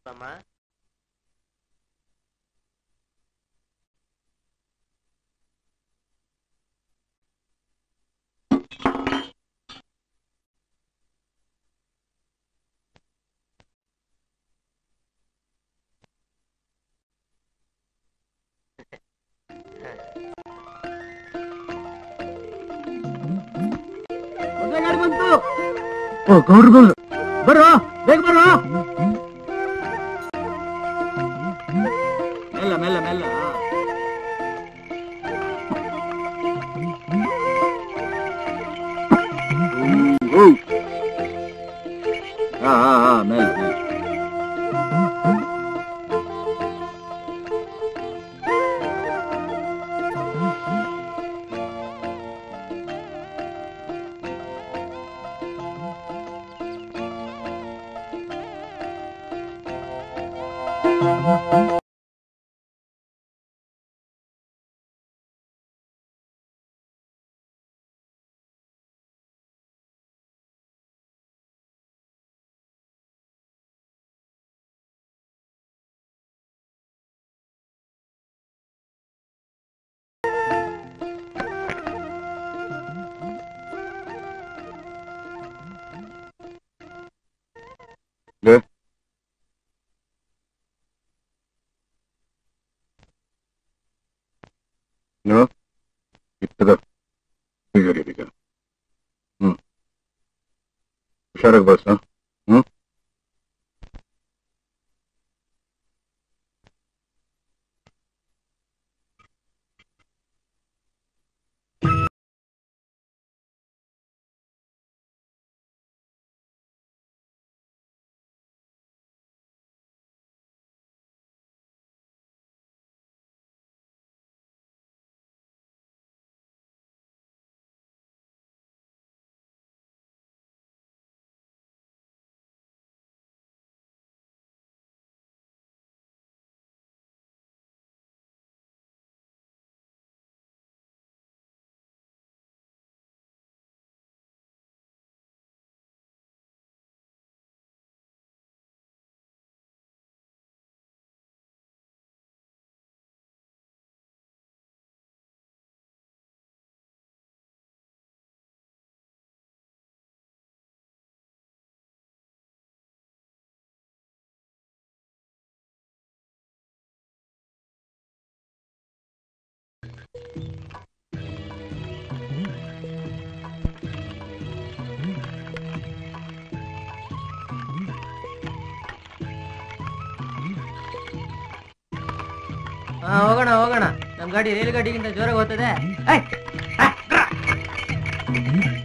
ಅಮ್ಮ ಮೊದ್ಲೇ ಗಾಡಿ ಬಂತು ಓ ಗೌಡ್ರುಗಳು ಬರ್ರೋ ಬೇಗ ಬರ್ರೋ ಮೆಲ್ಲ ಮೆಲ್ಲ ಮೆಲ್ಲ ಹಾ ಹಾ ಹಾ ಮೆಲ್ಲ ಮೆಲ್ಲ No? ಇತ್ತದ ಬೀಗ ಬೀಗ ಹ್ಮ್ ಹುಷಾರಾಗಿ ಬಸ್ ಹ್ಮ್ ಹಾ ಹೋಗೋಣ ಹೋಗೋಣ ನಮ್ ಗಾಡಿ ರೈಲ್ ಗಾಡಿಗಿಂತ ಜೋರಾಗಿ ಹೋಗ್ತದೆ ಏಯ್!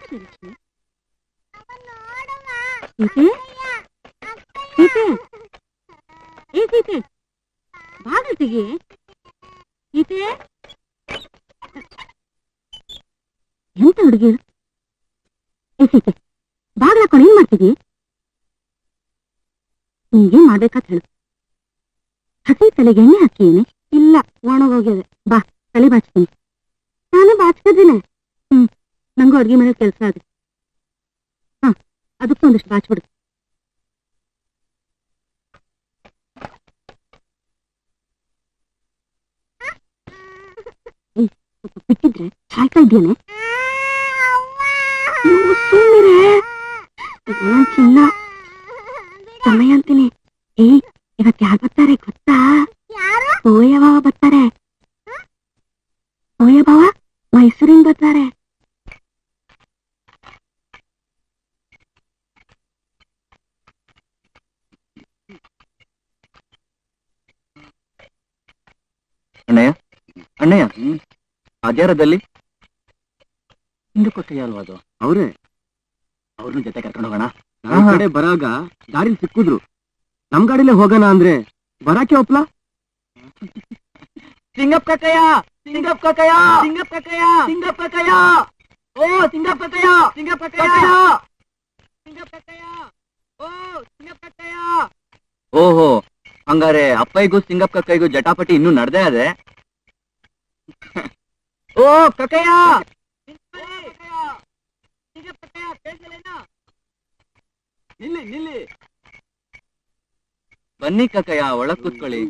ಯಾಕೆ ಲಕ್ಷ್ಮಿ ಸೀತೆ ಸೀತೆ ಏ ಸೀತೆ ಬಾಗಿಲು ತೆಗಿ ಸೀತೆ ಎಂತ ಹುಡುಗಿ ಏ ಸೀತೆ ಬಾಗ್ಲ ಹಾಕೊಂಡು ಏನ್ ಮಾಡ್ತಿದಿ ನಿಂಗೇನ್ ಮಾಡ್ಬೇಕಂತ ಹೇಳು ಹಸಿ ತಲೆಗೆ ಎಣ್ಣೆ ಹಾಕಿಯೇನೆ ಇಲ್ಲ ಒಣಗೋಗ್ಯದೆ ಬಾ ತಲೆ ಬಾಚ್ತೀನಿ ನಾನು ಬಾಚ್ಕದಿಲ್ಲ ಹ್ಮ್ ನಂಗೂ ಅಡ್ಗೆ ಮನೆ ಕೆಲಸ ಇದೆ ಹ ಅದಕ್ಕೂ ಒಂದಿಷ್ಟು ಬಾಚ್ಬಿಡು ಹ್ಮ್, ಸ್ವಲ್ಪ ಬಿಟ್ಟಿದ್ರೆ ಸಾಯ್ತಾ ಇದ್ದೇನೆ ಸುಮ್ಮನೆ ನಾನ್ ಚಿನ್ನ ಸಮಯ ಅಂತೀನಿ ಏ ಇವತ್ತು ಯಾರು ಬರ್ತಾರೆ ಗೊತ್ತಾ ಓಯ ಬಾವ ಬರ್ತಾರೆ ಓಯ ಬಾವ ಮೈಸೂರಿಂದ ಬರ್ತಾರೆ ಅಣ್ಣಯ್ಯ ಅಣ್ಣಯ್ಯ ಅದ್ಯಾರದಲ್ಲಿ ಹಿಂದಕ್ಕೊಟ್ಟೆ ಅಲ್ವಾ ಅದು ಅವರೇ ಅವ್ರನ್ನ ಜೊತೆ ಕರ್ಕೊಂಡು ಹೋಗೋಣ ನಮ್ ಕಡೆ ಬರಾಗ ದಾರಿಲಿ ಸಿಕ್ಕಿದ್ರು ನಮ್ ಗಾಡಿಲೇ ಹೋಗೋಣ ಅಂದ್ರೆ ಬರಾಕೆ ಒಪ್ಲ ಸಿಂಗಪ್ಪ ಕಕ್ಕಯ್ಯ ಸಿಂಗಪ್ಪ ಕಕ್ಕಯ್ಯ ಸಿಂಗಪ್ಪ ಕಕ್ಕಯ್ಯ ಸಿಂಗಪ್ಪ ಕಕ್ಕಯ್ಯ ಓ ಸಿಂಗಪ್ಪ ಕಕ್ಕಯ್ಯ ಸಿಂಗಪ್ಪ ಕಕ್ಕಯ್ಯ ಸಿಂಗಪ್ಪ ಕಕ್ಕಯ್ಯ ಓ ಸಿಂಗಪ್ಪ ಕಕ್ಕಯ್ಯ ಓಹೋ ಹಂಗಾರೆ ಅಪ್ಪಯ್ಯಗೂ ಸಿಂಗಪ್ಪ ಕಕ್ಕಯ್ಯಗೂ ಜಟಾಪಟಿ ಇನ್ನೂ ನಡ್ದೇ ಅದೆ ಓ ಕಕ್ಕಯ್ಯ ನಿಲ್ಲಿ ನಿಲ್ಲಿ ಬನ್ನಿ ಕಕ್ಕಯ್ಯ ಒಳಗ್ ಕೂತ್ಕೊಳ್ಳಿ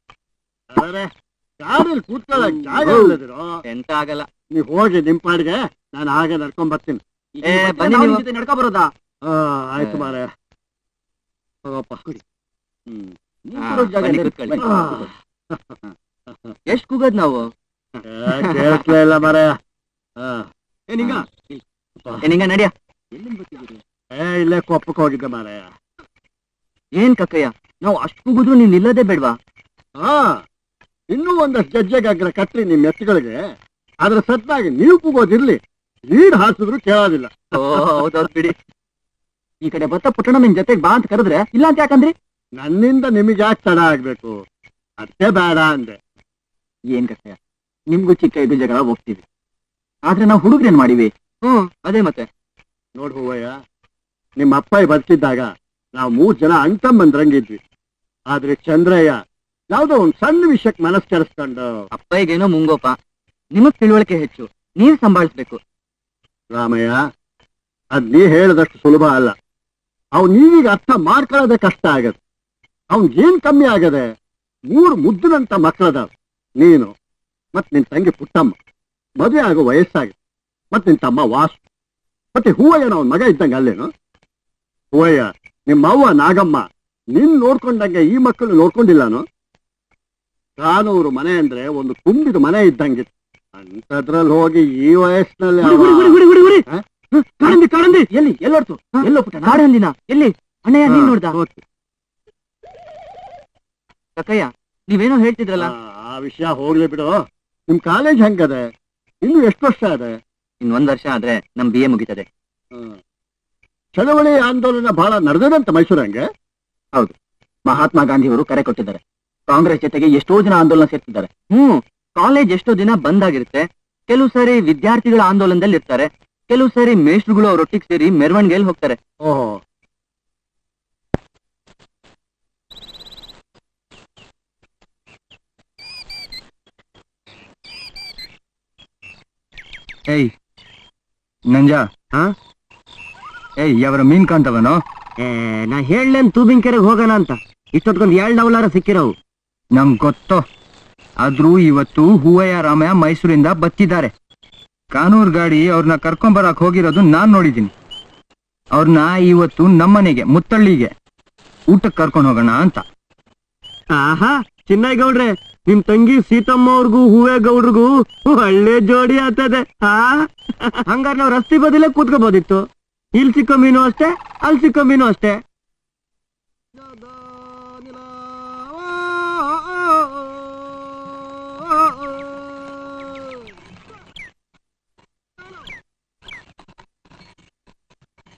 ಗಾಡಿಲಿ ಕೂತ್ಕೊಳ್ಳಕ್ ಜಾಗ ಇಲ್ಲದಿರೋ ಎಂತ ಆಗಲ್ಲ ನೀವ್ ಹೋಗಿ ನಿಮ್ ಪಾಡಿಗೆ ನಾನು ಹಾಗೆ ನಡ್ಕೊಂಡ್ ಬರ್ತೀನಿ ಏ ಬನ್ನಿ ನೀವು ನಡ್ಕೊ ಬರೋದಾ ಆ, ಆಯ್ತು ಮಾರ ಹೋಗಪ್ಪ ಹ್ಮ್ ನೀವ್ ಹಾ, ಕೂರೋ ಜಾಗ ಬನ್ನಿ ಇದೆ. ಕೂತ್ಕೊಳ್ಳಿ. ಆ, ಎಷ್ಟ್ ಕೂಗದ್ ನಾವು ಏ, ಕೇಳ್ಸ್ಲೇ ಇಲ್ಲ ಮಾರ ಏ ನಿಂಗ ನಡಿಯ ಏ ಇಲ್ಲೇ ಕೊಪ್ಪಕ್ಕೆ ಹೋಗಿದ್ದೆ ಮಾರ ಏನ್ ಕಕ್ಕಯ್ಯ ನಾವು ಅಷ್ಟ್ ಕೂಗುದ್ರು ನೀನ್ ನಿಲ್ಲದೇ ಬೇಡ್ವಾ ಹಾ ಇನ್ನೂ ಒಂದಷ್ಟು ಗೆಜ್ಜೆಗಾಗ್ರ ಕಟ್ರಿ ನಿಮ್ ಎತ್ತುಗಳಿಗೆ ಅದ್ರ ಸತ್ತಾಗಿ ನೀವು ಕೂಗೋದಿರ್ಲಿ ನೀಡ್ ಹಾಸಿದ್ರು ಕೇಳೋದಿಲ್ಲ ಓ ಹೌದೌದ್ ಬಿಡಿ ಈ ಕಡೆ ಬತ್ತ ಪುಟ್ಟಣ ನಿನ್ ಜೊತೆಗ್ ಬಾ ಅಂತ ಕರೆದ್ರೆ ಇಲ್ಲ ಅಂತ ಯಾಕಂದ್ರಿ ನನ್ನಿಂದ ನಿಮಗೆ ಯಾಕೆ ತಡ ಆಗ್ಬೇಕು ಅದಕ್ಕೆ ಬೇಡ ಅಂದೆ ಏನ್ ಕಕ್ಕಯ್ಯ ನಿಮ್ಗೂ ಚಿಕ್ಕ ಇದು ಜಗಳ ಹೋಗ್ತೀವಿ ಆದ್ರೆ ನಾವು ಹುಡುಗ್ರೇನ್ ಮಾಡಿವಿ ಹ್ಮ್ ಅದೇ ಮತ್ತೆ ನೋಡ್ ಹೂವಯ್ಯ ನಿಮ್ಮ ಅಪ್ಪ ಬರ್ತಿದ್ದಾಗ ನಾವು ಮೂರ್ ಜನ ಅಂಟಮ್ಮಂದ್ರಂಗಿದ್ವಿ ಆದ್ರೆ ಚಂದ್ರಯ್ಯ ಯಾವ್ದೋ ಒಂದ್ ಸಣ್ಣ ವಿಷಯಕ್ಕೆ ಮನಸ್ ಕೆಡಿಸ್ಕೊಂಡು ಅಪ್ಪಯ್ಯಗೇನೋ ಮುಂಗೋಪ ನಿಮಗ್ ತಿಳುವಳಿಕೆ ಹೆಚ್ಚು ನೀವ್ ಸಂಭಾಳಿಸ್ಬೇಕು ರಾಮಯ್ಯ ಅದ್ ನೀ ಹೇಳಿದಷ್ಟು ಸುಲಭ ಅಲ್ಲ ಅವ್ ನೀವೀಗ ಅರ್ಥ ಮಾಡ್ಕೊಳ್ಳೋದೇ ಕಷ್ಟ ಆಗದೆ ಅವ್ನ್ ಏನ್ ಕಮ್ಮಿ ಆಗದೆ ಮೂರು ಮುದ್ದಿನಂತ ಮಕ್ಕಳದಾವ ನೀನು ಮತ್ ನಿನ್ ತಂಗಿ ಪುಟ್ಟಮ್ಮ ಮದುವೆ ಆಗೋ ವಯಸ್ಸಾಗಿದೆ ಮತ್ ನಿನ್ ತಮ್ಮ ವಾಸು ಮತ್ತೆ ಹೂವಯ್ಯನ ಅವನ್ ಮಗ ಇದ್ದಂಗೆ ಅಲ್ಲೇನು ಹೂವಯ್ಯ ನಿಮ್ಮ ಅವ್ವ ನಾಗಮ್ಮ ನಿನ್ ನೋಡ್ಕೊಂಡಂಗೆ ಈ ಮಕ್ಕಳು ನೋಡ್ಕೊಂಡಿಲ್ಲಾನು ಕಾನೂರು ಮನೆ ಅಂದ್ರೆ ಒಂದು ತುಂಬಿದ ಮನೆ ಇದ್ದಂಗಿತ್ತು ಅಂತದ್ರಲ್ಲಿ ಹೋಗಿ ಈ ವಯಸ್ಸಿನಲ್ಲಿ ಅವ- ಕಾಡಂದಿ ಕಾಡಂದಿ ಎಲ್ಲಿ ಎಲ್ಲೋಡ್ತು ಎಲ್ಲೋ ಪುಟ್ಟ ನಾಡಂದಿನ ಎಲ್ಲಿ ಅಣ್ಣಯ್ಯ ನೀನ್ ನೋಡ್ದ ಹಾ, ಹೋತು. ಕಕ್ಕಯ್ಯ ನೀವೇನೋ ಹೇಳ್ತಿದ್ರಲ್ಲ ಆ, ಆ ವಿಷಯ ಹೋಗ್ಲಿ ಬಿಡು ನಿಮ್ ಕಾಲೇಜ್ ಹೆಂಗದೆ ಇನ್ನು ಎಷ್ಟು ವರ್ಷ ಅದೆ ಇನ್ ಒಂದ್ ವರ್ಷ ಆದ್ರೆ ನಮ್ ಬಿ ಎ ಮುಗಿತದೆ ಹ್ಮ್. ಚಳವಳಿ ಆಂದೋಲನ ಬಹಳ ನಡೆದದಂತ ಮೈಸೂರಂಗೆ ಮಹಾತ್ಮ ಗಾಂಧಿ ಅವರು ಕರೆ ಕೊಟ್ಟಿದ್ದಾರೆ ಕಾಂಗ್ರೆಸ್ ಜೊತೆಗೆ ಎಷ್ಟೋ ಜನ ಆಂದೋಲನ ಸೇರ್ತಿದ್ದಾರೆ ಹ್ಮ್ ಕಾಲೇಜ್ ಎಷ್ಟೋ ದಿನ ಬಂದ್ ಆಗಿರುತ್ತೆ ಕೆಲವು ಸಾರಿ ವಿದ್ಯಾರ್ಥಿಗಳ ಆಂದೋಲನದಲ್ಲಿ ಇರ್ತಾರೆ ಕೆಲವು ಸಾರಿ ಮೇಷ್ಟ್ರುಗಳು ಅವರೊಟ್ಟಿಗೆ ಸೇರಿ ಮೆರವಣಿಗೆಯಲ್ಲಿ ಹೋಗ್ತಾರೆ ಓಹೋ ಏಯ್ ನಂಜ ಹಾ? ಏಯ್ ಅವರ ಮೀನ್ ಕಾಣ್ತವನೋ ನಾ ಹೇಳೇನ್ ತೂಬಿನ್ ಕೆರೆಗೆ ಹೋಗೋಣ ಅಂತ ಇಷ್ಟೊತ್ಕೊಂಡ್ ಏಳ್ ಡವಲಾರ ಸಿಕ್ಕಿರವು ನಂಗ್ ಗೊತ್ತೋ ಆದ್ರೂ ಇವತ್ತು ಹೂವಯ್ಯ ರಾಮಯ್ಯ ಮೈಸೂರಿಂದ ಬತ್ತಿದ್ದಾರೆ ಕಾನೂರ್ ಗಾಡಿ ಅವ್ರನ್ನ ಕರ್ಕೊಂಬರಕ್ ಹೋಗಿರೋದು ನಾನ್ ನೋಡಿದ್ದೀನಿ ಅವ್ರನ್ನ ಇವತ್ತು ನಮ್ಮನೆಗೆ ಮುತ್ತಳ್ಳಿಗೆ ಊಟಕ್ಕೆ ಕರ್ಕೊಂಡು ಹೋಗೋಣ ಅಂತ ಆಹಾ ಚಿನ್ನಗೌಡ್ರೆ ನಿಮ್ ತಂಗಿ ಸೀತಮ್ಮ ಅವ್ರಿಗೂ ಹೂವೇ ಗೌಡ್ರಿಗೂ ಒಳ್ಳೆ ಜೋಡಿ ಆಗ್ತದೆ ಆ ಹಂಗಾರೆ ನಾವ್ ರಸ್ತೆ ಬದಿಲೇ ಕೂತ್ಕೋಬೋದಿತ್ತು ಇಲ್ಲಿ ಸಿಕ್ಕೋ ಮೀನು ಅಷ್ಟೇ ಅಲ್ಲಿ ಸಿಕ್ಕೋ ಮೀನು ಅಷ್ಟೇ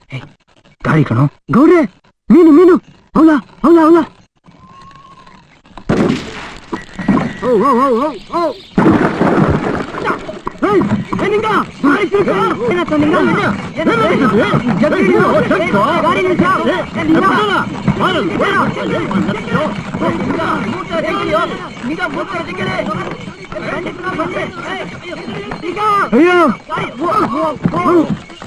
ಗಾಡಿ ಕಣೋ ಗೌಡ್ರೆ ಮೀನು ಮೀನು ಹೌಲ ಹೌಲ ಹೌಲ ಓ ಓ ಓ ಓ ಓ ಏಯ್, ಏ ನಿಂಗ? ಗಾಡಿ ನಿಲ್ಸು. ಏನಾಯ್ತು ನಿಂಗ? ಏನಾಯ್ತು? ಜಲ್ದಿ ಇಳಿಯೋ. ಏ, ಗಾಡಿ ನಿಲ್ಸು. ಏ, ನಿಂಗ? ಏನು? ಏ, ನಿಂಗ, ಮೂರ್ತ ತೆಗೀಲಿಯೋ? ನಿಂಗ ಮೂರ್ತ ತೆಗೀಲಿ. ಬನ್ನಿ, ಬನ್ನಿ. ಏ, ನಿಂಗ. ಗಾಡಿ, ಓ, ಓ, ಓ.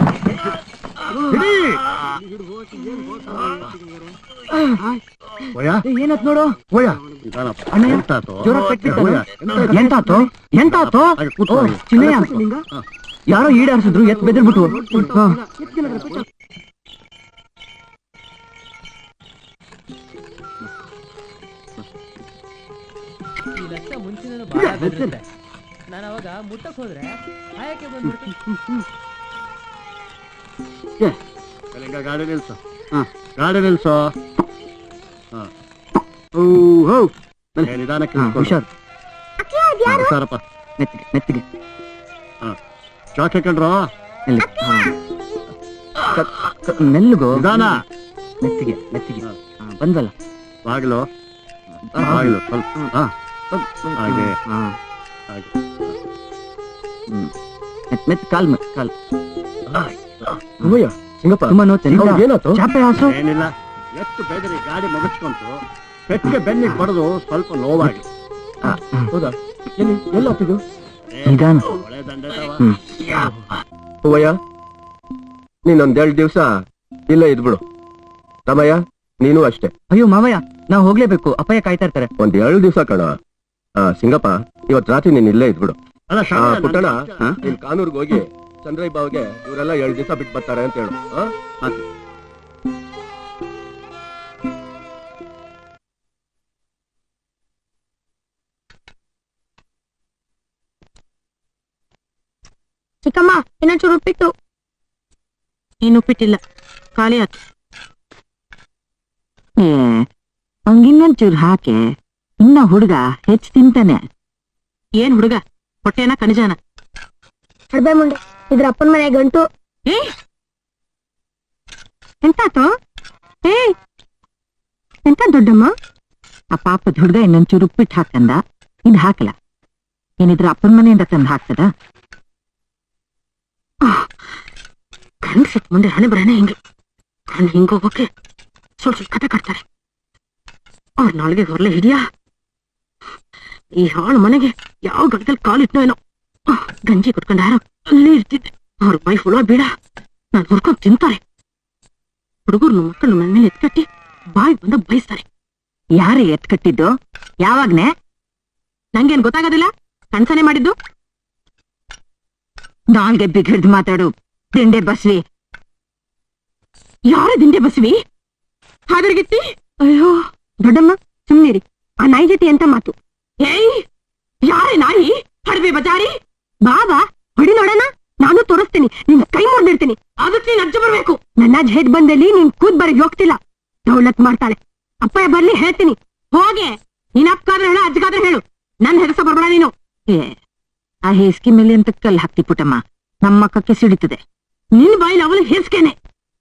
ಓಯ ಏ, ಏನಾಯ್ತು ನೋಡು ಓಯ ನಿಧಾನಪ್ಪ. ಅಣ್ಣಯ್ಯ, ಎಂತಾತು? ಜೋರಾಗ್ ಪೆಟ್ಟಿತ್ತು. ಓಯ, ಎಂತಾಯ್ತು? ಎಂತಾತು ಎಂತಾತು ಹಾಗೆ ಕೂತ್ಕೊ. ಓ, ಚಿನ್ನಯ್ಯ ಹಾ. ಯಾರೋ ಈಡಾಡ್ಸಿದ್ರು ಎತ್ ಬೆದರ್ಬಿಟ್ಟು ಹಾ. ಈ ಲಕ್ಷ ಮುಂಚಿನ ಬಹಳ ಬೆದರುತ್ತೆ ನಾನು ಅವಾಗ ಮುಟ್ಟಕ್ ಹೋದ್ರೆ ಆಯಕ್ಕೆ ಬಂದ್ಬಿಡ್ತು ಕಲಿಂಗ ಗಾಡಿ ನಿಲ್ಸು ಗಾಡಿ ನಿಲ್ಸು ಹಾ. ಓ, ಹೋ. ಏ, ನಿಧಾನಕ್ಕೆ ಹಾ, ನಿಂತ್ಕೊಳ್ಳು. ಹುಷಾರ್ ಹಾ, ಹುಷಾರಪ್ಪ ಮೆತ್ತಿಗೆ ಮೆತ್ತಿಗೆ ಶಾಕ್ ಹಾಕೊಂಡ್ರು ಮೆಲ್ಲ. ಹಾ. ಕ- ಕ- ಮೆಲ್ಲಗೋ ನಿಧಾನ ಮೆತ್ತಿಗೆ ಮೆತ್ತಿಗೆ ಹಾ. ಹಾ, ಬಂದ್ವಲ್ಲ ಬಾಗಿಲು ಬಾಗಿಲು ಸ್ವಲ್ಪ ಹಾ ಹಾಗೆ. ಹಾ. ಹಾಗೆ ಹ್ಮ್. ಮೆತ್ ಮೆತ್ ಕಾಲ್ ಮೆತ್ ಕಾಲ್ ಅಮ್ಮಯ್ಯ ಸಿಂಗಪ್ಪ ತುಂಬಾ ನೋಡ್ತೇನೆ ಅವ್ನಿಗೆ ಏನಾಯ್ತು? ಚಾಪೆ ಹಾಸು ಏನಿಲ್ಲ ಎಷ್ಟು ಬೇಗನೆ ಗಾಡಿ ಮುಗಿಸ್ಕೊಂತು ಪೆಟ್ಟಿಗೆ ಬೆನ್ನಿಗೆ ಬಡದು ಸ್ವಲ್ಪ ನೋವಾಗಿ ಆ, ಹ್ಮ್. ಹೌದಾ ಎಲ್ಲಿ ಎಲ್ಲತ್ತಿದು ನಿಧಾನ. ಒಳ್ಳೆ ದಂಡದವ. ಹ್ಮ್. ಹೂವಯ್ಯ ನೀನೊಂದೆರಡು ದಿವಸ ಇಲ್ಲೇ ಇದ್ಬಿಡು ತಮಯ್ಯ ನೀನು ಅಷ್ಟೇ ಅಯ್ಯೋ ಮಾವಯ್ಯ ನಾವು ಹೋಗ್ಲೇಬೇಕು ಅಪ್ಪಯ್ಯ ಕಾಯ್ತಾ ಇರ್ತಾರೆ ಒಂದ್ ಎರಡು ದಿವಸ ಕಣ ಆ ಸಿಂಗಪ್ಪ ಇವತ್ ರಾತ್ರಿ ನೀನ್ ಇಲ್ಲೇ ಇದ್ಬಿಡು ಅಲ್ಲ ಆ ಶಾಮಯ್ಯ, ಪುಟ್ಟಣ ನನ್ನ ನೀನ್ ಕಾನೂರ್ಗೆ ಹೋಗಿ ಚಂದ್ರಯ್ಯ ಬಾವ್ಗೆ ಇವರೆಲ್ಲ ಎರಡು ದಿವಸ ಬಿಟ್ಟು ಬರ್ತಾರೆ ಅಂತ ಹೇಳು ಆ? ಚಿಕ್ಕಮ್ಮ ಇನ್ನೊಂಚೂರು ಉಪ್ಪಿಟ್ಟು ಏನು ಉಪ್ಪಿಟ್ಟಿಲ್ಲ ಖಾಲಿ ಆಯ್ತು ಏ ಹಂಗಿನ್ನೊಂಚೂರು ಹಾಕೆ ಇನ್ನ ಹುಡುಗ ಹೆಚ್ಚು ತಿಂತಾನೆ ಏನ್ ಹುಡುಗ ಹೊಟ್ಟೆನ ಕನಿಜಾನ ಅಡ್ಬೆ ಮುಂಡೆ ಇದ್ರ ಅಪ್ಪನ ಮನೆ ಗಂಟು ಏ ಎಂತಾತು ಏ ಎಂತ ದೊಡ್ಡಮ್ಮ ಆ ಪಾಪದ ಹುಡುಗ ಇನ್ನೊಂಚೂರು ಉಪ್ಪಿಟ್ಟು ಹಾಕಂದ ಇದ್ ಹಾಕಲ ಏನಿದ್ರ ಅಪ್ಪನ ಮನೆಯಿಂದ ತಂದು ಹಾಕ್ತದ ಗಂಡ್ಸತ್ ಮುಂದೆ ಹಣೆ ಬರನೆ ಹಿಂಗೆ ಕಣ್ಣು ಹಿಂಗೋಗೋಕೆ ಸ್ವಲ್ಪ ಸ್ವಲ್ಪ ಕತೆ ಕಟ್ತಾರೆ ಅವ್ರ ನಾಳೆಗೆ ಹೊರಲೆ ಹಿಡಿಯಾ ಈ ಹಾಳು ಮನೆಗೆ ಯಾವ ಗಡದಲ್ಲಿ ಕಾಲಿಟ್ನೋ ಏನೋ ಆಹ್, ಗಂಜಿ ಕುಟ್ಕೊಂಡು ಯಾರೋ ಅಲ್ಲೇ ಇರ್ತಿದ್ದೆ ಅವ್ರ ಬೈ ಹುಳ ಬೀಡ ನಾನು ಹುರ್ಕೊಂಡ್ ತಿಂತಾರೆ ಹುಡುಗರು ಮಕ್ಕಳು ನನ್ನ ಮೇಲೆ ಎತ್ಕಟ್ಟಿ ಬಾಯಿ ಬಂದ ಬೈಸ್ತಾರೆ ಯಾರೇ ಎತ್ಕಟ್ಟಿದ್ದು ಯಾವಾಗ್ನೆ ನಂಗೇನ್ ಗೊತ್ತಾಗೋದಿಲ್ಲ ಕಣ್ಸನೆ ಮಾಡಿದ್ದು ನಾಲ್ಗೆ ಬಿಗಿಡ್ದು ಮಾತಾಡು ದಿಂಡೆ ಬಸ್ವಿ ಯಾರ ದಿಂಡೆ ಬಸ್ವಿ ಹಾದರ್ಗಿತ್ತಿ ಅಯ್ಯೋ ದೊಡ್ಡಮ್ಮ ಸುಮ್ನಿರಿ ಆ ನಾಯಿ ಜೊತೆ ಎಂತ ಮಾತು ಏಯ್ ಯಾರೇ ನಾಯಿ ಹಡವೆ ಬಜಾರಿ ಬಾಬಾ ಹೊಡಿ ನೋಡೋಣ ನಾನು ತೋರಿಸ್ತೀನಿ ನಿನ್ ಕೈ ಮುರಿದಿರ್ತೀನಿ ಅದಕ್ಕೆ ನೀನ್ ಅಜ್ಜ ಬರ್ಬೇಕು ನನ್ನ ಹೆಡ್ ಬಂದಲ್ಲಿ ನೀನ್ ಕೂದ್ ಬರಿಗೆ ಹೋಗ್ತಿಲ್ಲ ದೌಲತ್ ಮಾಡ್ತಾಳೆ ಅಪ್ಪಯ್ಯ ಬರ್ಲಿ ಹೇಳ್ತೀನಿ ಹೋಗೆ ನೀನ್ ಅಪ್ಪಗಾದ್ರೆ ಹೇಳು ಅಜ್ಜಗಾದ್ರೆ ಹೇಳು ನನ್ ಹೆದಸ ಬರ್ಬೇಡ ನೀನು ಏ ಆ ಹೇಸ್ಕಿ ಮೇಲೆ ಅಂತ ಕಲ್ ಹಾಕ್ತಿ ಪುಟ್ಟಮ್ಮ ನಮ್ಮ ಅಕ್ಕಕ್ಕೆ ಸಿಡಿತದೆ ನಿನ್ ಬಾಯಿಲಿ ಅವಳು ಹೇಸ್ಕೇನೆ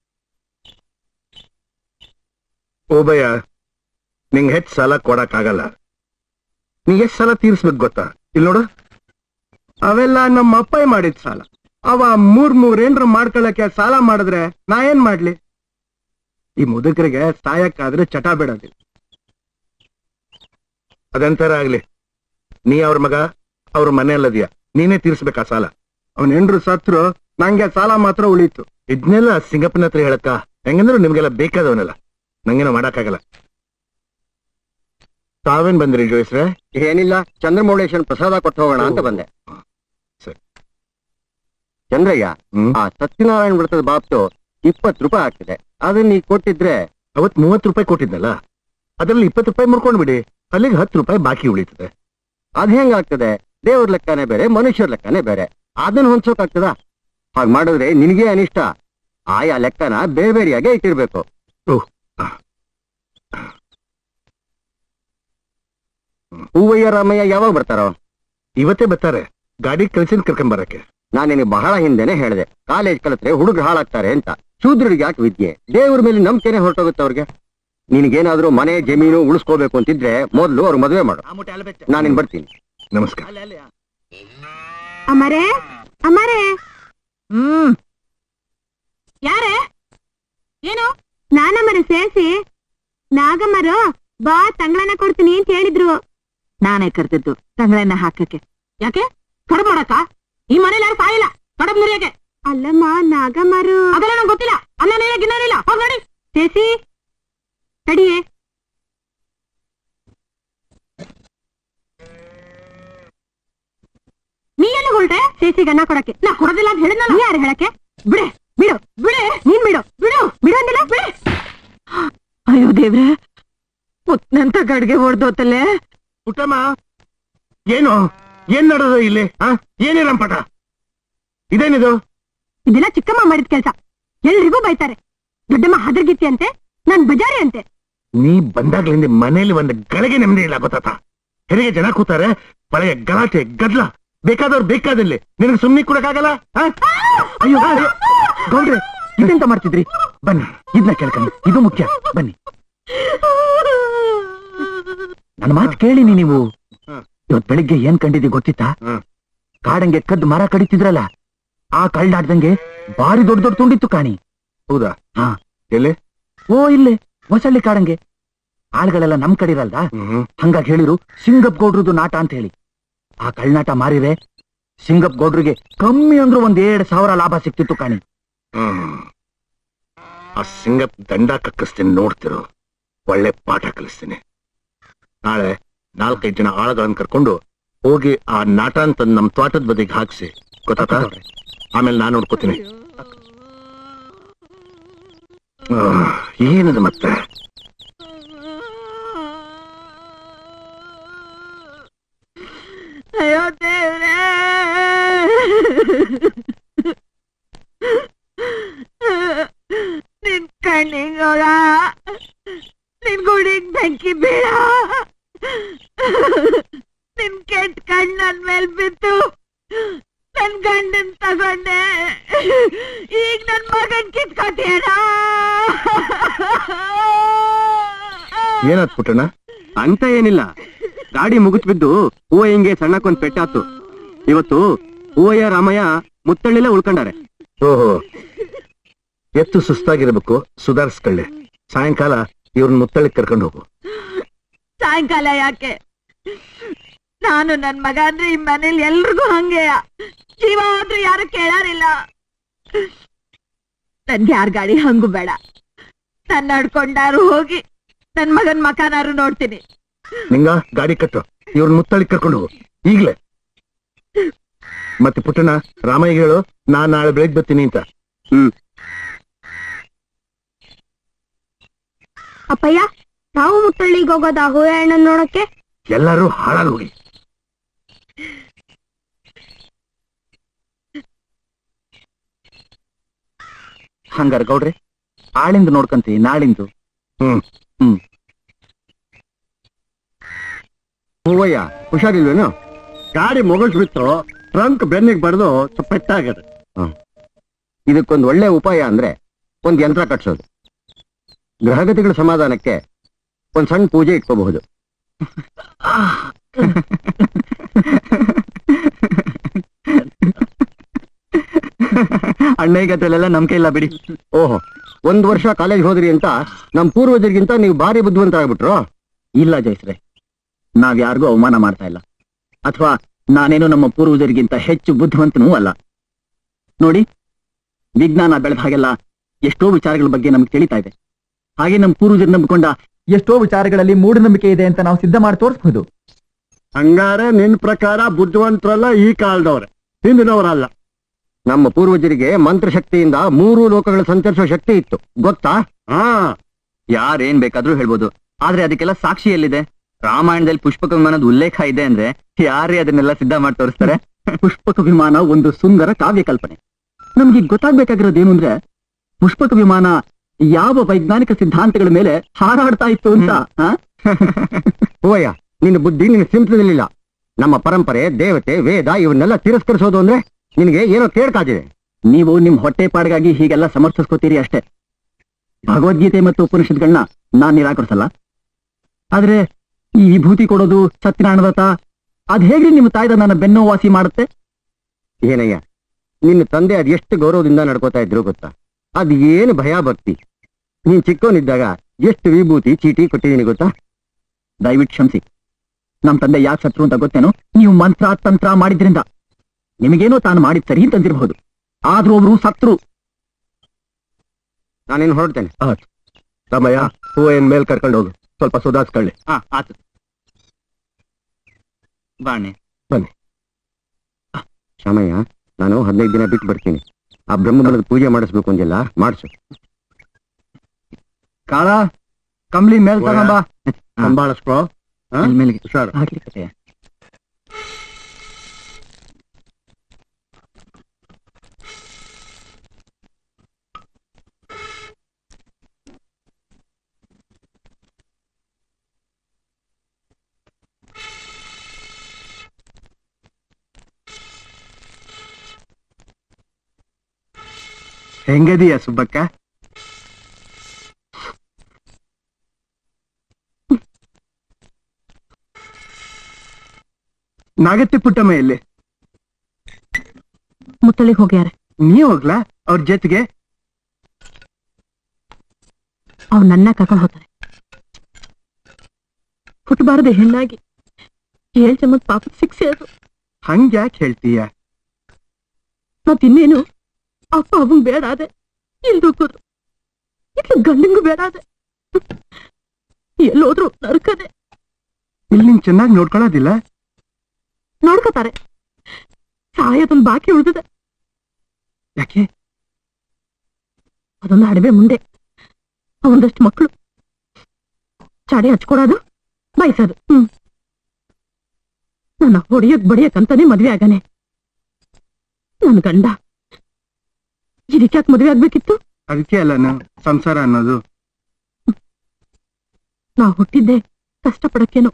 ಓಬಯ್ಯ ನಿಂಗ್ ಹೆಚ್ಚು ಸಾಲ ಕೊಡಕ್ಕಾಗಲ್ಲ ನೀ ಎಷ್ಟ್ ಸಾಲ ತೀರ್ಸ್ಬೇಕು ಗೊತ್ತಾ ಇಲ್ಲಿ ನೋಡು ಅವೆಲ್ಲ ನಮ್ಮ ಅಪ್ಪಯ್ಯ ಮಾಡಿದ ಸಾಲ ಅವ ಮೂರ್ ಮೂರ್ ಏನ್ರ ಮಾಡ್ಕೊಳಕ್ಕೆ ಸಾಲ ಮಾಡಿದ್ರೆ ನಾ ಏನ್ ಮಾಡ್ಲಿ ಈ ಮುದುಕರಿಗೆ ಸಾಯಕ್ಕಾದ್ರೆ ಚಟ ಬಿಡೋದಿಲ್ಲ ಅದೆಂತಾರ ಆಗ್ಲಿ ನೀ ಅವ್ರ ಮಗ ಅವ್ರ ಮನೆ ಅಲ್ಲದಿಯ ನೀನೇ ತೀರ್ಸ್ಬೇಕಾ ಸಾಲ ಅವನ್ ಹೆಂಡ್ರು ಸತ್ರು ನಂಗೆ ಸಾಲ ಮಾತ್ರ ಉಳೀತು ಇದನ್ನೆಲ್ಲ ಸಿಂಗಪ್ಪನ ಹತ್ರ ಹೇಳಕ್ಕ ಹೆಂಗಂದ್ರೆ ನಿಮ್ಗೆಲ್ಲ ಬೇಕಾದವನಲ್ಲ ನಂಗೇನೋ ಮಾಡಕ್ಕಾಗಲ್ಲ ತಾವೇನ್ ಬಂದ್ರಿ ಜೋಯಿಸ್ರೆ ಏನಿಲ್ಲ ಚಂದ್ರಮೌಳೇಶನ್ ಪ್ರಸಾದ ಕೊಟ್ಟು ಹೋಗೋಣ ಅಂತ ಬಂದೆ ಸರಿ. ಚಂದ್ರಯ್ಯ ಹ್ಮ್ ಆ ಸತ್ಯನಾರಾಯಣ ವ್ರತದ ಬಾಬ್ತು ಇಪ್ಪತ್ತು ರೂಪಾಯಿ ಆಗ್ತಿದೆ ಅದನ್ನ ನೀ ಕೊಟ್ಟಿದ್ರೆ ಅವತ್ ಮೂವತ್ ರೂಪಾಯಿ ಕೊಟ್ಟಿದ್ನಲ್ಲ ಅದ್ರಲ್ಲಿ ಇಪ್ಪತ್ತು ರೂಪಾಯಿ ಮುರ್ಕೊಂಡ್ ಬಿಡಿ ಅಲ್ಲಿಗೆ ಹತ್ತು ರೂಪಾಯಿ ಬಾಕಿ ಉಳಿತದೆ ಅದ್ ಹೆಂಗಾಗ್ತದೆ ದೇವ್ರ ಲೆಕ್ಕನೇ ಬೇರೆ ಮನುಷ್ಯರ ಲೆಕ್ಕನೇ ಬೇರೆ ಅದನ್ನ ಹೊಂದ್ಸೋಕಾಗ್ತದ ಹಾಗ್ ಮಾಡಿದ್ರೆ ನಿನಗೆ ಅನಿಷ್ಟ ಆಯಾ ಲೆಕ್ಕನ ಬೇರೆ ಬೇರೆಯಾಗೆ ಇಟ್ಟಿರ್ಬೇಕು ಹೂವಯ್ಯ ರಾಮಯ್ಯ ಯಾವಾಗ ಬರ್ತಾರೋ ಇವತ್ತೇ ಬರ್ತಾರೆ ಗಾಡಿ ಕಳ್ಸಿದ್ ಕರ್ಕೊಂಡ್ ಬರಕ್ಕೆ ನಾನು ನಿನಗೆ ಬಹಳ ಹಿಂದೆನೆ ಹೇಳಿದೆ ಕಾಲೇಜ್ ಕಲಿತ್ರೆ ಹುಡುಗರು ಹಾಳಾಗ್ತಾರೆ ಅಂತ ಶೂದ್ರರಿಗೆ ಯಾಕೆ ವಿದ್ಯೆ ದೇವ್ರ ಮೇಲೆ ನಂಬಿಕೆನೆ ಹೊರಟೋಗುತ್ತೆ ಅವ್ರಿಗೆ ನಿನಗೇನಾದ್ರೂ ಮನೆ ಜಮೀನು ಉಳಿಸ್ಕೋಬೇಕು ಅಂತಿದ್ರೆ ಮೊದಲು ಅವ್ರ ಮದುವೆ ಮಾಡು ಆ ಮುಟ್ಟೆ ಅಲ್ಲ ಬೆಚ್ಚ ನಾನಿನ್ ಬರ್ತೀನಿ ನಮಸ್ಕಾರ ಅಲ್ಲಿ ಅಲ್ಲಿ ಅಮರೇ ಅಮರೇ ಹ್ಮ್ ಯಾರೇ ಏನು ನಾನಮ್ಮರು ಸೇರಿಸಿ ನಾಗಮ್ಮರು ಬಾ ತಂಗಳನ್ನ ಕೊಡ್ತೀನಿ ಅಂತ ಹೇಳಿದ್ರು ನಾನೇ ಕರ್ತಿದ್ದು ತಂಗಳನ್ನ ಹಾಕಕ್ಕೆ ಯಾಕೆ ಕಡಬ್ ಮಾಡಕ್ಕ ಈ ಮನೇಲಿ ಯಾರು ಸಾಯಿಲ್ಲ ಕಡಬ್ ಮುರಿಯಕ್ಕೆ ಅಲ್ಲಮ್ಮ ನಾಗಮ್ಮರು ಅದೆಲ್ಲ ನಂಗೆ ಗೊತ್ತಿಲ್ಲ ಅನ್ನನೇ ಗಿನ್ನರಿಲ್ಲ ಹೋಗ್ ನೋಡಿ ಸೇಸಿ ತಡಿಯೇ ನೀ ಎಲ್ಲ ಹೊರಟೆ ಸೇಸಿ ಗಣ್ಣ ಕೊಡಕ್ಕೆ ನಾ ಕೊಡೋದಿಲ್ಲ ಅಂತ ಹೇಳಿದ್ನಲ್ಲ ನೀ ಯಾರು ಹೇಳಕ್ಕೆ ಬಿಡೆ ಬಿಡು ಬಿಡೆ ನೀನ್ ಬಿಡು ಬಿಡು ಬಿಡು ಅಂದಿಲ್ಲ ಬಿಡೆ ಅಯ್ಯೋ ದೇವ್ರೆ ಪುತ್ನಂತ ಗಡ್ಗೆ ಹೊಡ್ದೋತಲ್ಲೇ ಪುಟ್ಟಮ್ಮ ಏನು ಏನ್ ನಡೆದು ಇಲ್ಲಿ ಆ ಏನೇ ರಂಪಟ ಇದೇನಿದು ಇದೆಲ್ಲ ಚಿಕ್ಕಮ್ಮ ಮಾಡಿದ ಕೆಲ್ಸ ಎಲ್ರಿಗೂ ಬೈತಾರೆ ದೊಡ್ಡಮ್ಮ ಹದರ್ಗಿತ್ತಿ ಅಂತೆ ನಾನ್ ಬಜಾರಿ ಅಂತೆ ನೀ ಬಂದಾಗ್ಲಿಂದ ಮನೇಲಿ ಒಂದು ಗಳಿಗೆ ನೆಮ್ಮದಿ ಇಲ್ಲ ಗೊತ್ತಾತ ಹೆರಿಗೆ ಜನ ಕೂತಾರೆ ಪಳೆಯ ಗಲಾಟೆ ಗದ್ಲ ಬೇಕಾದವ್ರು ಬೇಕಾದಲ್ಲಿ ನಿನಗೆ ಸುಮ್ಮನೆ ಕೊಡಕ್ಕಾಗಲ್ಲ ಆ? ಅಯ್ಯೋ ಅಯ್ಯೋ. ಗೌಡ್ರೆ ಇದೆಂತ ಮಾಡ್ತಿದ್ರಿ ಬನ್ನಿ ಇದನ್ನ ಕೇಳ್ಕೊಂಡು ಇದು ಮುಖ್ಯ ಬನ್ನಿ ನನ್ನ ಮಾತು ಕೇಳಿನಿ ನೀವು ಇವತ್ ಬೆಳಿಗ್ಗೆ ಏನ್ ಕಂಡಿದಿ ಗೊತ್ತಿತ್ತಾ ಕಾಡಂಗೆ ಕದ್ದು ಮರ ಕಡಿತಿದ್ರಲ್ಲ ಆ ಕಳ್ಳಾಡ್ದಂಗೆ ಬಾರಿ ದೊಡ್ಡ ದೊಡ್ಡ ತುಂಡಿತ್ತು ಕಾಣಿ ಹೌದಾ ಹಾ ಎಲ್ಲಿ ಓ ಇಲ್ಲೇ ಹೊಸಳ್ಳಿ ಕಾಡಂಗೆ ಆಳ್ಗಳೆಲ್ಲ ನಮ್ ಕಡಿರಲ್ದ ಹಂಗಾಗಿ ಹೇಳಿರು ಸಿಂಗಪ್ ಗೌಡ್ರದು ನಾಟ ಅಂತ ಹೇಳಿ ಆ ಕಳ್ನಾಟ ಮಾರಿರೆ ಸಿಂಗಪ್ ಗೌಡ್ರಿಗೆ ಕಮ್ಮಿ ಅಂದ್ರೂ ಒಂದ್ ಎರಡ್ ಸಾವಿರ ಲಾಭ ಸಿಕ್ತಿತ್ತು ಕಾಣಿ ಆ ಸಿಂಗಪ್ ದಂಡ ಕಕ್ಕಿಸ್ತೀನಿ ನೋಡ್ತಿರು ಒಳ್ಳೆ ಪಾಠ ಕಲಿಸ್ತೀನಿ ನಾಳೆ ನಾಲ್ಕೈದು ಜನ ಆಳುಗಳನ್ನ ಕರ್ಕೊಂಡು ಹೋಗಿ ಆ ನಾಟ ಅಂತ ನಮ್ ತೋಟದ ಬದಿಗೆ ಹಾಕ್ಸಿ ಗೊತ್ತಾತ ಆಮೇಲೆ ನಾನು ನೋಡ್ಕೋತೀನಿ ಏನದು ಮತ್ತೆ ಅಯ್ಯೋ ದೇವ್ರೇ ನಿನ್ ಕಣ್ಣಿಗ್ ನೋಡ ನಿನ್ ಗುಡಿಗ್ ಬೆಂಕಿ ಬೀಳ ನಿನ್ ಕೆಟ್ಟ ಕಣ್ ನನ್ ಮೇಲ್ ಬಿತ್ತು ನನ್ ಗಂಡನ್ ತಗೊಂಡೆ ಈಗ ನನ್ ಮಗನ್ ಕಿತ್ಕೊತೀಯಣ ಏನಾದ್ ಪುಟ್ಟಣ್ಣ ಅಂತ ಏನಿಲ್ಲ ಗಾಡಿ ಮುಗಿಸ್ ಬಿದ್ದು ಹೂವ ಹಿಂಗೆ ಸಣ್ಣಕ್ಕೊಂದ್ ಪೆಟ್ಟಾತು ಇವತ್ತು ಹೂವಯ್ಯ ರಾಮಯ್ಯ ಮುತ್ತಳ್ಳಿಲೇ ಉಳ್ಕೊಂಡಾರೆ ಓಹೋ ಎತ್ತು ಸುಸ್ತಾಗಿರ್ಬೇಕು ಸುಧಾರಿಸ್ಕೊಳ್ಳಿ ಸಾಯಂಕಾಲ ಇವ್ರನ್ನ ಮುತ್ತಳಿಗೆ ಕರ್ಕೊಂಡು ಹೋಗು ಸಾಯಂಕಾಲ ಯಾಕೆ ನಾನು ನನ್ ಮಗ ಅಂದ್ರೆ ಈ ಮನೇಲಿ ಎಲ್ರಿಗೂ ಹಂಗೆಯ ಜೀವ ಹೋದ್ರು ಯಾರು ಕೇಳಾರಿಲ್ಲ ನನ್ಗೆ ಯಾರ್ ಗಾಡಿ ಹಂಗು ಬೇಡ ನಾನ್ ನಡ್ಕೊಂಡಾರು ಹೋಗಿ ನನ್ ಮಗನ್ ಮಕಾನಾರು ನೋಡ್ತೀನಿ ನಿಂಗ ಗಾಡಿ ಕಟ್ಟು ಇವ್ರನ್ನ ಮುತ್ತಳಿಗೆ ಕರ್ಕೊಂಡು ಹೋಗು ಈಗ್ಲೇ ಮತ್ತೆ ಪುಟ್ಟಣ್ಣ ರಾಮಯ್ಯ ಹೇಳು ನಾನ್ ನಾಳೆ ಬೆಳಗ್ಗೆ ಬರ್ತೀನಿ ಅಂತ ಹ್ಮ್ ಅಪ್ಪಯ್ಯ ನಾವು ಮುತ್ತಳ್ಳಿಗೆ ಹೋಗೋದಾ ಹೂವೆ ಹಣ್ಣನ್ ನೋಡಕ್ಕೆ ಎಲ್ಲರೂ ಹಾಳಾಗಿ ಹೋಗಿ ಹಂಗಾರ ಗೌಡ್ರೆ ಆಳಿಂದ ನೋಡ್ಕಂತಿ ನಾಳಿಂದು ಹ್ಮ್ ಹ್ಮ್ ಹೂವಯ್ಯ ಹುಷಾರಿಲ್ವೇನು ಗಾಡಿ ಮುಗಿಸ್ಬಿಟ್ಟು ಟ್ರಂಕ್ ಬೆನ್ನಿಗೆ ಬಡ್ದು ಸ್ವಲ್ಪ ಪೆಟ್ಟಾಗದೆ ಇದಕ್ಕೊಂದು ಒಳ್ಳೆ ಉಪಾಯ ಅಂದ್ರೆ ಒಂದ್ ಯಂತ್ರ ಕಟ್ಸೋದು ಗ್ರಹಗತಿಗಳ ಸಮಾಧಾನಕ್ಕೆ ಒಂದ್ ಸಣ್ಣ ಪೂಜೆ ಇಟ್ಕೋಬಹುದು ಅಣ್ಣಯ್ಯ ಗದ್ರಲ್ಲೆಲ್ಲ ನಂಬಿಕೆ ಇಲ್ಲ ಬಿಡಿ ಓಹೋ ಒಂದ್ ವರ್ಷ ಕಾಲೇಜ್ ಹೋದ್ರಿ ಅಂತ ನಮ್ ಪೂರ್ವಜರಿಗಿಂತ ನೀವು ಭಾರಿ ಬುದ್ಧಿವಂತ ಆಗ್ಬಿಟ್ರು ಇಲ್ಲ ಜಯಶ್ರೀ ನಾವ್ ಯಾರಿಗೂ ಅವಮಾನ ಮಾಡ್ತಾ ಇಲ್ಲ ಅಥವಾ ನಾನೇನು ನಮ್ಮ ಪೂರ್ವಜರಿಗಿಂತ ಹೆಚ್ಚು ಬುದ್ಧಿವಂತನೂ ಅಲ್ಲ ನೋಡಿ ವಿಜ್ಞಾನ ಬೆಳೆದ ಹಾಗೆಲ್ಲ ಎಷ್ಟೋ ವಿಚಾರಗಳ ಬಗ್ಗೆ ನಮ್ಗೆ ತಿಳಿತಾ ಇದೆ ಹಾಗೆ ನಮ್ಮ ಪೂರ್ವಜರು ನಂಬಿಕೊಂಡ ಎಷ್ಟೋ ವಿಚಾರಗಳಲ್ಲಿ ಮೂಢನಂಬಿಕೆ ಇದೆ ಅಂತ ನಾವು ಸಿದ್ಧ ಮಾಡಿ ತೋರಿಸಬಹುದು ಹಂಗಾರೆ ನಿನ್ ಪ್ರಕಾರ ಬುದ್ಧಿವಂತರಲ್ಲ ಈ ಕಾಲದವ್ರೆ ಹಿಂದಿನವರಲ್ಲ ನಮ್ಮ ಪೂರ್ವಜರಿಗೆ ಮಂತ್ರಶಕ್ತಿಯಿಂದ ಮೂರು ಲೋಕಗಳ ಸಂಚರಿಸೋ ಶಕ್ತಿ ಇತ್ತು ಗೊತ್ತಾ ಹಾ ಯಾರೇನ್ ಬೇಕಾದ್ರೂ ಹೇಳ್ಬೋದು ಆದ್ರೆ ಅದಕ್ಕೆಲ್ಲ ಸಾಕ್ಷಿ ಎಲ್ಲಿದೆ ರಾಮಾಯಣದಲ್ಲಿ ಪುಷ್ಪಕ ವಿಮಾನದ ಉಲ್ಲೇಖ ಇದೆ ಅಂದ್ರೆ ಯಾರೇ ಅದನ್ನೆಲ್ಲ ಸಿದ್ಧ ಮಾಡಿ ತೋರಿಸ್ತಾರೆ ಪುಷ್ಪಕ ವಿಮಾನ ಒಂದು ಸುಂದರ ಕಾವ್ಯ ಕಲ್ಪನೆ ನಮ್ಗೆ ಈಗ ಗೊತ್ತಾಗ್ಬೇಕಾಗಿರೋದು ಏನು ಅಂದ್ರೆ ಪುಷ್ಪಕ ವಿಮಾನ ಯಾವ ವೈಜ್ಞಾನಿಕ ಸಿದ್ಧಾಂತಗಳ ಮೇಲೆ ಹಾರಾಡ್ತಾ ಇತ್ತು ಅಂತ ಆ? ಹೂವಯ್ಯ ನಿನ್ನ ಬುದ್ಧಿ ನಿನ್ನ ಸಿಂಪಲಿಲ್ಲ ನಮ್ಮ ಪರಂಪರೆ ದೇವತೆ ವೇದ ಇವನ್ನೆಲ್ಲ ತಿರಸ್ಕರಿಸೋದು ಅಂದ್ರೆ ನಿನಗೆ ಏನೋ ಕೇಳ್ಕಾದಿದೆ ನೀವು ನಿಮ್ ಹೊಟ್ಟೆ ಪಾಡ್ಗಾಗಿ ಹೀಗೆಲ್ಲ ಸಮರ್ಥಿಸ್ಕೋತೀರಿ ಅಷ್ಟೇ ಭಗವದ್ಗೀತೆ ಮತ್ತು ಉಪನಿಷತ್ಗಳನ್ನ ನಾನ್ ನಿರಾಕರಿಸಲ್ಲ ಆದ್ರೆ ಈ ವಿಭೂತಿ ಕೊಡೋದು ಸತ್ಯನಾರಾಯಣದತ್ತ ಅದ್ ಹೇಗ್ರಿ ನಿಮ್ಮ ತಾಯ್ದ ನನ್ನ ಬೆನ್ನು ವಾಸಿ ಮಾಡುತ್ತೆ ಏನಯ್ಯ ನಿನ್ನ ತಂದೆ ಅದ್ ಎಷ್ಟು ಗೌರವದಿಂದ ನಡ್ಕೋತಾ ಇದ್ರು ಗೊತ್ತಾ ಅದ್ ಏನು ಭಯ ಭಕ್ತಿ ನೀನ್ ಚಿಕ್ಕವನಿದ್ದಾಗ ಎಷ್ಟು ವಿಭೂತಿ ಚೀಟಿ ಕೊಟ್ಟಿದ್ದೀನಿ ಗೊತ್ತಾ ದಯವಿಟ್ಟು ಕ್ಷಮಿಸಿ ನಮ್ ತಂದೆ ಯಾಕೆ ಸತ್ರು ಅಂತ ಗೊತ್ತೇನೋ ನೀವು ಮಂತ್ರ ತಂತ್ರ ಮಾಡಿದ್ರಿಂದ ನಿಮಗೇನೋ ತಾನು ಮಾಡಿದ್ ಸರಿ ಅಂತಂದಿರಬಹುದು ಆದ್ರೂ ಒಬ್ರು ಸತ್ರು ನಾನೇನು ಹೊರಡ್ತೇನೆ ಆಯ್ತು. ತಮ್ಮಯ್ಯ ಹೂ ಏನ್ ಮೇಲ್ ಕರ್ಕೊಂಡು ಹೋಗು ಸ್ವಲ್ಪ ಸುಧಾರಿಸ್ಕೊಳ್ಳಿ ಹಾ ಆತು ಬಾಣೆ ಶ್ಯಾಮಯ್ಯ ನಾನು ಹದಿನೈದು ದಿನ ಬಿಟ್ಟು ಬರ್ತೀನಿ ಆ ಬ್ರಹ್ಮಬಲದ ಪೂಜೆ ಮಾಡಿಸ್ಬೇಕು ಅಂದಿಲ್ಲ ಮಾಡಿಸು ಕಾಳ ಕಂಬ್ಳಿ ಮೇಲ್ ತಗೊಂಬ ಸಂಭಾಳಿಸ್ಕೋ ಹಾ? ಮೇಲ್ಗೆ ಹುಷಾರು ಹಾಕ್ಲಿ ಕತೆ. ಹೆಂಗದೀಯ ಸುಬ್ಬಕ್ಕ ನಾಗತ್ತೆ ಪುಟ್ಟಮ್ಮ ಎಲ್ಲಿ ಮುತ್ತಳಿಗೆ ಹೋಗ್ಯಾರ ನೀ ಹೋಗ್ಲಾ ಅವ್ರ ಜೊತೆಗೆ ಅವ್ರು ನನ್ನ ಕರ್ಕೊಂಡು ಹೋಗ್ತಾರೆ ಹುಟ್ಟಬಾರದೆ ಹೆಣ್ಣಾಗಿ ಏಳ್ ಜನ್ಮದ ಪಾಪದ ಶಿಕ್ಷೆ ಅದು ಹಂಗ್ ಯಾಕೆ ಹೇಳ್ತೀಯ ಮತ್ತಿನ್ನೇನು ಅಪ್ಪ ಅವಂಗ್ ಬೇಡ ಅದೆ ಇಲ್ಲಿ ದುಃಖದ್ರು ಇಟ್ಲು ಗಂಡಂಗೂ ಬೇಡ ಅದೆ ಎಲ್ಲೋದ್ರು ನರ್ಕದೆ ಇಲ್ಲಿ ನಿನ್ ಚೆನ್ನಾಗಿ ನೋಡ್ಕೊಳ್ಳೋದಿಲ್ಲ ನೋಡ್ಕೋತಾರೆ ಸಾಯೋದೊಂದು ಬಾಕಿ ಉಳಿದಿದೆ ಯಾಕೆ ಅದೊಂದು ಅಡವೆ ಮುಂದೆ ಒಂದಷ್ಟು ಮಕ್ಕಳು ಚಾಡಿ ಹಚ್ಕೊಡೋದು ಬಯಸೋದು ಹ್ಮ್ ನನ್ನ ಹೊಡಿಯಕ್ ಬಡಿಯಕ್ ಅಂತಾನೆ ಮದ್ವೆ ಆಗಾನೆ ನನ್ ಗಂಡ ಇದಕ್ಯಾಕ್ ಮದ್ವೆ ಆಗ್ಬೇಕಿತ್ತು ಅದಕ್ಕೆ ಅಲ್ಲ ಸಂಸಾರ ಅನ್ನೋದು ನಾ ಹುಟ್ಟಿದ್ದೆ ಕಷ್ಟಪಡಕ್ಕೇನು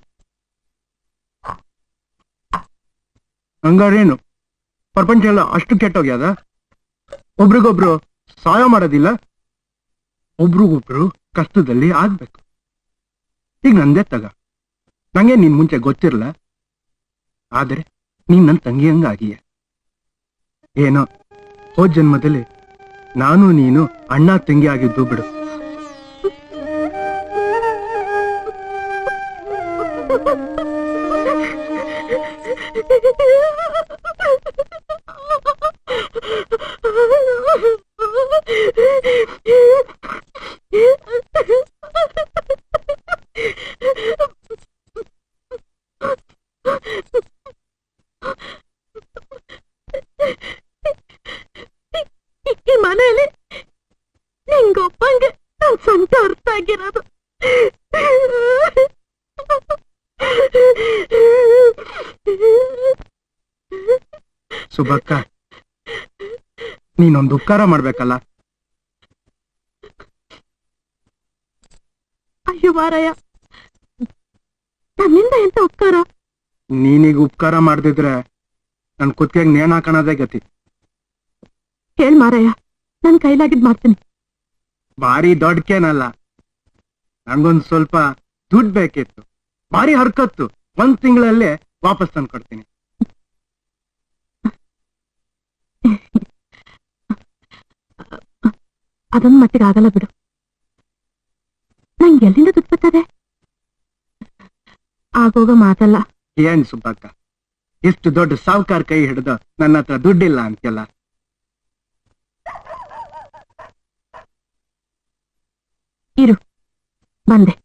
ಹಂಗಾರೇನು ಪ್ರಪಂಚ ಎಲ್ಲ ಅಷ್ಟು ಕೆಟ್ಟೋಗ್ಯದ ಒಬ್ರಿಗೊಬ್ರು ಸಹಾಯ ಮಾಡೋದಿಲ್ಲ ಒಬ್ರಿಗೊಬ್ರು ಕಷ್ಟದಲ್ಲಿ ಆಗ್ಬೇಕು ಈಗ ನಂದೇ ತಗ ನಂಗೆ ನಿನ್ ಮುಂಚೆ ಗೊತ್ತಿರಲ್ಲ ಆದರೆ ನೀನ್ ನನ್ ತಂಗಿ ಹಂಗಾಗಿಯ ಏನೋ ಹೋದ್ ಜನ್ಮದಲ್ಲಿ ನಾನು ನೀನು ಅಣ್ಣ ತಂಗಿ ಆಗಿದ್ದು ಬಿಡು ಈ ಮನೆಯಲ್ಲಿ ನಿಂಗೊಬ್ಬಂಗೆ ನನ್ ಸಂತ ಅರ್ಥ ಆಗಿರೋದು ಸುಭಕ್ಕ ನೀನೊಂದು ಉಪಕಾರ ಮಾಡ್ಬೇಕಲ್ಲ ಅಯ್ಯೋ ಮಾರಾಯ ನನ್ನಿಂದ ಎಂತ ಉಪಕಾರ ನೀನೀಗ ಉಪಕಾರ ಮಾಡ್ದಿದ್ರೆ ನನ್ ಕುತ್ತಿಗೆ ನೇಣ್ ಹಾಕೋಣದೇ ಗತಿ ಹೇಳ್ ಮಾರಾಯ ನನ್ ಕೈಲಾಗಿದ್ ಮಾಡ್ತೀನಿ ಭಾರಿ ದೊಡ್ಡಕೇನಲ್ಲ ನನ್ಗೊಂದ್ ಸ್ವಲ್ಪ ದುಡ್ಡು ಬೇಕಿತ್ತು ಭಾರಿ ಹರ್ಕತ್ತು ಒಂದ್ ತಿಂಗಳಲ್ಲೇ ವಾಪಸ್ ತಂದು ಕೊಡ್ತೀನಿ ಅದೊಂದ್ ಮಟ್ಟಿಗೆ ಆಗಲ್ಲ ಬಿಡು ನಂಗೆ ಎಲ್ಲಿಂದ ದುಡ್ಡು ಬರ್ತದೆ ಆಗೋಗ ಮಾತಲ್ಲ ಏನ್ ಸುಬ್ಬಕ್ಕ ಇಷ್ಟು ದೊಡ್ಡ ಸಾವುಕಾರ ಕೈ ಹಿಡಿದು ನನ್ನ ಹತ್ರ ದುಡ್ಡಿಲ್ಲ ಅಂತೆಲ್ಲ ಇರು ಬಂದೆ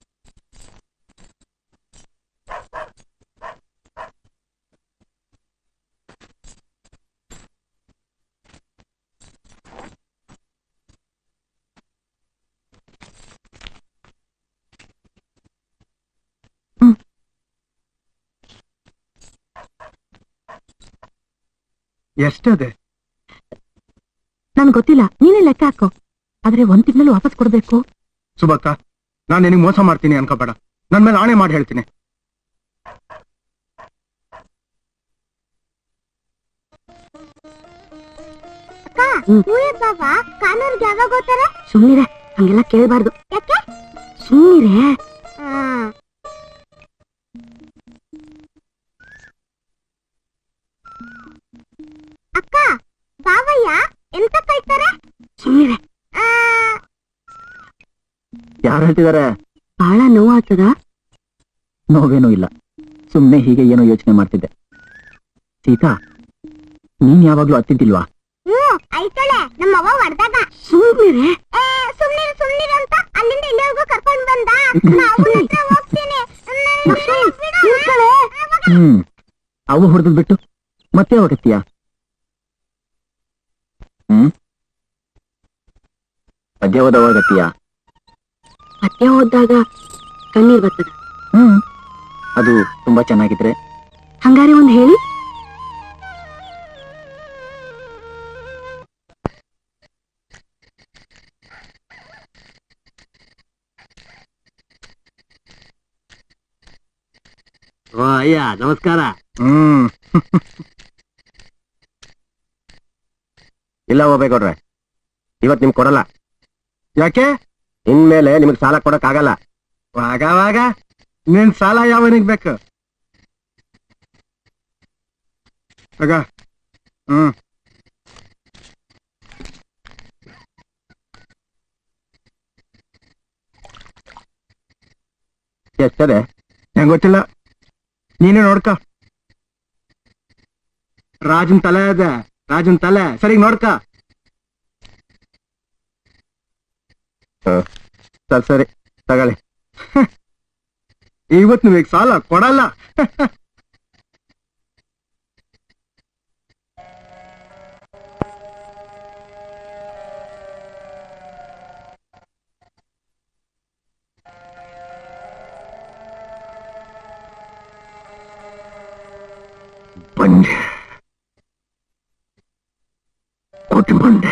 ಎಷ್ಟದೆ ನನ್ ಗೊತ್ತಿಲ್ಲ ನೀನೇ ಲೆಕ್ಕ ಹಾಕೋ ಆದ್ರೆ ಒಂದ್ ತಿಂಗಳು ವಾಪಸ್ ಕೊಡ್ಬೇಕು ಸುಬ್ಬಕ್ಕ ನಾನ್ ನಿನಗೆ ಮೋಸ ಮಾಡ್ತೀನಿ ಅನ್ಕೋಬೇಡ ನನ್ ಮೇಲೆ ಆಣೆ ಮಾಡಿ ಹೇಳ್ತೀನಿ ಅಕ್ಕ ಬಾಬಾ ಕಾನೂರ್ಗೆ ಯಾವಾಗ ಹೋಗ್ತಾರೆ ಸುಮ್ನಿರೆ ಹಂಗೆಲ್ಲ ಕೇಳ್ಬಾರ್ದು ಯಾಕೆ ಸುಮ್ನಿರೆ ಅಕ್ಕ ಬಾವಯ್ಯ ಎಂತ ಕಳ್ತಾರೆ ಸುಮ್ನಿರೆ ಯಾರು ಹೇಳ್ತಿದಾರೆ ಬಹಳ ನೋವಾಗ್ತದ ನೋವೇನೂ ಇಲ್ಲ ಸುಮ್ನೆ ಹೀಗೆ ಏನೋ ಯೋಚನೆ ಮಾಡ್ತಿದ್ದೆ ಸೀತಾ ನೀನ್ ಯಾವಾಗ್ಲೂ ಅತ್ತಿದ್ದಿಲ್ವಾ ಹ್ಮ್ ಐತಳೆ ನಮ್ಮ ಅವ್ವ ಹೊಡ್ದಾಗ ಸುಮ್ನಿರೆ ಸುಮ್ನಿರೆ ಸುಮ್ನಿರೆ ಅಂತ ಅಲ್ಲಿಂದ ಇಲ್ಲಿವರೆಗೂ ಕರ್ಕೊಂಡ್ ಬಂದ ನಾವು ಹತ್ರ ಹೋಗ್ತೀನಿ ಹ್ಮ್ ಅವು ಹೊಡೆದ್ ಬಿಟ್ಟು ಮತ್ತೆ ಹೋಗತ್ತೀಯ ಹ್ಮ್ ಪದ್ಯ ಓದವಾಗತ್ತೀಯ ಪದ್ಯ ಓದ್ದಾಗ ಕಣ್ಣೀರ್ ಬರ್ತದ ಹ್ಮ್ ಅದು ತುಂಬಾ ಚೆನ್ನಾಗಿದ್ರೆ ಹಂಗಾರೆ ಒಂದ್ ಹೇಳಿ ಓ ಅಯ್ಯ ನಮಸ್ಕಾರ ಹ್ಮ್ ಇಲ್ಲ ಹೋಗ್ಬೇಕೊಡ್ರೆ ಇವತ್ ನಿಮ್ಗೆ ಕೊಡಲ್ಲ ಯಾಕೆ ಇನ್ಮೇಲೆ ನಿಮ್ಗೆ ಸಾಲ ಕೊಡಕ್ ಆಗಲ್ಲ ವಾಗ ನಿನ್ ಸಾಲ ಯಾವನಿಗ್ ಬೇಕು ಆಗ ಹ್ಮ್ ಎಷ್ಟದೆ ನಂಗ್ ಗೊತ್ತಿಲ್ಲ ನೀನೇ ನೋಡ್ಕ ರಾಜನ್ ತಲೆ ಅದ ರಾಜನ್ ತಲೆ ಸರಿ ನೋಡ್ಕ ಸರಿ ಸರಿ ತಗೊಳ್ಳಿ ಇವತ್ ನಿಮಗೆ ಸಾಲ ಕೊಡಲ್ಲ ಬಂಡೆ ಕೊಟ್ಟು ಬಂಡೆ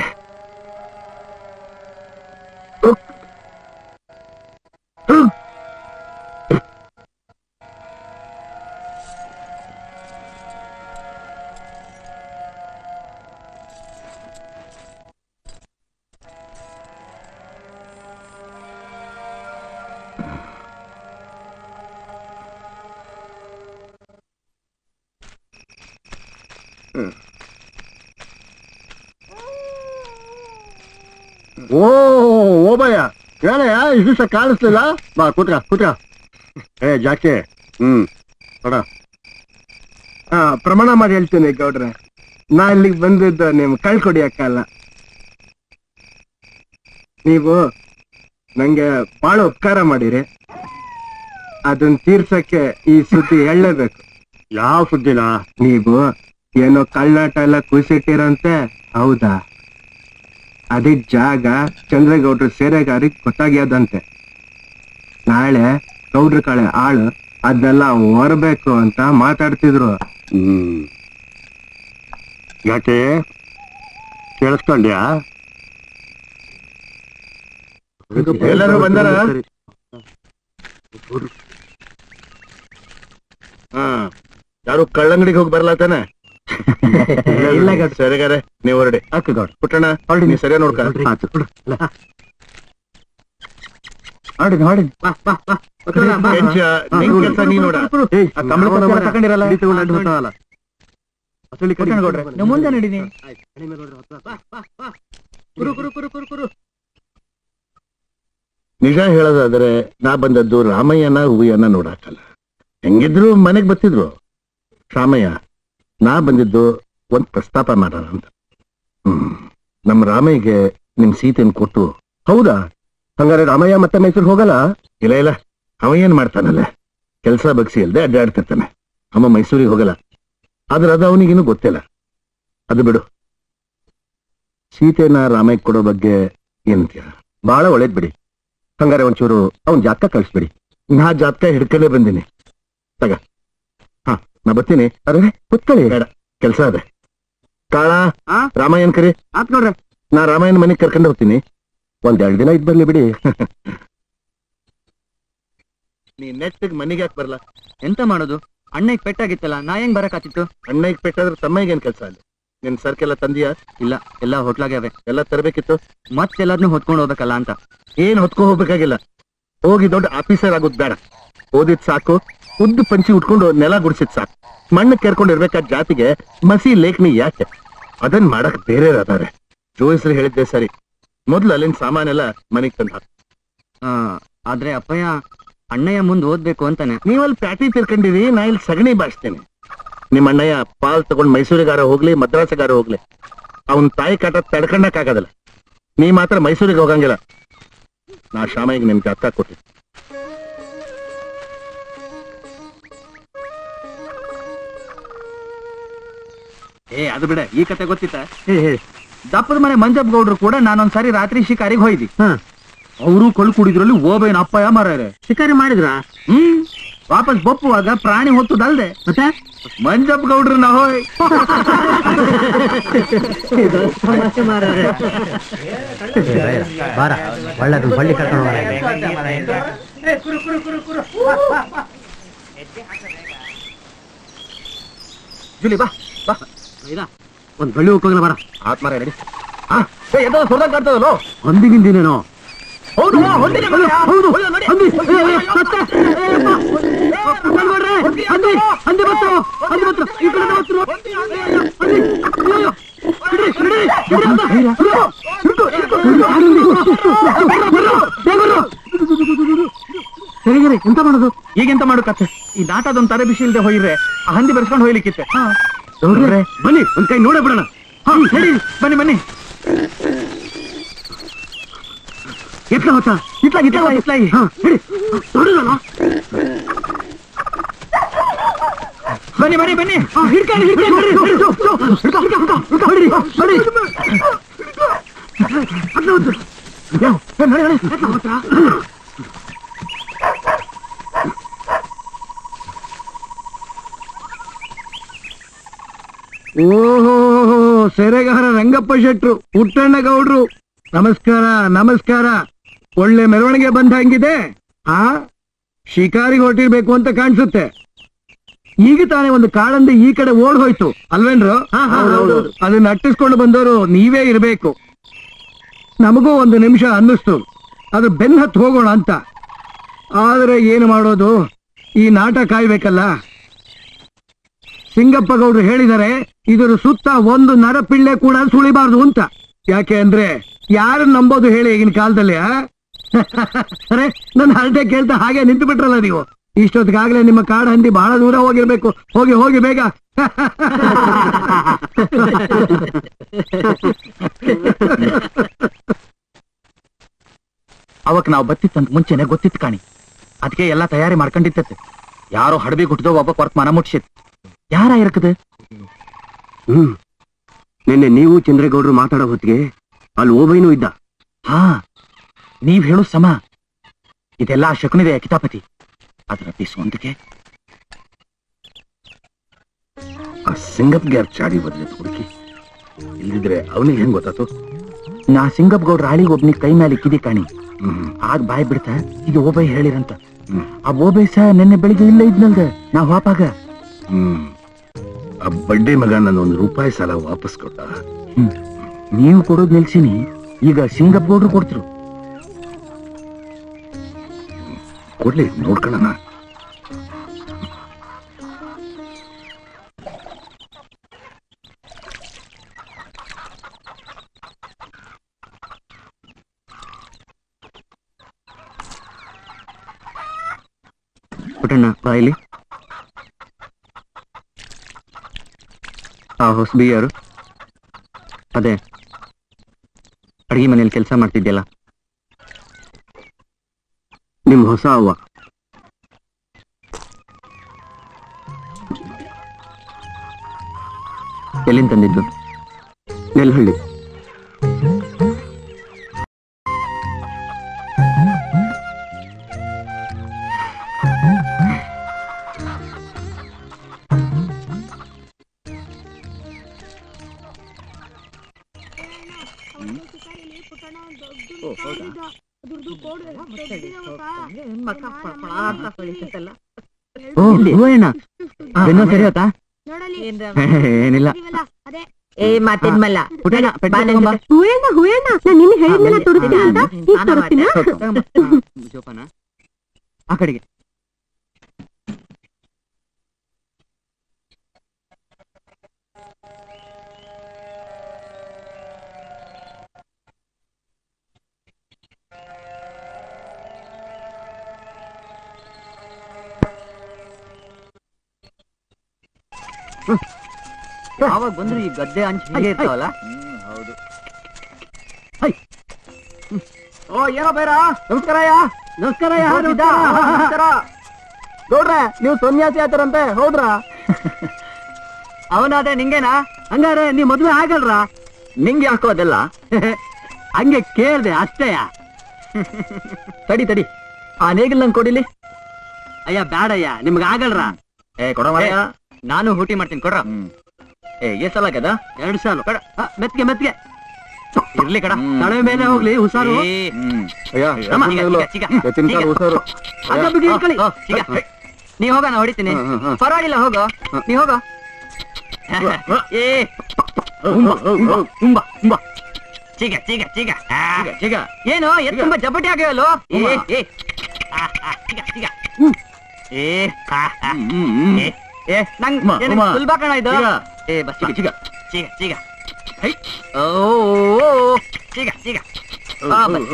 ಓ ಓಬಯ್ಯ ಹೇಳಯ್ಯ ಇಷ್ಟು ದಿವಸ ಕಾಣಿಸ್ಲಿಲ್ಲ ಬಾ ಕೂತ್ಕ ಕೂತ್ಕ ಏ ಜಾಕೆ ಹ್ಮ್ ಕೊಡ ಹಾ ಪ್ರಮಾಣ ಮಾಡಿ ಹೇಳ್ತೇನೆ ಗೌಡ್ರೆ ನಾ ಇಲ್ಲಿಗೆ ಬಂದಿದ್ದು ನಿಮ್ ಕಳ್ಕೊಡಿಯಕ್ಕಲ್ಲ ನೀವು ನಂಗೆ ಬಹಳ ಉಪಕಾರ ಮಾಡಿರಿ ಅದನ್ನ ತೀರ್ಸಕ್ಕೆ ಈ ಸುದ್ದಿ ಹೇಳಲೇಬೇಕು ಯಾವ ಸುದ್ದಿನ ನೀವು ಏನೋ ಕಳ್ಳಾಟ ಎಲ್ಲ ಕುಸಿಟ್ಟಿರಂತೆ ಹೌದಾ ಅದಿದ್ ಜಾಗ ಚಂದ್ರೇಗೌಡ್ರ ಸೇರೆಗಾರಿಗೆ ಗೊತ್ತಾಗ್ಯದಂತೆ ನಾಳೆ ಗೌಡ್ರ ಕಳೆ ಆಳು ಅದನ್ನೆಲ್ಲ ಹೊರಬೇಕು ಅಂತ ಮಾತಾಡ್ತಿದ್ರು ಹ್ಮ್ ಯಾಕೆ ಕೇಳಿಸ್ಕೊಂಡ್ಯಾ ಎಲ್ಲರೂ ಬಂದಾರ ಹಾ ಯಾರು ಕಳ್ಳಂಗಡಿಗೆ ಹೋಗಿ ಬರಲ್ಲ ತಾನೆ ಇಲ್ಲ ಗೌಡ್ರ. ಸರಿಗಾರೆ ನೀವು ಹೊರಡಿ ಅಕ್ಕ ಗೌಡ ಪುಟ್ಟಣ ಹೊರಡಿ ನೀವು ಸರಿಯಾಗಿ ನೋಡ್ಕ ಆತು ಹೊಡಿನಿ ಹೊಡಿನಿ ಕೆಂಚ, ನಿನ್ ಕೆಲ್ಸ ನೀನ್ ನೋಡ ಏಯ್, ಆ ಕಂಬಳಿ ಪತ್ರ ಎಲ್ಲ ತಗೊಂಡಿರಲ್ಲ ಹಿಡಿ ತಗೊಂಡು ಅಡ್ಡ ಹೊತ್ತಾವಲ್ಲ. ಅಸಲಿ ಕಡಿ. ಕೊಟ್ಟಣ ಗೌಡ್ರೆ, ನೀವು ಮುಂದೆ ನಡೀನಿ. ಆಯ್ತ್, ಕಡಿಮೆ ನೋಡ್ರಿ, ಹೊತ್ತ. ಬಾ, ಬಾ, ಬಾ. ಕುರು ಕುರು ಕುರು ಕುರು ಕುರು ನಿಜ ಹೇಳೋದಾದ್ರೆ ನಾ ಬಂದದ್ದು ರಾಮಯ್ಯನ ಹೂವಿಯನ್ನ ನೋಡಾಕಲ್ಲ ಹೆಂಗಿದ್ರು ಮನೆಗ್ ಬರ್ತಿದ್ರು ರಾಮಯ್ಯ ನಾ ಬಂದಿದ್ದು ಒಂದ್ ಪ್ರಸ್ತಾಪ ಮಾಡೋಣ ಅಂತ ಹ್ಮ್ ನಮ್ ರಾಮಯ್ಯಗೆ ನಿಮ್ ಸೀತೆನ್ ಕೊಟ್ಟು ಹೌದಾ ಹಂಗಾರೆ ರಾಮಯ್ಯ ಮತ್ತೆ ಮೈಸೂರಿಗೆ ಹೋಗಲ್ಲ ಇಲ್ಲ ಇಲ್ಲ ಅವ ಏನ್ ಮಾಡ್ತಾನಲ್ಲ ಕೆಲ್ಸ ಬಗ್ಸಿ ಇಲ್ದೆ ಅಡ್ಡಾಡ್ತಿರ್ತಾನೆ ಅವ ಮೈಸೂರಿಗೆ ಹೋಗಲ್ಲ ಆದ್ರೆ ಅದು ಅವನಿಗಿನ್ನೂ ಗೊತ್ತಿಲ್ಲ ಅದು ಬಿಡು ಸೀತೆನ ರಾಮಯ್ಯ ಕೊಡೋ ಬಗ್ಗೆ ಏನಂತೀಯ ಬಹಳ ಒಳ್ಳೇದ್ ಬಿಡಿ ಹಂಗಾರೆ ಒಂಚೂರು ಅವ್ನ್ ಜಾತಕ ಕಳಿಸ್ಬಿಡಿ ನಾ ಜಾತಕ ಹಿಡ್ಕೊಂಡೇ ಬಂದೀನಿ ತಗ ಹಾ ನಾ ಬರ್ತೀನಿ ಅರೆ ಕುತ್ಕೊಳ್ಳಿ ಬೇಡ ಕೆಲ್ಸ ಅದೆ ಕಾಳ ಆ? ರಾಮಾಯಣ್ ಕರಿ ಆತ್ ನೋಡ್ರಿ ನಾ ರಾಮಾಯಣ ಮನೆಗೆ ಕರ್ಕೊಂಡು ಹೋಗ್ತೀನಿ ಒಂದ್ ಎರಡ್ ದಿನ ಇದ್ ಬರ್ಲಿ ಬಿಡಿ ನೀ ನೆಟ್ಟಿಗೆ ಮನೆಗೆ ಯಾಕೆ ಬರಲ್ಲ ಎಂತ ಮಾಡೋದು ಅಣ್ಣಗ್ ಪೆಟ್ಟಾಗಿತ್ತಲ್ಲ ನಾ ಹೆಂಗ್ ಬರಕಾತಿತ್ತು ಅಣ್ಣಗೆ ಪೆಟ್ಟಾದ್ರೆ ತಮ್ಮಗೇನ್ ಕೆಲಸ ಅಲ್ಲಿ ನಿನ್ ಸರ್ಕೆಲ್ಲ ತಂದಿಯಾ ಇಲ್ಲ ಎಲ್ಲ ಹೋಟ್ಲಾಗ್ಯಾವೆ ಎಲ್ಲ ತರಬೇಕಿತ್ತು ಮತ್ತೆಲ್ಲದನ್ನೂ ಹೊತ್ಕೊಂಡು ಹೋಗ್ಬೇಕಲ್ಲ ಅಂತ ಏನ್ ಹೊತ್ಕೊ ಹೋಗ್ಬೇಕಾಗಿಲ್ಲ ಹೋಗಿ ದೊಡ್ಡ ಆಫೀಸರ್ ಆಗೋದ್ ಬೇಡ ಓದಿದ್ ಸಾಕು ಉದ್ದು ಪಂಚಿ ಉಟ್ಕೊಂಡು ನೆಲ ಗುಡಿಸಿದ್ ಸಾಕು ಮಣ್ಣು ಕೆರ್ಕೊಂಡು ಇರ್ಬೇಕಾದ ಜಾತಿಗೆ ಮಸಿ ಲೇಖನಿ ಯಾಕೆ ಅದನ್ ಮಾಡಕ್ ಬೇರೆ ಅದಾರೆ ಜೋಯಿಸ್ರು ಹೇಳಿದ್ದೆ ಸರಿ ಮೊದ್ಲು ಅಲ್ಲಿನ ಸಾಮಾನೆಲ್ಲ ಮನೆಗ್ ತಂದ ಆ, ಆದ್ರೆ ಅಪ್ಪಯ್ಯ ಅಣ್ಣಯ್ಯ ಮುಂದ್ ಓದ್ಬೇಕು ಅಂತಾನೆ ನೀವಲ್ಲಿ ಪ್ಯಾಟಿ ತಿರ್ಕೊಂಡಿರಿ ನಾ ಇಲ್ಲಿ ಸಗಣಿ ಬಾಚ್ತೇನೆ ನಿಮ್ಮ ಅಣ್ಣಯ್ಯ ಪಾಲ್ ತಗೊಂಡ್ ಮೈಸೂರಿಗಾರ ಹೋಗ್ಲಿ ಮದ್ರಾಸಿಗಾರ ಹೋಗ್ಲಿ ಅವನ್ ತಾಯಿ ಕಾಟ ತಡ್ಕಣಕ್ ಆಗೋದಿಲ್ಲ ನೀ ಮಾತ್ರ ಮೈಸೂರಿಗೆ ಹೋಗಂಗಿಲ್ಲ ನಾ ಶಾಮಯ್ಯಗೆ ನಿಮ್ಗೆ ಅಕ್ಕ ಕೊಟ್ಟಿ ಏ ಅದು ಬಿಡ ಈ ಕತೆ ಗೊತ್ತಿತ್ತ ದಪ್ಪದ ಮನೆ ಮಂಜಪ್ಪ ಗೌಡ್ರು ಕೂಡ ನಾನೊಂದ್ಸಾರಿ ರಾತ್ರಿ ಶಿಕಾರಿಗೆ ಹೋಯ್ದಿ ಅವರು ಕಳ್ಳು ಕುಡಿದ್ರಲ್ಲಿ ಓಬೇನ್ ಅಪ್ಪಯ್ಯ ಮಾರಾರೆ ಶಿಕಾರಿ ಮಾಡಿದ್ರ ಹ್ಮ್ ವಾಪಸ್ ಬಪ್ಪುವಾಗ ಪ್ರಾಣಿ ಹೊತ್ತದಲ್ದೆ ಮತ್ತೆ ಮಂಜಪ್ಪ ಗೌಡ್ರು ನಾ ಹೋಯ್ ಬಾರ ಒಳ್ಳೆದು ಬಳ್ಳಿ ಕರ್ಕೊಂಡು ಜುಲಿ ಬಾ ಬಾ ಒಂದ್ ಬಳ್ಳಿ ಹೋಗೋಣ ಬರ ಆತ್ಮಾರ ನಡಿ ಆ, ಏ, ಎದ್ದೋ ಸುಡ್ದಂಗ್ ಕಾಣ್ತದಲ್ಲೋ ಹೊಂದಿಗಿಂದಿನೇನೋ ಹೌದು ಹೊಂದಿದೆ ಮನೆಯ. ಹೌದು ಒಳ್ಳೆ ನಡಿ. ಹಂದಿ ಏ, ಏ, ಮತ್ತೆ, ಏ, ಅಪ್ಪ. ಏ, ಅಪ್ಪ, ಬಂದ್ಬಿಡ್ರಿ. ಹಂದಿ ಹಂದಿ ಬಂತು ಹಂದಿ ಬಂತು ಈ ಕಡೆ ಬಂತು ಹಂದಿ ಅಯ್ಯೋ, ಬಿಡ್ರಿ, ಬಿಡ್ರಿ, ಬಿಡ್ರಿ ಅಂತ. ಹಿಡ್ಕೊ, ಹಿಡ್ಕೊ, ಹಿಡ್ಕೊ. ಯಾರು ಹಂದಿ? ಬರ್ರೋ, ಬರ್ರೋ, ಬೇಗ ಬರ್ರೋ. ಸರಿಗಿರಿ ಎಂತ ಮಾಡೋದು ಈಗೆಂತ ಮಾಡಕತ್ತೆ ಈ ನಾಟದೊಂದ್ ತಲೆ ಬಿಸಿ ಇಲ್ದೆ ಹೋಯ್ರೆ ಆ ಹಂದಿ ಬೆರೆಸ್ಕೊಂಡು ಹೋಯ್ಲಿಕ್ಕಿತ್ತೆ ನೋಡ್ರಿ ಬನ್ನಿ ಒಂದ್ ಕೈ ನೋಡೇ ಬಿಡೋಣ ಹಾ, ಹೇಳಿ ಬನ್ನಿ ಬನ್ನಿ ಎತ್ಲ ಹೊತ್ತ ಇತ್ಲಾಗಿ ಇತ್ಲಾಗಿ ಇತ್ಲಾಗಿ ಹಾ ಹೇಳಿ ನೋಡಿದಲ್ಲ ಬನ್ನಿ ಬನ್ನಿ ಬನ್ನಿ ಹಿಡ್ಕೊಂಡು ಹಿಡ್ಕೊಂಡು ಹಿಡ್ರಿ, ಹಿಡ್ರಿ, ಜೋ, ಜೋ, ಹಿಡ್ಕೊ, ಹಿಡ್ಕೊ, ಹಿಡ್ಕೊ, ಹಿಡ್ಕೊ, ಹಿಡ್ರಿ, ಹಿಡ್ರಿ. ಅದ್ನ ಹೊತ್ತು. ಯಾವ? ಏ, ನಡಿ, ನಡಿ, ಎತ್ಲ ಹೊತ್ತ. ಓಹೋ ಸೆರೆಗಾರ ರಂಗಪ್ಪ ಶೆಟ್ರು ಪುಟ್ಟಣ್ಣ ಗೌಡ್ರು ನಮಸ್ಕಾರ ನಮಸ್ಕಾರ ಒಳ್ಳೆ ಮೆರವಣಿಗೆ ಬಂದಂಗಿದೆ ಆ ಶಿಕಾರಿಗೆ ಹೊರಟಿರ್ಬೇಕು ಅಂತ ಕಾಣಿಸುತ್ತೆ ಈಗ ತಾನೇ ಒಂದು ಕಾಳಂದಿ ಈ ಕಡೆ ಓಡ್ ಹೋಯ್ತು ಅಲ್ವೇನ್ರು ಅದನ್ನ ಅಟ್ಟಿಸ್ಕೊಂಡು ಬಂದವರು ನೀವೇ ಇರಬೇಕು ನಮಗೂ ಒಂದು ನಿಮಿಷ ಅನ್ನಿಸ್ತು ಅದು ಬೆನ್ನ ಹತ್ತು ಹೋಗೋಣ ಅಂತ ಆದ್ರೆ ಏನು ಮಾಡೋದು ಈ ನಾಟ ಕಾಯ್ಬೇಕಲ್ಲ ಸಿಂಗಪ್ಪ ಗೌಡ್ರು ಹೇಳಿದರೆ ಇದರ ಸುತ್ತ ಒಂದು ನರಪಿಳ್ಳೆ ಕೂಡ ಸುಳಿಬಾರ್ದು ಅಂತ ಯಾಕೆ ಅಂದ್ರೆ ಯಾರನ್ನ ನಂಬೋದು ಹೇಳಿ ಈಗಿನ ಕಾಲದಲ್ಲಿ ಆ? ಅರೆ ನನ್ನ ಹರಟೆ ಕೇಳ್ತಾ ಹಾಗೆ ನಿಂತು ಬಿಟ್ರಲ್ಲ ನೀವು ಇಷ್ಟೊತ್ತಿಗಾಗ್ಲೇ ನಿಮ್ಮ ಕಾಡು ಹಂದಿ ಬಹಳ ದೂರ ಹೋಗಿರ್ಬೇಕು ಹೋಗಿ ಹೋಗಿ ಬೇಗ ಅವಕ್ ನಾವು ಬತ್ತಿತ್ತಂತ ಮುಂಚೆನೆ ಗೊತ್ತಿತ್ತು ಕಾಣಿ ಅದಕ್ಕೆ ಎಲ್ಲಾ ತಯಾರಿ ಮಾಡ್ಕೊಂಡಿತ್ತತ್ತೆ ಯಾರೋ ಹಡಬಿ ಹುಟ್ಟಿದೋ ಒಬ್ಬ ಕೊರ್ತ್ ಮನ ಮುಟ್ಸಿತ್ ಯಾರ ಇರಕದ ಹ್ಮ್ ನಿನ್ನೆ ನೀವು ಚಂದ್ರೇಗೌಡರು ಮಾತಾಡೋ ಹೊತ್ತಿಗೆ ಅಲ್ಲಿ ಓಬೈನೂ ಇದ್ದ ಹಾ ನೀವ್ ಹೇಳು ಸಮ ಇದೆಲ್ಲ ಶಕುನಿದೆ ಕಿತಾಪತಿ ಅದರ ಬಿಸುವಂತಿಕೆ ಆ ಸಿಂಗಪ್ಗೆ ಯಾರು ಚಾಡಿ ಬದಲಿ ಹುಡುಕಿ ಇಲ್ದಿದ್ರೆ ಅವನಿಗೆ ಹೆಂಗ್ ಗೊತ್ತಾತು ನಾ ಸಿಂಗಪ್ ಗೌಡ್ರ ಆಳಿಗೆ ಒಬ್ನಿಗೆ ಕೈ ಮೇಲೆ ಇಕ್ಕಿದಿ ಕಾಣಿ ಹ್ಮ್ ಆಗ ಬಾಯ್ ಬಿಡ್ತಾ ಇದು ಓಬೈ ಹೇಳಿರಂತ ಹ್ಮ್. ಆ ಓಬೈ ಸಹ ನಿನ್ನೆ ಬೆಳಿಗ್ಗೆ ಇಲ್ಲ ಇದ್ನಲ್ದ ನಾ ವಾಪಾಗ ಹ್ಮ್ ಆ ಬಡ್ಡಿ ಮಗ ನನ್ನ ಒಂದು ರೂಪಾಯಿ ಸಾಲ ವಾಪಸ್ ಕೊಟ್ಟ ನೀವು ಕೊಡೋದ್ ನಿಲ್ಸಿನಿ ಈಗ ಸಿಂಗಪ್ ಗೌಡ್ರು ಕೊಡ್ತಿರು ಕೊಡ್ಲಿ ನೋಡ್ಕೊಳ್ಳೋಣ ಪುಟ್ಟಣ್ಣ ಬಾಯಿಲಿ ಆ ಹೊಸಬಿ ಯಾರು ಅದೇ ಅಡಿಗೆ ಮನೇಲಿ ಕೆಲಸ ಮಾಡ್ತಿದ್ಯಲ್ಲ ನಿಮ್ ಹೊಸ ಅವ್ವ ಎಲ್ಲಿಂದ ತಂದಿದ್ದು ನೆಲ್ಹಳ್ಳಿ ಓ ಹೂವಣ್ಣ ಬೆನ್ನು ಸರಿ ಹೋತಾ ನೋಡಲಿ ಏನಿಲ್ಲ ಅದೇ ಏ ಮಾತಿನ ಮಲ್ಲ ಪುಟ್ಟಣ್ಣ, ಪೆಟ್ಟು ಬಾ ನನ್ ತಗೊಂಬಾ. ಜೊತೆ. ಹೂಯಣ್ಣ ಹೂಯಣ್ಣ ನಾನು ನಿನ್ನ ಹೇಳಿದ್ನೆಲ್ಲ ಹಾ, ತೋರಿಸ್ತೀನಿ ಅಂತ ಹಾ, ಈಗ ಸ್ನಾನ ತೋರಿಸ್ತೀನ ಮಾಡ್ದೆ. ಜೋಪಾನ ಆ ಕಡೆಗೆ ಯಾವಾಗ ಬಂದ್ರು ಈ ಗದ್ದೆ ಅಂಚ್ ಹೀಗೆ ಇರ್ತಾವಲ್ಲ ಓ ಏನೋ ಬೇರ ನಮಸ್ಕಾರಯ್ಯ ನಮಸ್ಕಾರಯ್ಯ ನಮಸ್ಕಾರ ನೋಡ್ರೆ ನೀವು ಸನ್ಯಾಸಿ ಆಯ್ತಾರಂತೆ ಹೌದ್ರಾ ಅವನಾದ್ರೆ ನಿಂಗೇನಾ ಹಂಗಾರೆ ನೀವ್ ಮದ್ವೆ ಆಗಲ್ರಾ ನಿಂಗೆ ಯಾಕೋ ಅದೆಲ್ಲ ಹಂಗೆ ಕೇಳ್ದೆ ಅಷ್ಟೇಯ ತಡಿ ತಡಿ ಆ ನೇಗಿಲ್ ನಂಗೆ ಕೊಡಿಲಿ ಅಯ್ಯ ಬ್ಯಾಡಯ್ಯ ನಿಮ್ಗೆ ಆಗಲ್ರ ಏ ಕೊಡ ಮಾರಾಯ. ನಾನು ಹೂಟಿ ಮಾಡ್ತೀನಿ ಕೊಡ್ರ ಏ ಎಷ್ಟ್ ಸಲ ಆಗದ ಎರಡ್ ಸಾಲು ಆ, ಮೆತ್ಗೆ ಮೆತ್ಗೆ ಇರ್ಲಿ ಕಡ ತಳೆ ಮೇಲೆ ಹೋಗ್ಲಿ ಹುಷಾರು ಏ, ಅಯ್ಯ ಅಮ್ಮ, ಚಿಗ, ಚಿಗ, ಚಿಗ. ಎತ್ತಿನ ಕಾಲು ಹುಷಾರು ಹಂಗ ಬಿಗಿ ಇಟ್ಕೊಳ್ಳಿ. ಹೋ, ಚಿಗ. ನೀ ಹೋಗ ನಾ ಹೊಡಿತೀನಿ ಹ್ಮ್, ಹ್ಮ್, ಹ್ಮ್. ಪರವಾಗಿಲ್ಲ ಹೋಗು ನೀ ಹೋಗೋ ಏ ಉಂಬ ಉಂಬ ಉಂಬ ಉಂಬ ಚಿಗ ಚಿಗ ಚಿಗ ಆ, ಚಿಗ ಏನು ಎತ್ ತುಂಬಾ ಜಬಟಿ ಆಗ್ಯವಲ್ಲೋ ಏ ಏ ಆ, ಆ, ಚಿಗ ಚಿಗ ಏ ಆ, ಆ. ಏ, ಏ ನಂಗ್ ಉಮ್ಮ, ಏನ್ ಉಮ್ಮ. ಸುಲ್ಭ ಕಣ ಇದು ಚಿಗ. ಏ ಬಸ್ ಚಿಗ ಚಿಗ ಚಿಗ ಚಿಗ ಹೈ ಓ ಓ, ಓ, ಚಿಗ ಚಿಗ ಆ, ಬಸ್.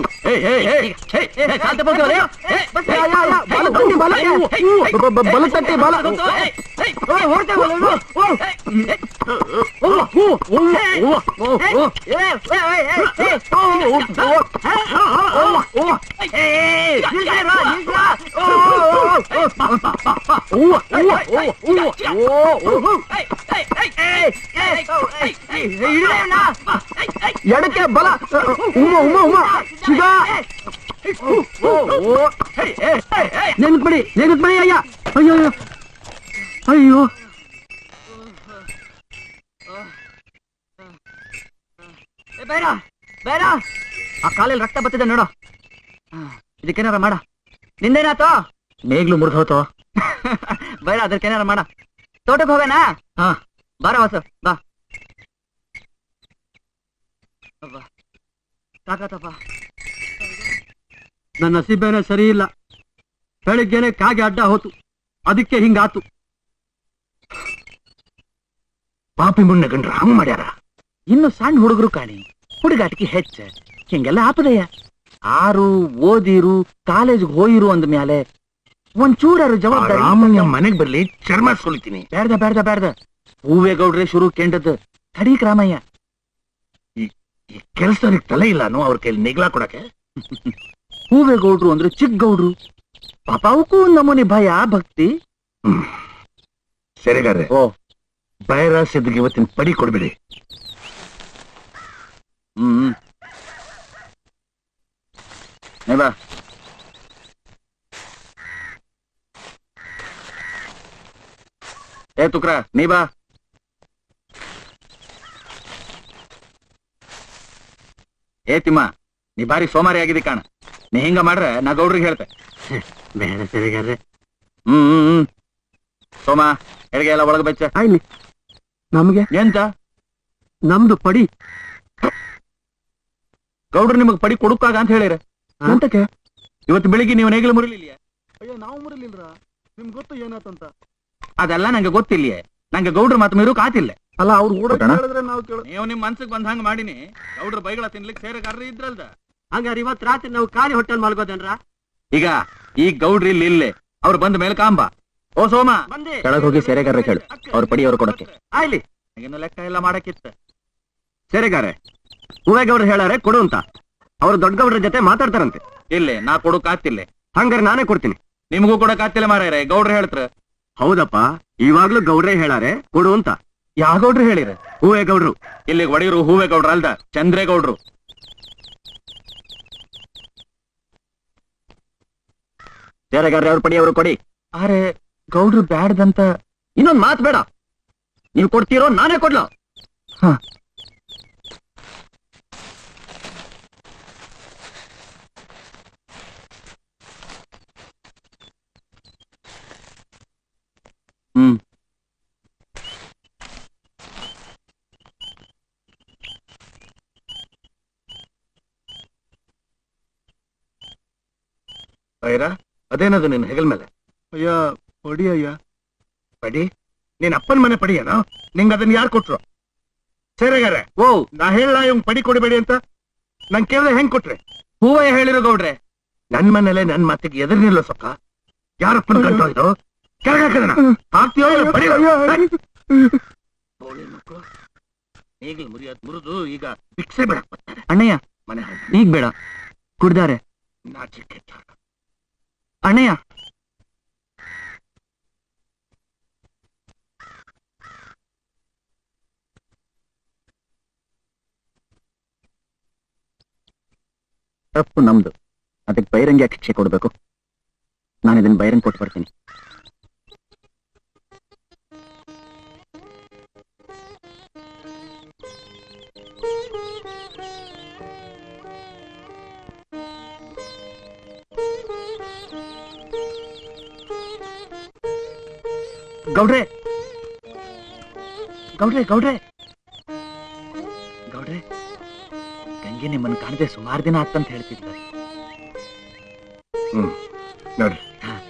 ಕಾಲ್ ತಪ್ಪೋಕೆ ಬಲ ತಟ್ಟಿ ಬಲ ಎಡಕ್ಕೆ ಬಲ ಉಮ್ಮ ಉಮ್ಮ ಉಮ್ಮ ಶಿವ ನೆನ್ಕ್ಬಿಡಿ ನೆನ್ಕ್ಬಿಡಿ ಅಯ್ಯ ಅಯ್ಯೋ ಅಯ್ಯೋ ಅಯ್ಯೋ ಏ, ಬೇಡ ಬೇಡ ಆ ಕಾಲಲ್ಲಿ ರಕ್ತ ಬತ್ತಿದೆ ನೋಡು ಇದಕ್ಕೇನಾರ ಮಾಡ ನಿಂದೇನಾತೋ ನೇಗ್ಲು ಮುರಿದು ಹೋತೋ ಬೇಡ ಅದಕ್ಕೇನಾರ ಮಾಡ ತೋಟಕ್ಕೆ ಹೋಗೋಣ ಹಾ ಬಾರ ವಾಸು ಬಾ ಅಬ್ಬಾ, ಸಾಕಾತಪ್ಪ ನನ್ನ ನಸೀಬೇನೆ ಸರಿ ಇಲ್ಲ ಬೆಳಿಗ್ಗೆನೆ ಕಾಗೆ ಅಡ್ಡ ಹೋತು ಅದಕ್ಕೆ ಹಿಂಗಾತು ಪಾಪಿ ಮುಣ್ಣ ಗಂಡ್ರ ಹಂಗ್ ಮಾಡ್ಯಾರ ಇನ್ನು ಸಣ್ಣ ಹುಡುಗರು ಕಾಣಿ ಹುಡುಗಾಟಿಕೆ ಹೆಚ್ಚ ಹಿಂಗೆಲ್ಲ ಆಪದಯ್ಯ ಆರು ಓದಿರು ಕಾಲೇಜ್ಗೆ ಹೋಯಿರು ಅಂದ ಮ್ಯಾಲೆ ಒಂಚೂರಾರು ಜವಾಬ್ದಾರಿ ರಾಮಯ್ಯ ಮನೆಗ್ ಬರ್ಲಿ ಚರ್ಮ ಸುಲಿತೀನಿ ಬ್ಯಾಡ್ದ ಬ್ಯಾಡ್ದ ಬ್ಯಾಡ್ದ ಹೂವೇ ಗೌಡ್ರೆ ಶುರು ಕೆಂಡದ್ ತಡೀಕ್ ರಾಮಯ್ಯ ಈ ಕೆಲ್ಸನಿಗೆ ತಲೆ ಇಲ್ಲಾನು ಅವ್ರ ಕೈಲಿ ನಿಗ್ಲಾ ಕೊಡಕ್ಕೆ ಹೂವೇ ಗೌಡ್ರು ಅಂದ್ರೆ ಚಿಕ್ಕ ಗೌಡ್ರು ಪಾಪ ಅವಕ್ಕೂ ಒಂದ್ ನಮೂನಿ ಭಯ ಭಕ್ತಿ ಸರಿಗಾರೆ ಓ ಬೈರಾಸಿದ್ಗೆ ಇವತ್ತಿನ ಪಡಿ ಕೊಡ್ಬಿಡಿ ಹ್ಮ್ ಏ ಬಾ ಏ ತುಕ್ರ ನೀ ಬಾ ಏ ತಿಮ್ಮ ನೀ ಬಾರಿ ಸೋಮಾರಿ ಆಗಿದಿ ಕಾಣ ನೀ ಹಿಂಗ ಮಾಡ್ರೆ ನಾ ಗೌಡ್ರಿಗೆ ಹೇಳ್ತೆ ಬೇಡ ಸರಿಗಾರೆ ಹ್ಮ್ ಹ್ಮ್ ಹ್ಮ್ ಸೋಮ ಎಡಗೆ ಎಲ್ಲ ಒಳಗೆ ಬೆಚ್ಚ ಆಯ್ಲಿ ನಮ್ಗೆ ಎಂತ ನಮ್ದು ಪಡಿ ಗೌಡ್ರು ನಿಮಗ್ ಪಡಿ ಕೊಡುಕಾಗ ಅಂತ ಹೇಳಿರ ಹಾ? ಎಂತಕ್ಕೆ ಇವತ್ತು ಬೆಳಿಗ್ಗೆ ನೀವು ನೇಗಿಲು ಮುರಿಲಿಲ್ಲ ಅಯ್ಯೋ ನಾವು ಮುರಿಲಿಲ್ರ ನಿಮ್ಗೆ ಗೊತ್ತು ಏನಾತಂತ ಅದೆಲ್ಲ ನಂಗೆ ಗೊತ್ತಿಲ್ಲ ನಂಗೆ ಗೌಡ್ರ ಮಾತು ಮೀರು ಕಾತಿಲ್ಲ ಅಲ್ಲ ಅವ್ರು ಓಡ ಗೊತ್ತಣ್ಣ? ಹೇಳಿದ್ರೆ ನಾವು ಕೇಳ ನೀವು ನಿಮ್ ಮನ್ಸಿಗೆ ಬಂದ ಹಂಗ ಮಾಡಿನಿ ಗೌಡ್ರ ಬೈಗಳ ತಿನ್ಲಿಕ್ಕೆ ಸೇರಗಾರರು ಇದ್ರಲ್ದ ಹಂಗಾರೆ ಇವತ್ ರಾತ್ರಿ ನಾವು ಖಾಲಿ ಹೋಟೆಲ್ ಮಲ್ಗೋದೇನ್ರ ಈಗ ಈ ಗೌಡ್ರಿ ಇಲ್ಲಿ ಇಲ್ಲೇ ಅವ್ರು ಬಂದ ಮೇಲೆ ಕಾಂಬ ಓ ಸೋಮ ಬಂದಿ ಕೆಳಗ್ ಹೋಗಿ ಸೆರೆಗಾರ ಕೇಳು ಅವ್ರ ಪಡಿ ಅವ್ರು ಕೊಡಕ್ಕೆ ಆಯ್ಲಿ ನನಗೇನು ಲೆಕ್ಕ ಎಲ್ಲ ಮಾಡಕ್ಕಿತ್ತ ಸರಿಗಾರೆ ಹೂವೇಗೌಡ್ರು ಹೇಳಾರೆ ಕೊಡು ಅಂತ ಅವ್ರು ದೊಡ್ಡ ಗೌಡ್ರ ಜೊತೆ ಮಾತಾಡ್ತಾರಂತೆ ಇಲ್ಲೇ ನಾ ಕೊಡಕ್ ಆತಿಲ್ಲ ಹಂಗಾರೆ ನಾನೇ ಕೊಡ್ತೀನಿ ನಿಮಗೂ ಕೊಡಕ್ ಆತಿಲ್ಲ ಮಾರಾಯರೆ ಗೌಡ್ರು ಹೇಳ್ತಾರ ಹೌದಪ್ಪ ಇವಾಗ್ಲೂ ಗೌಡ್ರೆ ಹೇಳಾರೆ ಕೊಡು ಅಂತ ಯಾವ ಗೌಡ್ರು ಹೇಳಿರ ಹೂವೇಗೌಡ್ರು ಇಲ್ಲಿ ಒಡೆಯರು ಹೂವೆ ಗೌಡ್ರ ಅಲ್ದ ಚಂದ್ರೇಗೌಡ್ರು ಬೇರೆಗಾರ್ರೆ ಅವ್ರ ಪಡಿ ಅವ್ರು ಕೊಡಿ ಅರೆ ಗೌಡ್ರು ಬ್ಯಾಡ್ದಂತ ಇನ್ನೊಂದ್ ಮಾತ್ ಬೇಡ ನೀವು ಕೊಡ್ತೀರೋ ನಾನೇ ಕೊಡ್ಲೋ ಹ್ಮ್ ಬೈರ ಅದೇನದು ನಿನ್ನ ಹೆಗಲ್ ಮೇಲೆ ಅಯ್ಯ ಹೊಡಿ ಅಯ್ಯ ಪಡಿ ನಿನ್ ಅಪ್ಪನ ಮನೆ ಪಡಿಯೇನೋ ನಿಂಗ ಅದನ್ನ ಯಾರು ಕೊಟ್ರು ಸೇರೆಗಾರೆ ಓ ನಾ ಹೇಳ ಇವ್ ಪಡಿ ಕೊಡಿಬೇಡಿ ಅಂತ ನನ್ ಕೇಳಿದ್ರೆ ಹೆಂಗ್ ಕೊಟ್ರೆ ಹೂವಯ್ಯ ಹೇಳಿರೋ ಗೌಡ್ರೆ ನನ್ ಮನೇಲೆ ನನ್ ಮಾತಿಗೆ ಎದುರು ನಿಲ್ಲೋ ಸೊಕ್ಕ ಯಾರಪ್ಪನ ಕಂಡು ಇದು ಕೆಳಗಾಕದನ ಹಾಕ್ತೀಯೋ ಇಲ್ಲ ಬಡಿಯೋ? ಬೋಳಿ ಮಕ್ಳು. ಈಗ್ಲೇ ಮುರಿಯೋದ್ ಮುರಿದು ಈಗ ಭಿಕ್ಷೆ ಬಿಡಕ್ ಬರ್ತಾರೆ ಅಣ್ಣಯ್ಯ ಮನೆ ಹಾಳು. ಈಗ ಬೇಡ ಕುಡ್ದಾರೆ ನಾಚಿಕೆ ತರ. ಅಣ್ಣಯ್ಯ ತಪ್ಪು ನಮ್ದು ಅದಕ್ಕೆ ಬೈರಂಗಿ ಯಾಕೆ ಶಿಕ್ಷೆ ಕೊಡ್ಬೇಕು ನಾನು ಇದನ್ನ ಬೈರಂಗ್ ಕೊಟ್ಟು ಬರ್ತೀನಿ ಗೌಡ್ರೆ ಗೌಡ್ರೆ ಗೌಡ್ರೆ ಗೌಡ್ರೆ ಗಂಗೆ ನಿಮ್ಮನ್ನ ಕಾಣದೆ ಸುಮಾರು ದಿನ ಆತಂತ ಹೇಳ್ತಿದ್ದ ಹ್ಮ್ ನೋಡ್ರಿ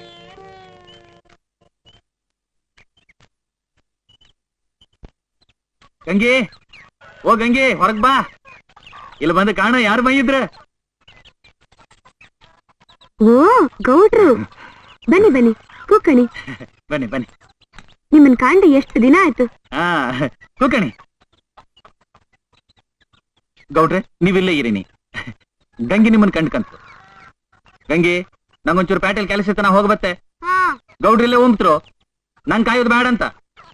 ಗಂಗೆ ಓ ಗಂಗೆ ಹೊರಗ್ ಬಾ ಇಲ್ಲಿ ಬಂದು ಕಾಣ ಯಾರು ಬಂದಿದ್ರೆ ಓ ಗೌಡ್ರು ಬನ್ನಿ ಬನ್ನಿ ಕೂಕಣಿ ಬನ್ನಿ ಬನ್ನಿ ನಿಮ್ಮನ್ ಕಾಂಡ ಎಷ್ಟು ದಿನ ಆಯ್ತು ಹಾ ಕೂಕಣಿ ಗೌಡ್ರೆ ನೀವಿಲ್ಲೇ ಇರಿನಿ ಗಂಗೆ ನಿಮ್ಮನ್ ಕಂಡ್ಕಂತು ಗಂಗೆ ನಂಗೊಂಚೂರು ಪ್ಯಾಟೆಲ್ ಕೆಲಸ ಇತ್ತು ನಾ ಹೋಗ್ಬತ್ತೆ ಗೌಡ್ರಿಲ್ಲೇ ಉಂಬ್ತ್ರು ನಂಗ್ ಕಾಯೋದು ಬೇಡ ಅಂತ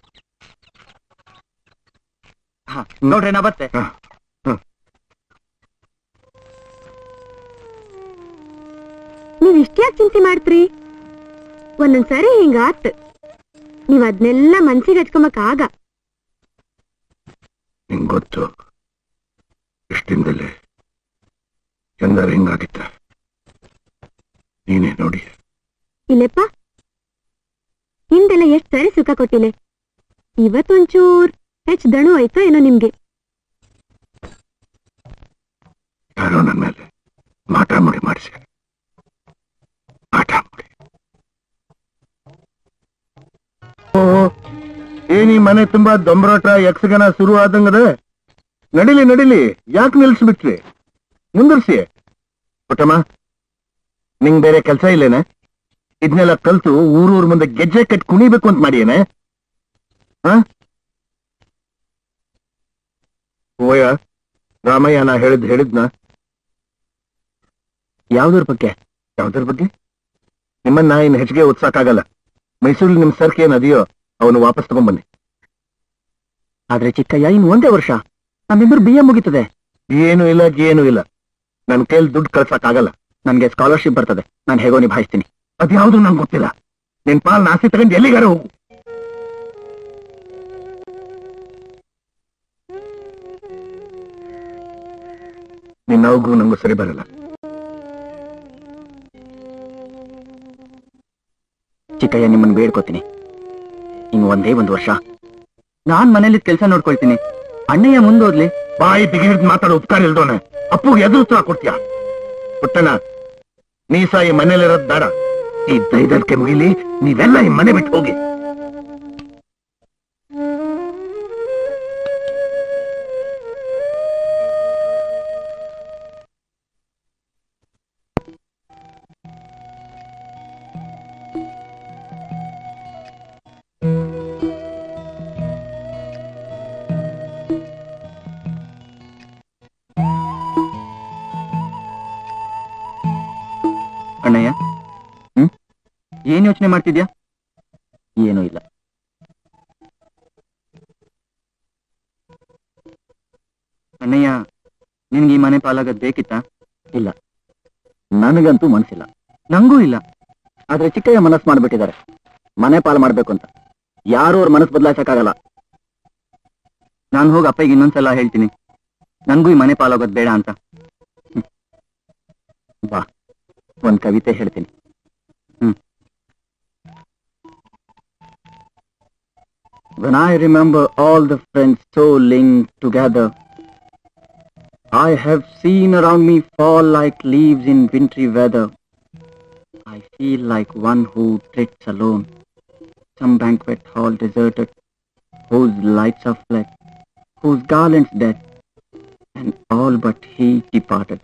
ಹಾ ಗೌಡ್ರೆ ನಾ ಬತ್ತೆ ಹಾ, ಹಾ. ನೀವ್ ಇಷ್ಟ್ಯಾಕ್ ಚಿಂತೆ ಮಾಡ್ತ್ರಿ ಒಂದೊಂದ್ಸರಿ ಹಿಂಗ ಆತ್ ನೀವ್ ಅದ್ನೆಲ್ಲ ಮನ್ಸಿಗೆ ಹಚ್ಕೊಂಬಕ್ ಆಗ ನಿಂಗ್ ಗೊತ್ತು ಇಷ್ಟ್ ದಿನದಲ್ಲೇ ಚಂದರ್ ಹಿಂಗಾಗಿತ್ತ ನೀನೇ ನೋಡಿ ಇಲ್ಲೆಪ್ಪ ಹಿಂದೆಲ್ಲ ಎಷ್ಟ್ ಸರಿ ಸುಖ ಕೊಟ್ಟಿಲೆ ಇವತ್ತೊಂಚೂರ್ ಹೆಚ್ಚ್ ದಣು ಆಯ್ತೋ ಏನೋ ನಿಮ್ಗೆ ಯಾರೋ ನನ್ನ ಮೇಲೆ ಮಾಟ ಮುಡಿ ಮಾಡಿಸಿ ಮಾಟ ಮುಡಿ ಏನಿ ಮನೆ ತುಂಬಾ ದೊಂಬರಾಟ ಯಕ್ಷಗಾನ ಶುರು ಆದಂಗದ ನಡಿಲಿ ನಡಿಲಿ ಯಾಕೆ ನಿಲ್ಸ್ಬಿಟ್ರಿ ಮುಂದರ್ಸಿ ಪುಟ್ಟಮ್ಮ ನಿಂಗ್ ಬೇರೆ ಕೆಲಸ ಇಲ್ಲೇನೆ ಇದನ್ನೆಲ್ಲ ಕಲ್ತು ಊರೂರ್ ಮುಂದೆ ಗೆಜ್ಜೆ ಕಟ್ ಕುಣಿಬೇಕು ಅಂತ ಮಾಡಿಯೇನೆ ಹ ಓಯ ರಾಮಯ್ಯ ನಾ ಹೇಳಿದ್ ಹೇಳಿದ್ನ ಯಾವ್ದ್ರ ಬಗ್ಗೆ ಯಾವ್ದ್ರ ಬಗ್ಗೆ ನಿಮ್ಮನ್ನ ಇನ್ ಹೆಚ್ಚಿಗೆ ಓದ್ಸಕ್ಕಾಗಲ್ಲ ಮೈಸೂರಲ್ಲಿ ನಿಮ್ ಸರ್ಕ್ ಏನ್ ಅದೆಯೋ ಅವನು ವಾಪಸ್ ತಗೊಂಡ್ಬನ್ನಿ ಆದ್ರೆ ಚಿಕ್ಕಯ್ಯ ಇನ್ ಒಂದೇ ವರ್ಷ ನಮ್ಮಿಬ್ಬರು ಬಿ ಎ ಮುಗಿತದೆ ಏನು ಇಲ್ಲ ಏನು ಇಲ್ಲ ನನ್ ಕೈಲಿ ದುಡ್ಡು ಕಳ್ಸಕ್ಕಾಗಲ್ಲ ನನ್ಗೆ ಸ್ಕಾಲರ್ಶಿಪ್ ಬರ್ತದೆ ನಾನು ಹೇಗೋ ನಿಭಾಯಿಸ್ತೀನಿ ಅದ್ಯಾವ್ದು ನಂಗೆ ಗೊತ್ತಿಲ್ಲ ನಿನ್ ಪಾಲ್ ನಾಸಿ ತಗೊಂಡು ಎಲ್ಲಿಗಾರ ಹೋಗು ನಿನ್ನ ಅವಗೂ ನಂಗೂ ಸರಿ ಬರಲ್ಲ ಚಿಕ್ಕಯ್ಯ ನಿಮ್ಮನ್ನ ಬೇಡ್ಕೋತೀನಿ ಇನ್ನು ಒಂದೇ ಒಂದು ವರ್ಷ ನಾನ್ ಮನೇಲಿ ಕೆಲಸ ನೋಡ್ಕೊಳ್ತೀನಿ ಅಣ್ಣಯ್ಯ ಮುಂದೋದ್ಲಿ ಬಾಯಿ ಬಿಗಿಡಿದ್ ಮಾತಾಡೋ ಉಪಕಾರ ಇಲ್ದೋನೆ ಅಪ್ಪುಗೆ ಎದುರು ಉತ್ತರ ಕೊಡ್ತೀಯ ಪುಟ್ಟಣ ನೀಸ ಈ ಮನೇಲಿರೋದ್ ಬೇಡ ಈ ದೈದಕ್ಕೆ ಮುಗಿಲಿ ನೀವೆಲ್ಲ ಈ ಮನೆ ಬಿಟ್ಟು ಹೋಗಿ ಅಣ್ಣಯ್ಯ ಹ್ಮ್ ಏನ್ ಯೋಚನೆ ಮಾಡ್ತಿದ್ಯಾ ಏನೂ ಇಲ್ಲ ಅಣ್ಣಯ್ಯ ನಿನ್ಗೆ ಈ ಮನೆ ಪಾಲಾಗದ್ ಬೇಕಿತ್ತಾ ಇಲ್ಲ ನನಗಂತೂ ಮನಸ್ಸಿಲ್ಲ ನಂಗೂ ಇಲ್ಲ ಆದ್ರೆ ಚಿಕ್ಕಯ್ಯ ಮನಸ್ಸು ಮಾಡ್ಬಿಟ್ಟಿದ್ದಾರೆ ಮನೆ ಪಾಲು ಮಾಡ್ಬೇಕು ಅಂತ ಯಾರು ಅವ್ರ ಮನಸ್ಸು ಬದಲಾಯಿಸಕ್ಕಾಗಲ್ಲ ನಾನು ಹೋಗಿ ಅಪ್ಪಗೆ ಇನ್ನೊಂದ್ಸಲ ಹೇಳ್ತೀನಿ ನನ್ಗೂ ಈ ಮನೆ ಪಾಲಾಗೋದ್ ಬೇಡ ಅಂತ ಬಾ ಒಂದ್ ಕವಿತೆ ಹೇಳ್ತೀನಿ ಹ್ಮ್. When I remember all the friends so linked together, I have seen around me fall like leaves in wintry weather. I feel like one who treads alone, some banquet hall deserted, whose lights are fled, whose garlands dead, and all but he departed.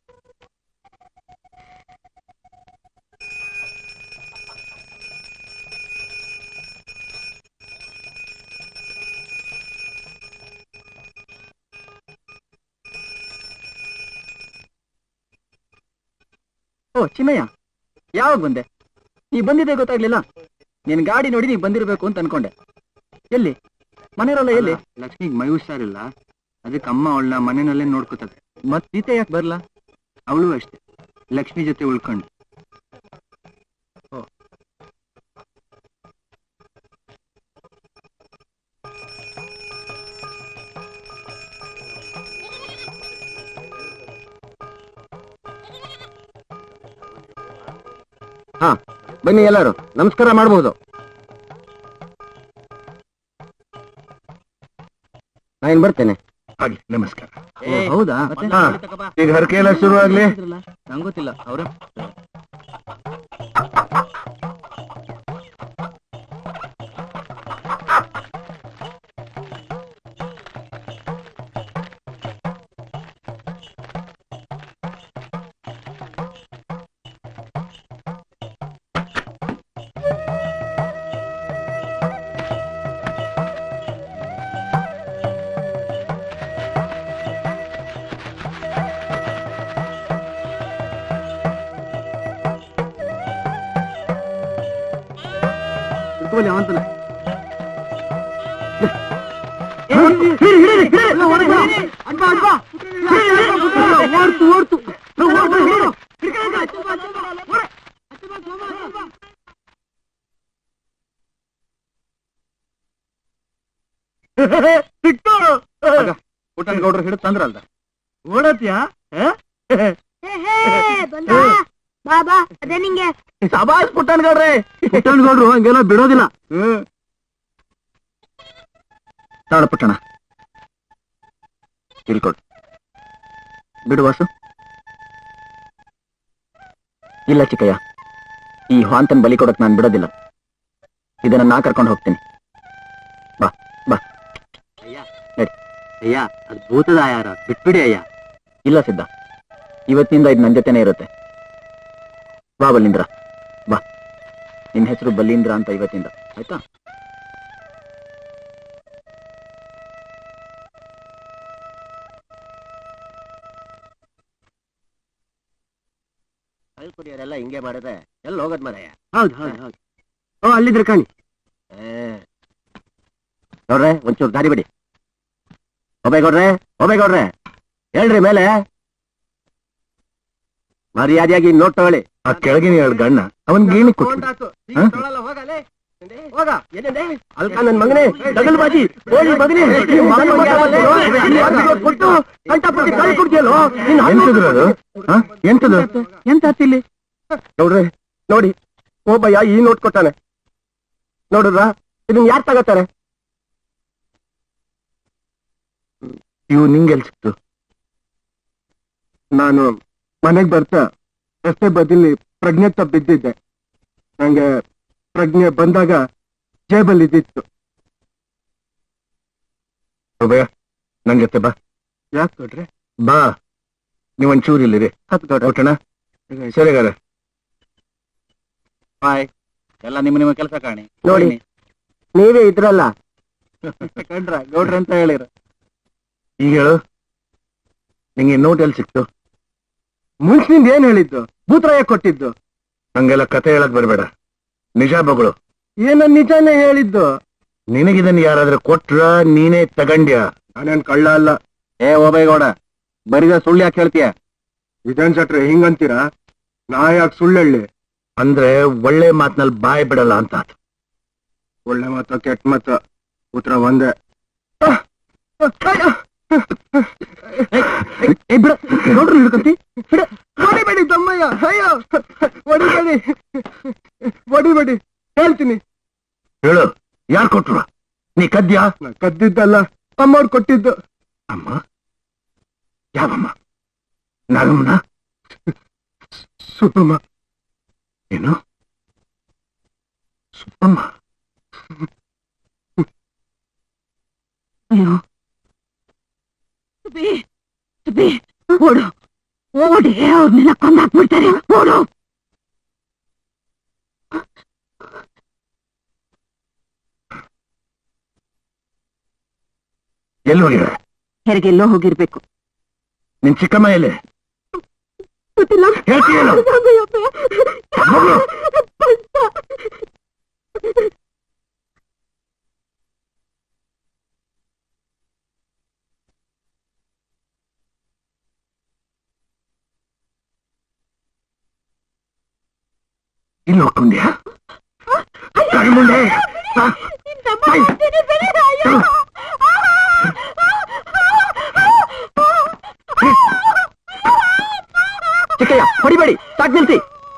ಓ ಚಿನ್ನಯ್ಯ ಯಾವಾಗ ಬಂದೆ ನೀ ಬಂದಿದ್ದೆ ಗೊತ್ತಾಗ್ಲಿಲ್ಲ ನಿನ್ ಗಾಡಿ ನೋಡಿ ನೀ ಬಂದಿರ್ಬೇಕು ಅಂತ ಅನ್ಕೊಂಡೆ ಎಲ್ಲಿ ಮನೆಯವರೆಲ್ಲ ಎಲ್ಲಿ ಲಕ್ಷ್ಮಿಗ್ ಮೈ ಹುಷಾರಿಲ್ಲ ಅದಕ್ಕೆ ಅಮ್ಮ ಅವಳನ್ನ ಮನೆಯಲ್ಲೇ ನೋಡ್ಕೋತದೆ ಮತ್ ಸೀತೆ ಯಾಕೆ ಬರ್ಲಾ ಅವಳು ಅಷ್ಟೇ ಲಕ್ಷ್ಮಿ ಜೊತೆ ಉಳ್ಕೊಂಡು ಬನ್ನಿ ಎಲ್ಲರೂ ನಮಸ್ಕಾರ ಮಾಡಬಹುದು ನಾನು ಬರ್ತೇನೆ ಆಗ್ಲಿ ನಮಸ್ಕಾರ ಏ, ಹೌದಾ ಮತ್ತೆ? ಹಾ. ಈಗ ಹರಕೆ ಎಲ್ಲ ಶುರು ಆಗ್ಲಿ ನಂಗ್ ಗೊತ್ತಿಲ್ಲ ಅವ್ರೆ ಅವಂತನ ಓಡ್ತು ಓಡ್ತು ಸಿಕ್ತು ಪುಟ್ಟನ್ ಗೌಡ್ರು ಹಿಡಿದು ತಂದ್ರಲ್ದ ಓಡತ್ಯಾ ಬಾಬಾ ಅದೇ ನಿಂಗೆ ಸಬಾಸ್ ಪುಟ್ಟನ್ ಗೌಡ್ರೆ ಗೌಡ್ರು ಹಂಗೆಲ್ಲ ಬಿಡೋದಿಲ್ಲ ತಾಳ ಪುಟ್ಟಣ ತಿಳ್ಕೊಡು ಬಿಡು ವಾಸು ಇಲ್ಲ ಚಿಕ್ಕಯ್ಯ ಈ ಹಾಂತನ್ ಬಲಿ ಕೊಡಕ್ ನಾನು ಬಿಡೋದಿಲ್ಲ ಇದನ್ನ ನಾ ಕರ್ಕೊಂಡು ಹೋಗ್ತೀನಿ ಬಾ ಬಾ ಅಯ್ಯ ಅದು ಭೂತದ ಆಯಾರ ಬಿಟ್ಬಿಡಿ ಅಯ್ಯ ಇಲ್ಲ ಸಿದ್ಧ ಇವತ್ತಿನಿಂದ ಇದು ನನ್ನ ಜೊತೆನೇ ಇರುತ್ತೆ ಬಾ ಬಲೀಂದ್ರ ಬಾ ನಿನ್ನ ಹೆಸರು ಬಲೀಂದ್ರ ಅಂತ ಇವತ್ತಿಂದ ಆಯ್ತಾ ಕುಡಿಯೋರೆಲ್ಲ ಹಿಂಗೆ ಮಾಡಿದ್ರೆ ಎಲ್ಲಿ ಹೋಗೋದ್ ಮರಯ್ಯ ಹೌದು ಹೌದು ಹೌದು ಓ ಅಲ್ಲಿದ್ರೆ ಕಾಣಿ ನೋಡ್ರೆ ಒಂಚೂರು ದಾರಿ ಬಿಡಿ ಒಬೇಗೌಡ್ರೆ ಒಬೇಗೌಡ್ರೆ ಹೇಳ್ರಿ ಮೇಲೆ ಮರ್ಯಾದೆಯಾಗಿ ನೋಟ್ ತಗೊಳ್ಳಿ ಆ ಕೆಳಗಿನ ಎರಡು ಗಣ್ಣ ಅವನ್ ಗೀಣಿ ಕೊಟ್ಟು ಹ? ಅಲ್ಕ ನನ್ ಮಗನೇ ಡಗಲ್ ಬಾಜಿ ಹೋಗಿ ಮಗನೇ ನೀನ್ ಮಗನ ಮಗ ಅಲ್ಲೋ? ನೀನ್ ಯಾರಿಗೋ ಕೊಟ್ಟು ಕಂಠಪಟ್ಟಿ ಕಾಯಿ ಕುಡ್ದಿಯಲ್ಲೋ ನೀನ್ ಎಂತದ್ರು ಅದು ಹ? ಎಂತದು ಎಂತ ಹತ್ತಿಲ್ಲಿ ನೋಡ್ರಿ ನೋಡಿ ಒಬ್ಬಯ್ಯ ಈ ನೋಟ್ ಕೊಟ್ಟಾನೆ ನೋಡಿದ್ರ ಇದನ್ನ ಯಾರು ತಗೋತಾರೆ ಇವು ನಿಂಗೆಲ್ ಸಿಕ್ತು ನಾನು ಮನೆಗ್ ಬರ್ತಾ ರಸ್ತೆ ಬದಿಲಿ ಪ್ರಜ್ಞೆ ಬಿದ್ದಿದ್ದೆ ನಂಗೆ ಪ್ರಜ್ಞೆ ಬಂದಾಗ ಜೇಬಲ್ ಇದ್ದಿತ್ತು ಒಬ್ಬಯ್ಯ ನನ್ ಜೊತೆ ಬಾ ಯಾಕೆ ಕೊಡ್ರಿ ಬಾ ನೀವೊಂಚೂರು ಇಲ್ಲಿರಿ ಹತ್ತು ಓಕೆನಾ ಸರಿಗಾರ ಬಾಯ್ ಎಲ್ಲ ನಿಮ್ಮ ನಿಮ್ಮ ಕೆಲಸ ಕಾಣಿ ನೋಡಿ. ನೀವೇ ಇದ್ರಲ್ಲ ಕಂಡ್ರ ಗೌಡ್ರ ಅಂತ ಹೇಳಿರ ಈಗ ಹೇಳು ನಿಂಗೆ ನೋಟ್ ಎಲ್ಲಿ ಸಿಕ್ತು ಮುಂಚಿನಿಂದ ಏನ್ ಹೇಳಿದ್ದು ಭೂತರಾಯ ಕೊಟ್ಟಿದ್ದು ನಂಗೆಲ್ಲ ಕತೆ ಹೇಳಕ್ ಬರ್ಬೇಡ ನಿಜ ಬಗಳು ಏನ ನಿಜಾನೇ ಹೇಳಿದ್ದು ನಿನಗಿದನ್ ಯಾರಾದ್ರೂ ಕೊಟ್ರ ನೀನೇ ತಗಂಡ್ಯ ನಾನೇನ್ ಕಳ್ಳ ಅಲ್ಲ ಏ ಓಬೇಗೌಡ ಬರಿದ ಸುಳ್ಳು ಯಾಕೆ ಹೇಳ್ತೀಯ ಇದೇನ್ ಸಟ್ರೆ ಹಿಂಗಂತೀರಾ ನಾ ಯಾಕೆ ಸುಳ್ಳು ಹೇಳಿ ಅಂದ್ರೆ ಒಳ್ಳೆ ಮಾತ್ನಲ್ಲಿ ಬಾಯ್ ಬಿಡಲ್ಲ ಅಂತ ಆತು. ಒಳ್ಳೆ ಮಾತು ಕೆಟ್ಟ ಮಾತು ಉತ್ತರ ಒಂದೇ ಏ ಬಿಡ ನೋಡ್ರಿ ಹಿಡ್ಕಂತಿ ಹೊಡಿಬೇಡಿ ತಮ್ಮಯ್ಯ ಅಯ್ಯೋ ಹೊಡಿಬೇಡಿ ಹೊಡಿಬೇಡಿ ಹೇಳ್ತೀನಿ ಹೇಳು ಯಾರ್ ಕೊಟ್ರು ನೀ ಕದ್ಯಾ ನಾ ಕದ್ದಿದ್ದಲ್ಲ ಅಮ್ಮವ್ರು ಕೊಟ್ಟಿದ್ದು ಅಮ್ಮ ಯಾವಮ್ಮ ನಾಗಮ್ಮನ ಸುಬ್ಬಮ್ಮ ಏನು ಸುಬ್ಬಮ್ಮ ಅಯ್ಯೋ ಸುಬ್ಬಿ ಸುಬ್ಬಿ ಓಡು ಓಡಿ ಅವ್ರನ್ನೆಲ್ಲ ಕೊಂದಾಕ್ಬಿಡ್ತಾರೆ ಓಡು ಎಲ್ಲಿ ಹೋಗಿರ ಹೆರಿಗೆಲ್ಲೋ ಹೋಗಿರ್ಬೇಕು ನಿನ್ ಚಿಕ್ಕಮ್ಮ ಎಲ್ಲಿ ಗೊತ್ತಿಲ್ಲ ಹೇಳ್ತೀಯೇನು ಮಗು, ಇಲ್ಲಿ ಹೋಗ್ಕೊಂಡ್ಯಾ ಕಣ್ಮುಂಡೆ ಆ, ತಾಯಿ. ಚಿಕ್ಕಯ್ಯ ಹೊಡಿಬೇಡಿ ಸಾಕ್ ನಿಲ್ಸಿ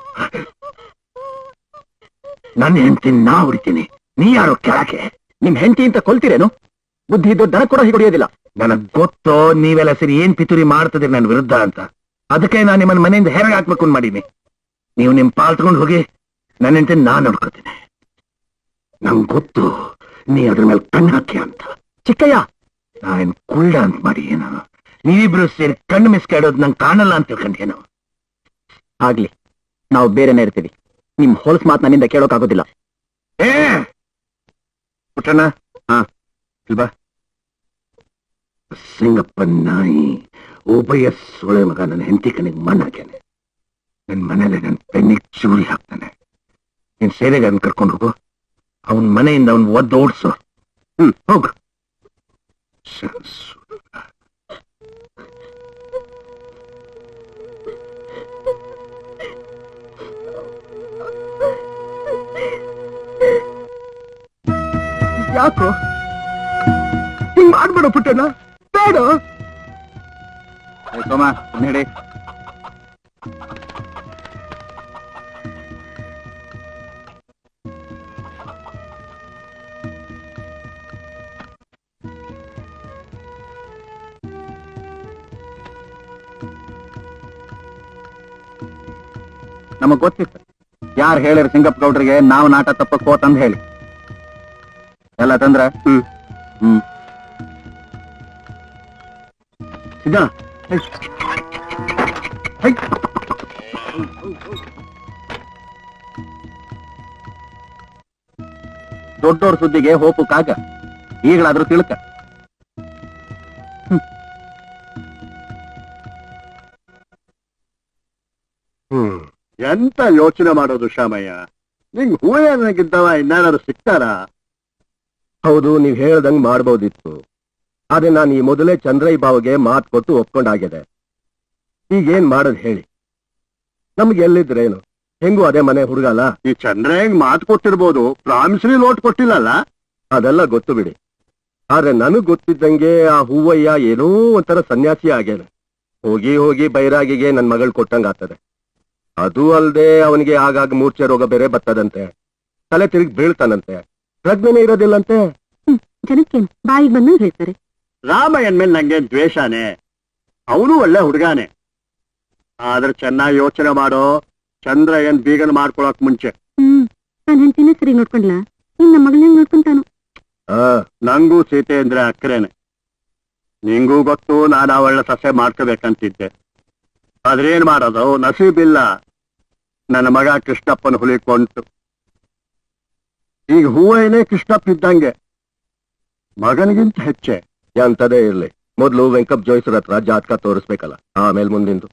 ನನ್ನ ಹೆಂಡತಿ ನಾ ಹೊಡಿತೀನಿ ನೀ ಯಾರೋ ಕೆಳಕ್ಕೆ ನಿಮ್ ಹೆಂಡತಿ ಅಂತ ಕೊಲ್ತೀರೇನು ಬುದ್ಧಿ ಇದ್ದು ದನ ಕೂಡ ಹೀಗೆ ಹೊಡಿಯೋದಿಲ್ಲ ನನಗ್ ಗೊತ್ತೋ ನೀವೆಲ್ಲ ಸರಿ ಏನ್ ಪಿತೂರಿ ಮಾಡ್ತದೆ ನನ್ನ ವಿರುದ್ಧ ಅಂತ ಅದಕ್ಕೆ ನಾನು ನಿಮ್ಮನ್ನ ಮನೆಯಿಂದ ಹೆರಗೆ ಹಾಕ್ಬೇಕು ಅಂತ ಮಾಡೀನಿ ನೀವು ನಿಮ್ ಪಾಲ್ ತಗೊಂಡು ಹೋಗಿ ನನ್ನ ಹೆಂಡತಿ ನಾ ನೋಡ್ಕೋತೀನಿ ನಂಗ್ ಗೊತ್ತು ನೀ ಅದ್ರ ಮೇಲೆ ಕಣ್ಣು ಹಾಕಿ ಅಂತ ಚಿಕ್ಕಯ್ಯ ನಾನ್ ಕುಳ್ಳ ಅಂತ ಮಾಡಿ ಏನು ನೀವಿಬ್ರು ಸೇರಿ ಕಣ್ಣು ಮಿಸ್ಕಾಡೋದು ನಂಗೆ ಕಾಣಲ್ಲ ಅಂತ ತಿಳ್ಕೊಂಡೇನು ಆಗ್ಲಿ ನಾವು ಬೇರೆನೇ ಇರ್ತೀವಿ ನಿಮ್ ಹೊಲಸ್ ಮಾತ್ ನನ್ನಿಂದ ಕೇಳೋಕಾಗೋದಿಲ್ಲ ಏ ಪುಟ್ಟಣ್ಣ ಹಾ ಇಲ್ಲಿ ಬಾ ಸಿಂಗಪ್ಪ ನಾಯಿ ಉಭಯ ಸೊಳೆ ಮಗ ನನ್ನ ಹೆಂಡತಿ ಕಣಿಗೆ ಮಣ್ಣು ಹಾಕ್ಯಾನೆ ನನ್ನ ಮನೇಲಿ ನನ್ನ ಪೆನ್ನಿಗೆ ಚೂರಿ ಹಾಕ್ತಾನೆ ನೀನ್ ಸೇರೆಗೆ ಅದನ್ನ ಕರ್ಕೊಂಡು ಹೋಗು ಅವನ್ ಮನೆಯಿಂದ ಅವನ್ ಒದ್ದು ಓಡಿಸು ಹ್ಮ್ ಹೋಗು ಶ- ಸು- ಯಾಕೋ ಹಿಂಗ್ ಮಾಡ್ಬೇಡ ಪುಟ್ಟಣ್ಣ ಬೇಡ ಸೋಮ ನಡಿ ನಮಗ್ ಗೊತ್ತಿತ್ತು ಯಾರು ಹೇಳಿರ್ ಸಿಂಗಪ್ಪ ಗೌಡ್ರಿಗೆ ನಾವು ನಾಟ ತಪ್ಪಕ್ ಹೋತಂದ್ ಹೇಳಿ ಎಲ್ಲ ತಂದ್ರ ಹ್ಮ್ ಹ್ಮ್ ಸಿದ್ಧ ದೊಡ್ಡೋರ್ ಸುದ್ದಿಗೆ ಹೋಪು ಕಾಗ ಈಗಲಾದ್ರೂ ತಿಳ್ಕ ಹ್ಮ್ ಎಂತ ಯೋಚನೆ ಮಾಡೋದು ಶ್ಯಾಮಯ್ಯ ನಿಂಗ್ ಹೂವೇನಾಗಿದ್ದವ ಇನ್ನಾರು ಸಿಗ್ತಾರ ಹೌದು ನೀವ್ ಹೇಳ್ದಂಗ್ ಮಾಡ್ಬೋದಿತ್ತು ಆದ್ರೆ ನಾನು ಈ ಮೊದಲೇ ಚಂದ್ರಯ್ಯ ಬಾವಗೆ ಮಾತು ಕೊಟ್ಟು ಒಪ್ಕೊಂಡಾಗಿದೆ ಈಗೇನ್ ಮಾಡೋದ್ ಹೇಳಿ ನಮ್ಗೆ ಎಲ್ಲಿದ್ರೇನು ಹೆಂಗೂ ಅದೇ ಮನೆ ಹುಡುಗಲ್ಲ ಈ ಚಂದ್ರ ಹೆಂಗ್ ಮಾತು ಕೊಟ್ಟಿರ್ಬೋದು ಪ್ರಾಮಿಸರಿ ಲೋಟ್ ಕೊಟ್ಟಿಲ್ಲಲ್ಲ ಅದೆಲ್ಲ ಗೊತ್ತು ಬಿಡಿ ಆದ್ರೆ ನನಗ್ ಗೊತ್ತಿದ್ದಂಗೆ ಆ ಹೂವಯ್ಯ ಏನೋ ಒಂಥರ ಸನ್ಯಾಸಿ ಆಗ್ಯಾನ ಹೋಗಿ ಹೋಗಿ ಬೈರಾಗಿಗೆ ನನ್ ಮಗಳ್ ಕೊಟ್ಟಂಗ ಆಗ್ತದೆ ಅದು ಅಲ್ದೆ ಅವನಿಗೆ ಆಗಾಗ ಮೂರ್ಛೆ ರೋಗ ಬೇರೆ ಬರ್ತದಂತೆ ತಲೆ ತಿರುಗಿ ಬೀಳ್ತಾನಂತೆ ಪ್ರಜ್ಞೆನೇ ಇರೋದಿಲ್ಲಂತೆ ಜನಕ್ಕೆ ಬಾಯಿಗೆ ಬಂದಂಗ್ ಹೇಳ್ತಾರೆ ರಾಮಯ್ಯನ್ ಮೇಲೆ ನಂಗೆ ದ್ವೇಷನೇ ಅವನು ಒಳ್ಳೆ ಹುಡುಗಾನೆ ಆದ್ರೆ ಚೆನ್ನಾಗಿ ಯೋಚನೆ ಮಾಡೋ ಚಂದ್ರ ಏನ್ ಬೀಗನ ಮಾಡ್ಕೊಳಕ್ ಮುಂಚೆ ಹ್ಮ್ ನಾನ್ ಹೆಂಡತಿನೇ ಸರಿ ನೋಡ್ಕೊಂಡ್ಲಾ ಇನ್ ನಮ್ಮ ಮಗಳನ್ನ ಹೆಂಗ್ ನೋಡ್ಕೊಂತಾನು ಆ ನಂಗೂ ಸೀತೆ ಅಂದ್ರೆ ಅಕ್ಕರೇನೆ ನಿಂಗೂ ಗೊತ್ತು ನಾನು ಆ ಒಳ್ಳೆ ಸಸ್ಯ ಮಾಡ್ಕೋಬೇಕಂತಿದ್ದೆ ಆದ್ರೇನ್ ಮಾಡೋದು ನಸೀಬಿಲ್ಲ ನನ್ನ ಮಗ ಕೃಷ್ಣಪ್ಪನ ಹುಲಿಕೊಂಟು ಈಗ ಹೂವೇನೆ ಕೃಷ್ಣಪ್ಪ ಇದ್ದಂಗೆ ಮಗನಿಗಿಂತ ಹೆಚ್ಚೆ ಎಂತದೇ ಇರ್ಲಿ ಮೊದ್ಲು ವೆಂಕಪ್ ಜೋಯ್ಸರ್ ಹತ್ರ ಜಾತಕ ತೋರಿಸ್ಬೇಕಲ್ಲ ಆಮೇಲೆ ಮುಂದಿಂದು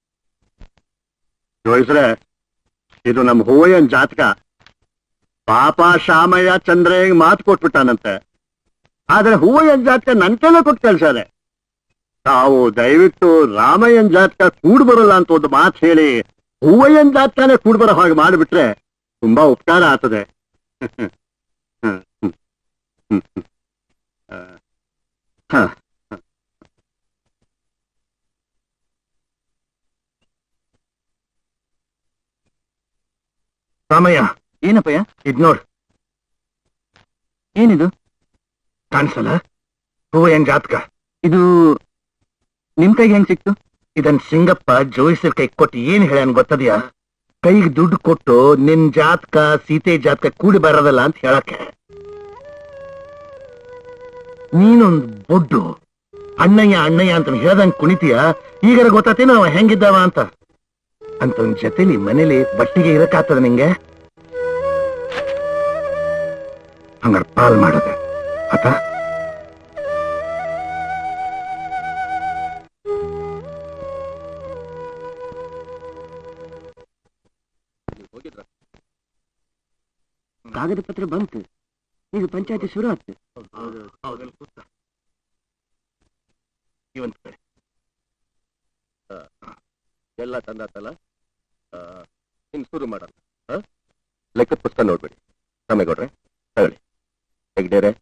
ಜೋಯಿಸ್ರೆ ಇದು ನಮ್ಮ ಹೂವಯ್ಯನ್ ಜಾತಕ ಪಾಪ ಶಾಮಯ್ಯ ಚಂದ್ರ ಹೆಂಗ್ ಮಾತು ಕೊಟ್ಬಿಟ್ಟಾನಂತೆ ಆದ್ರೆ ಹೂವಯ್ಯನ್ ಜಾತಕ ನನ್ ಕೈಲೇ ಕೊಟ್ಟು ಕಳ್ಸಾರೆ ತಾವು ದಯವಿಟ್ಟು ರಾಮಯ್ಯನ್ ಜಾತಕ ಕೂಡ್ ಬರಲ್ಲ ಅಂತ ಒಂದು ಮಾತು ಹೇಳಿ ಹೂವಯ್ಯನ್ ಜಾತಕನೇ ಕೂಡ್ ಬರೋ ಹಾಗೆ ಮಾಡಿಬಿಟ್ರೆ ತುಂಬಾ ಉಪಕಾರ ಆಗ್ತದೆ ಹ್ಮ್, ಹ್ಮ್, ಹ್ಮ್, ಹ್ಮ್. ಆ, ಹ. ರಾಮಯ್ಯ ಏನಪ್ಪಯ್ಯ ಇದ್ ನೋಡ್ ಏನಿದು ಕಾಣಿಸಲ್ಲ ಹೂವ ಏನ್ ಜಾತಕ ಇದು ನಿಮ್ ಕೈಗೆ ಹೆಂಗ್ ಸಿಕ್ತು ಇದನ್ ಸಿಂಗಪ್ಪ ಜೋಯಿಸರ್ ಕೈ ಕೊಟ್ಟು ಏನ್ ಹೇಳ್ಯಾನ್ ಗೊತ್ತದ್ಯಾ ಕೈಗೆ ದುಡ್ಡು ಕೊಟ್ಟು ನಿನ್ ಜಾತಕ ಸೀತೆ ಜಾತಕ ಕೂಡಿ ಬರೋದಲ್ಲ ಅಂತ ಹೇಳಕ್ಕೆ ನೀನೊಂದು ಬೊಡ್ಡು ಅಣ್ಣಯ್ಯ ಅಣ್ಣಯ್ಯ ಅಂತ ಹೇಳ್ದಂಗ್ ಕುಣಿತೀಯ ಈಗರ ಗೊತ್ತಾತೇನೋ ಅವ ಹೆಂಗಿದ್ದಾವ ಅಂತ ಅಂತ ಜೊತೆಲಿ ಮನೇಲಿ ಬಟ್ಟಿಗೆ ಇರಕ್ಕಾಗ್ತದ ನಿಂಗೆ ಹಂಗಾರ ಪಾಲ್ ಮಾಡದೆ ಆತ ಕಾಗದ ಪತ್ರ ಬಂತು ಈಗ ಪಂಚಾಯತಿ ಶುರು ಆಯ್ತು ಇವಂತ ಕಡೆ ಎಲ್ಲ ತಂದಾತಲ್ಲ ಇನ್ ಶುರು ಮಾಡಲ್ಲ ಲೆಕ್ಕದ ಪುಸ್ತಕ ನೋಡ್ಬೇಡಿ ರಾಮೇಗೌಡ್ರೆ ತಗೊಳ್ಳಿ ಹೆಗ್ಡೇರೆ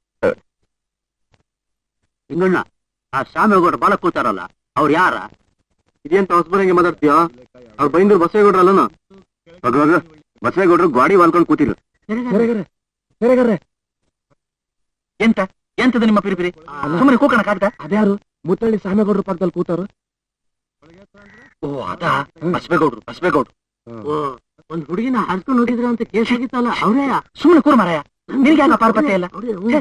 ಹಿಂಗಣ್ಣ ಆ ಶಾಮೇಗೌಡ ಬಾಲ ಕೂತಾರಲ್ಲ ಅವ್ರು ಯಾರ ಇದೇಂತ ಹೊಸಬರಂಗೆ ಮಾತಾಡ್ತೀಯ ಅವ್ರು ಬೈಂದೂರು ಬಸವೇಗೌಡ್ರಲ್ಲನ ಬಸವೇಗೌಡ್ರು ಗಾಡಿ ವಾಲ್ಕೊಂಡು ಕೂತಿರು ಬೇರೆಗಾರ್ರೆ ಎಂತ ಎಂತದ ನಿಮ್ಮ ಪಿರಿಪಿರಿ ಸುಮ್ಮನೆ ಕೂಕಣಕ್ಕಾಗ್ದ ಅದ್ಯಾರು ಮುತ್ತಳ್ಳಿ ಸಾಮೇಗೌಡ್ರ ಪಕ್ಕದಲ್ಲಿ ಕೂತಾರು ಓ ಅದ ಬಸಬೇಗೌಡ್ರು ಬಸಬೇಗೌಡ್ರು ಒಂದ್ ಹುಡುಗಿನ ಹರ್ಸ್ಕೊಂಡು ಹೋಗಿದ್ರ ಅಂತ ಕೇಸ್ ಆಗಿತ್ತಲ್ಲ ಅವ್ರೇ ಸುಮ್ಮನೆ ಕೂರ್ ಮಾರಾಯ ನಿನಗೆ ಯಾಕೆ ಪಾರ್ಪತ್ಯ ಇಲ್ಲ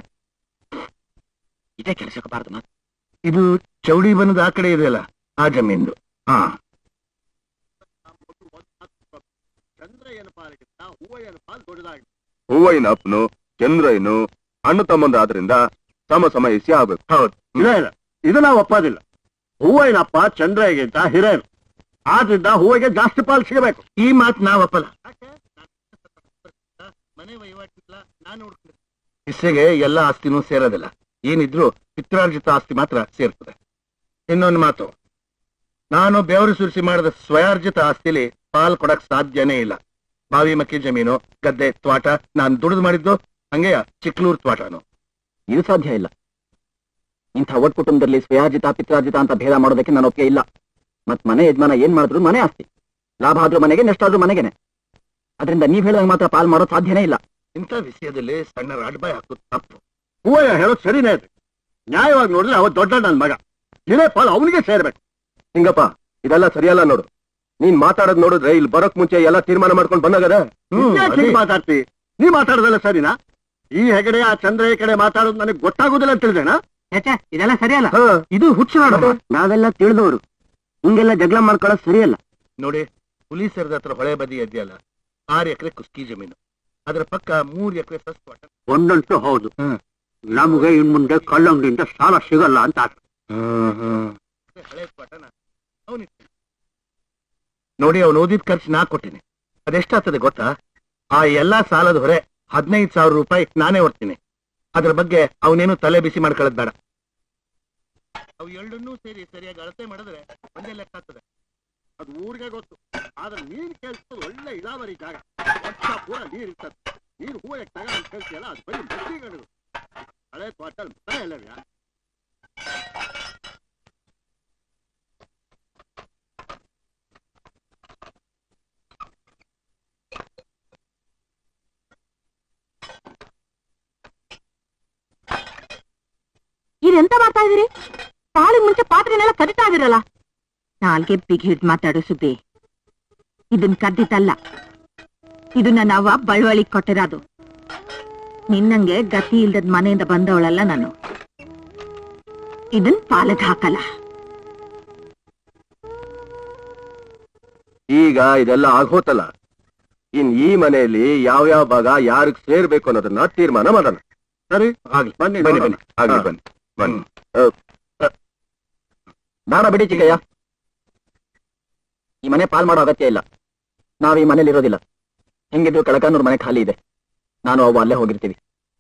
ಇದೇ ಕೆಲಸಕ್ಕೆ ಬಾರದು ಮಾತು ಇದು ಚೌಡಿ ಬನದ ಆ ಕಡೆ ಇದೆಯಲ್ಲ ಆ ಜಮೀನ್ದು ಹಾ ಹೂವಯ್ಯನ ಅಪ್ಪನು ಚಂದ್ರಯ್ಯನು ಅಣ್ಣ ತಮ್ಮಂದಾದ್ರಿಂದ ಸಮ ಸಮಯಸಿ ಆಗ್ಬೇಕು ಹೌದು ಇಲ್ಲ ಇಲ್ಲ ಇದು ನಾವು ಒಪ್ಪೋದಿಲ್ಲ ಹೂವಯ್ಯನಪ್ಪ ಚಂದ್ರಯ್ಯಗಿಂತ ಹಿರೇನು ಆದ್ರಿಂದ ಹೂವಿಗೆ ಜಾಸ್ತಿ ಪಾಲು ಸಿಗಬೇಕು ಈ ಮಾತು ನಾವ್ ಒಪ್ಪಲ್ಲ ಮನೆ ವಹಿವಾಟಿಲ್ಲ ನಾನು ಹಿಸ್ಸೆಗೆ ಎಲ್ಲ ಆಸ್ತಿನೂ ಸೇರೋದಿಲ್ಲ ಏನಿದ್ರು ಪಿತ್ರಾರ್ಜಿತ ಆಸ್ತಿ ಮಾತ್ರ ಸೇರ್ತದೆ ಇನ್ನೊಂದು ಮಾತು ನಾನು ಬೆವರು ಸುರಿಸಿ ಮಾಡಿದ ಸ್ವಯಾರ್ಜಿತ ಆಸ್ತಿಲಿ ಪಾಲ್ ಕೊಡಕ್ ಸಾಧ್ಯನೇ ಇಲ್ಲ ಬಾವಿ ಮಕ್ಕಿ ಜಮೀನು ಗದ್ದೆ ತ್ವಾಟ ನಾನು ದುಡಿದು ಮಾಡಿದ್ದು ಹಂಗೆಯ ಚಿಕ್ಲೂರ್ ತ್ವಾಟನು ಇದು ಸಾಧ್ಯ ಇಲ್ಲ ಇಂಥ ಒಟ್ಟು ಕುಟುಂಬದಲ್ಲಿ ಸ್ವಯಾರ್ಜಿತ ಪಿತ್ರಾರ್ಜಿತ ಅಂತ ಭೇದ ಮಾಡೋದಕ್ಕೆ ನಾನು ಒಪ್ಪಿಗೆ ಇಲ್ಲ ಮತ್ ಮನೆ ಯಜಮಾನ ಏನ್ ಮಾಡಿದ್ರು ಮನೆ ಆಸ್ತಿ ಲಾಭ ಆದ್ರೂ ಮನೆಗೆ ನಷ್ಟ ಆದ್ರೂ ಮನೆಗೆನೆ ಅದರಿಂದ ನೀವ್ ಹೇಳಿದಾಗ ಮಾತ್ರ ಪಾಲ್ ಮಾಡೋದು ಸಾಧ್ಯನೇ ಇಲ್ಲ ಇಂಥ ವಿಷಯದಲ್ಲಿ ಸಣ್ಣ ರಾಡ್ಬಾಯ್ ಹಾಕೋದು ತಪ್ಪು ಹೂವಯ್ಯ ಹೇಳೋದು ಸರಿನೇ ಇದೆ ನ್ಯಾಯವಾಗಿ ನೋಡಿದ್ರೆ ಅವ ದೊಡ್ಡ ನನ್ನ ಮಗ ಹಿರೇ ಪಾಲು ಅವನಿಗೆ ಸೇರ್ಬೇಕು ಹಿಂಗಪ್ಪ ಇದೆಲ್ಲ ಸರಿಯಲ್ಲ ನೋಡು ನೀನ್ ಮಾತಾಡೋದ್ ನೋಡಿದ್ರೆ ಇಲ್ಲಿ ಬರೋಕ್ ಮುಂಚೆ ಎಲ್ಲ ತೀರ್ಮಾನ ಮಾಡ್ಕೊಂಡು ಬಂದಾಗದ ಹ್ಮ್, ಅದೇ. ಮಾತಾಡ್ತಿ ನೀ ಮಾತಾಡೋದಲ್ಲ ಸರಿನಾ ಈ ಹೆಗಡೆ ಆ ಚಂದ್ರ ಈ ಕಡೆ ಮಾತಾಡೋದು ನನಗೆ ಗೊತ್ತಾಗೋದಿಲ್ಲ ಅಂತ ತಿಳಿದೇನಾ ಇದೆಲ್ಲ ಸರಿಯಲ್ಲ ಹಾ ಇದು ಹುಚ್ಚು ನಾಡು ನಾವೆಲ್ಲ ತಿಳಿದವರು ಹಿಂಗೆಲ್ಲ ಜಗಳ ಮಾಡ್ಕೊಳ್ಳೋದು ಸರಿಯಲ್ಲ ನೋಡಿ ಪೊಲೀಸರದ ಹತ್ರ ಹೊಳೆ ಬದಿ ಇದೆಯಲ್ಲ ಆರು ಎಕರೆ ಕುಸ್ಕಿ ಜಮೀನು ಅದರ ಪಕ್ಕ ಮೂರ್ ಎಕರೆ ಸಸ್ವಾಟ ಒಂದಂತೂ ಹೌದು ಹ್ಮ್. ನಮ್ಗೆ ಇನ್ ಮುಂದೆ ಕಲ್ಲಂಗಡಿಯಿಂದ ಸಾಲ ಸಿಗಲ್ಲ ಅಂತ ಆತ. ಹಳೆ ತ್ವಾಟನ ಅವ್ನಿರ್ತಾನೆ. ನೋಡಿ ಅವ್ನು ಓದಿದ ಖರ್ಚು ನಾ ಕೊಟ್ಟಿನಿ ಅದೆಷ್ಟಾಗ್ತದೆ ಗೊತ್ತಾ ಆ ಎಲ್ಲಾ ಸಾಲದ ಹೊರೆ ಹದಿನೈದು ಸಾವಿರ ರೂಪಾಯಿ ನಾನೇ ಹೊರ್ತೀನಿ ಅದ್ರ ಬಗ್ಗೆ ಅವನೇನು ತಲೆ ಬಿಸಿ ಮಾಡ್ಕೊಳ್ಳೋದ್ ಬೇಡ ಅವು ಎರಡನ್ನೂ ಸೇರಿ ಸರಿಯಾಗಿ ಅಳತೆ ಮಾಡಿದ್ರೆ ಒಂದೇ ಲೆಕ್ಕ ಆಗ್ತದೆ ಅದು ಊರಿಗೆ ಗೊತ್ತು ಆದ್ರೆ ನೀನ್ ಕೇಳಿಸೋದು ಒಳ್ಳೆ ಇದಾವರಿ ಜಾಗ ವರ್ಷ ಪೂರ ನೀರ್ ಇರ್ತದೆ ನೀರು ಹೂವಿಗೆ ತಗ ಅಂತ ಕೇಳ್ತೀಯಲ್ಲ ಅದು ಬರೀ ಮಟ್ಟಿಗಳು ಹಳೆ ಕ್ವಾರ್ಟಲ್ ಮನೆ ಅಲ್ಲವ್ಯಾ ಇದೆಂತ ಮಾಡ್ತಾ ಇದೀರಿ ಪಾಳಿಗೆ ಮುಂಚೆ ಪಾತ್ರೆನೆಲ್ಲ ಕರಿತಾ ಇದೀರಲ್ಲ ನಾಲ್ಗೆ ಬಿಗಿ ಹಿಡ್ದು ಮಾತಾಡು ಸುಬ್ಬಿ ಇದನ್ ಕದ್ದಿತ್ತಲ್ಲ ಇದು ನನ್ನ ಅವ್ವ ಬಳುವಳಿ ಕೊಟ್ಟಿರೋದು ನಿನ್ನಂಗೆ ಗತಿ ಇಲ್ದದ್ ಮನೆಯಿಂದ ಬಂದವಳಲ್ಲ ನಾನು ಇದನ್ ಪಾಲಕ್ ಹಾಕಲ್ಲ ಈಗ ಇದೆಲ್ಲ ಆಗೋತಲ್ಲ ಇನ್ ಈ ಮನೆಯಲ್ಲಿ ಯಾವ ಯಾವ ಭಾಗ ಯಾರಿಗ್ ಸೇರ್ಬೇಕು ಅನ್ನೋದನ್ನ ತೀರ್ಮಾನ ಮಾಡೋಣ ಸರಿ ಆಗ್ಲಿ ಬನ್ನಿ ಬನ್ನಿ, ನೋಡೋಣ. ಬನ್ನಿ. ಆಗ್ಲಿ ಹಾ. ಬನ್ನಿ ಬನ್ನಿ ಬೇಡ ಬಿಡಿ ಚಿಕ್ಕಯ್ಯ ಈ ಮನೆ ಪಾಲ್ ಮಾಡೋ ಅಗತ್ಯ ಇಲ್ಲ ನಾವ್ ಈ ಮನೇಲಿ ಇರೋದಿಲ್ಲ ಹೆಂಗಿದ್ರು ಕಳಕನೂರ್ ಮನೆ ಖಾಲಿ ಇದೆ ನಾನು ಅವು ಅಲ್ಲೇ ಹೋಗಿರ್ತೀವಿ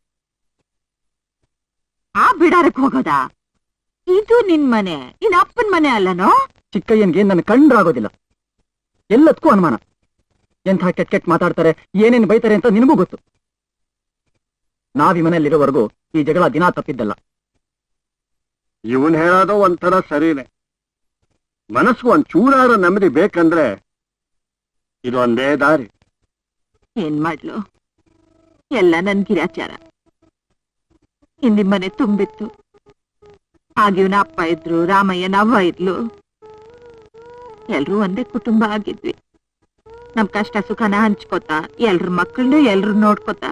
ಆ ಬಿಡಾರಕ್ ಹೋಗೋದಾ ಇದು ನಿನ್ ಮನೆ ನಿನ್ ಅಪ್ಪನ್ ಮನೆ ಅಲ್ಲನೋ ಚಿಕ್ಕಯ್ಯನ್ಗೆ ನನ್ನ ಕಂಡ್ರಾಗೋದಿಲ್ಲ ಎಲ್ಲದಕ್ಕೂ ಅನುಮಾನ ಎಂಥ ಕೆಟ್ಟ ಕೆಟ್ಟ ಮಾತಾಡ್ತಾರೆ ಏನೇನ್ ಬೈತಾರೆ ಅಂತ ನಿನಗೂ ಗೊತ್ತು ನಾವ್ ಈ ಮನೆಯಲ್ಲಿರೋವರೆಗೂ ಈ ಜಗಳ ದಿನ ತಪ್ಪಿದ್ದಲ್ಲ ಇವನ್ ಹೇಳೋದು ಒಂಥರ ಸರಿನೇ ಮನಸ್ಸು ಒಂದ್ ಚೂರಾರ ನೆಮ್ಮದಿ ಬೇಕಂದ್ರೆ ಇದೊಂದೇ ದಾರಿ ಏನ್ ಮಾಡ್ಲು ಎಲ್ಲ ನನ್ ಗಿರಾಚಾರ ಹಿಂದಿನ ಮನೆ ತುಂಬಿತ್ತು ಆಗಿವ್ನ ಅಪ್ಪ ಇದ್ರು ರಾಮಯ್ಯನ ಅವ್ವ ಇದ್ಲು ಎಲ್ರೂ ಒಂದೇ ಕುಟುಂಬ ಆಗಿದ್ವಿ ನಮ್ ಕಷ್ಟ ಸುಖನ ಹಂಚ್ಕೋತ ಎಲ್ರ ಮಕ್ಕಳನ್ನು ಎಲ್ರು ನೋಡ್ಕೋತ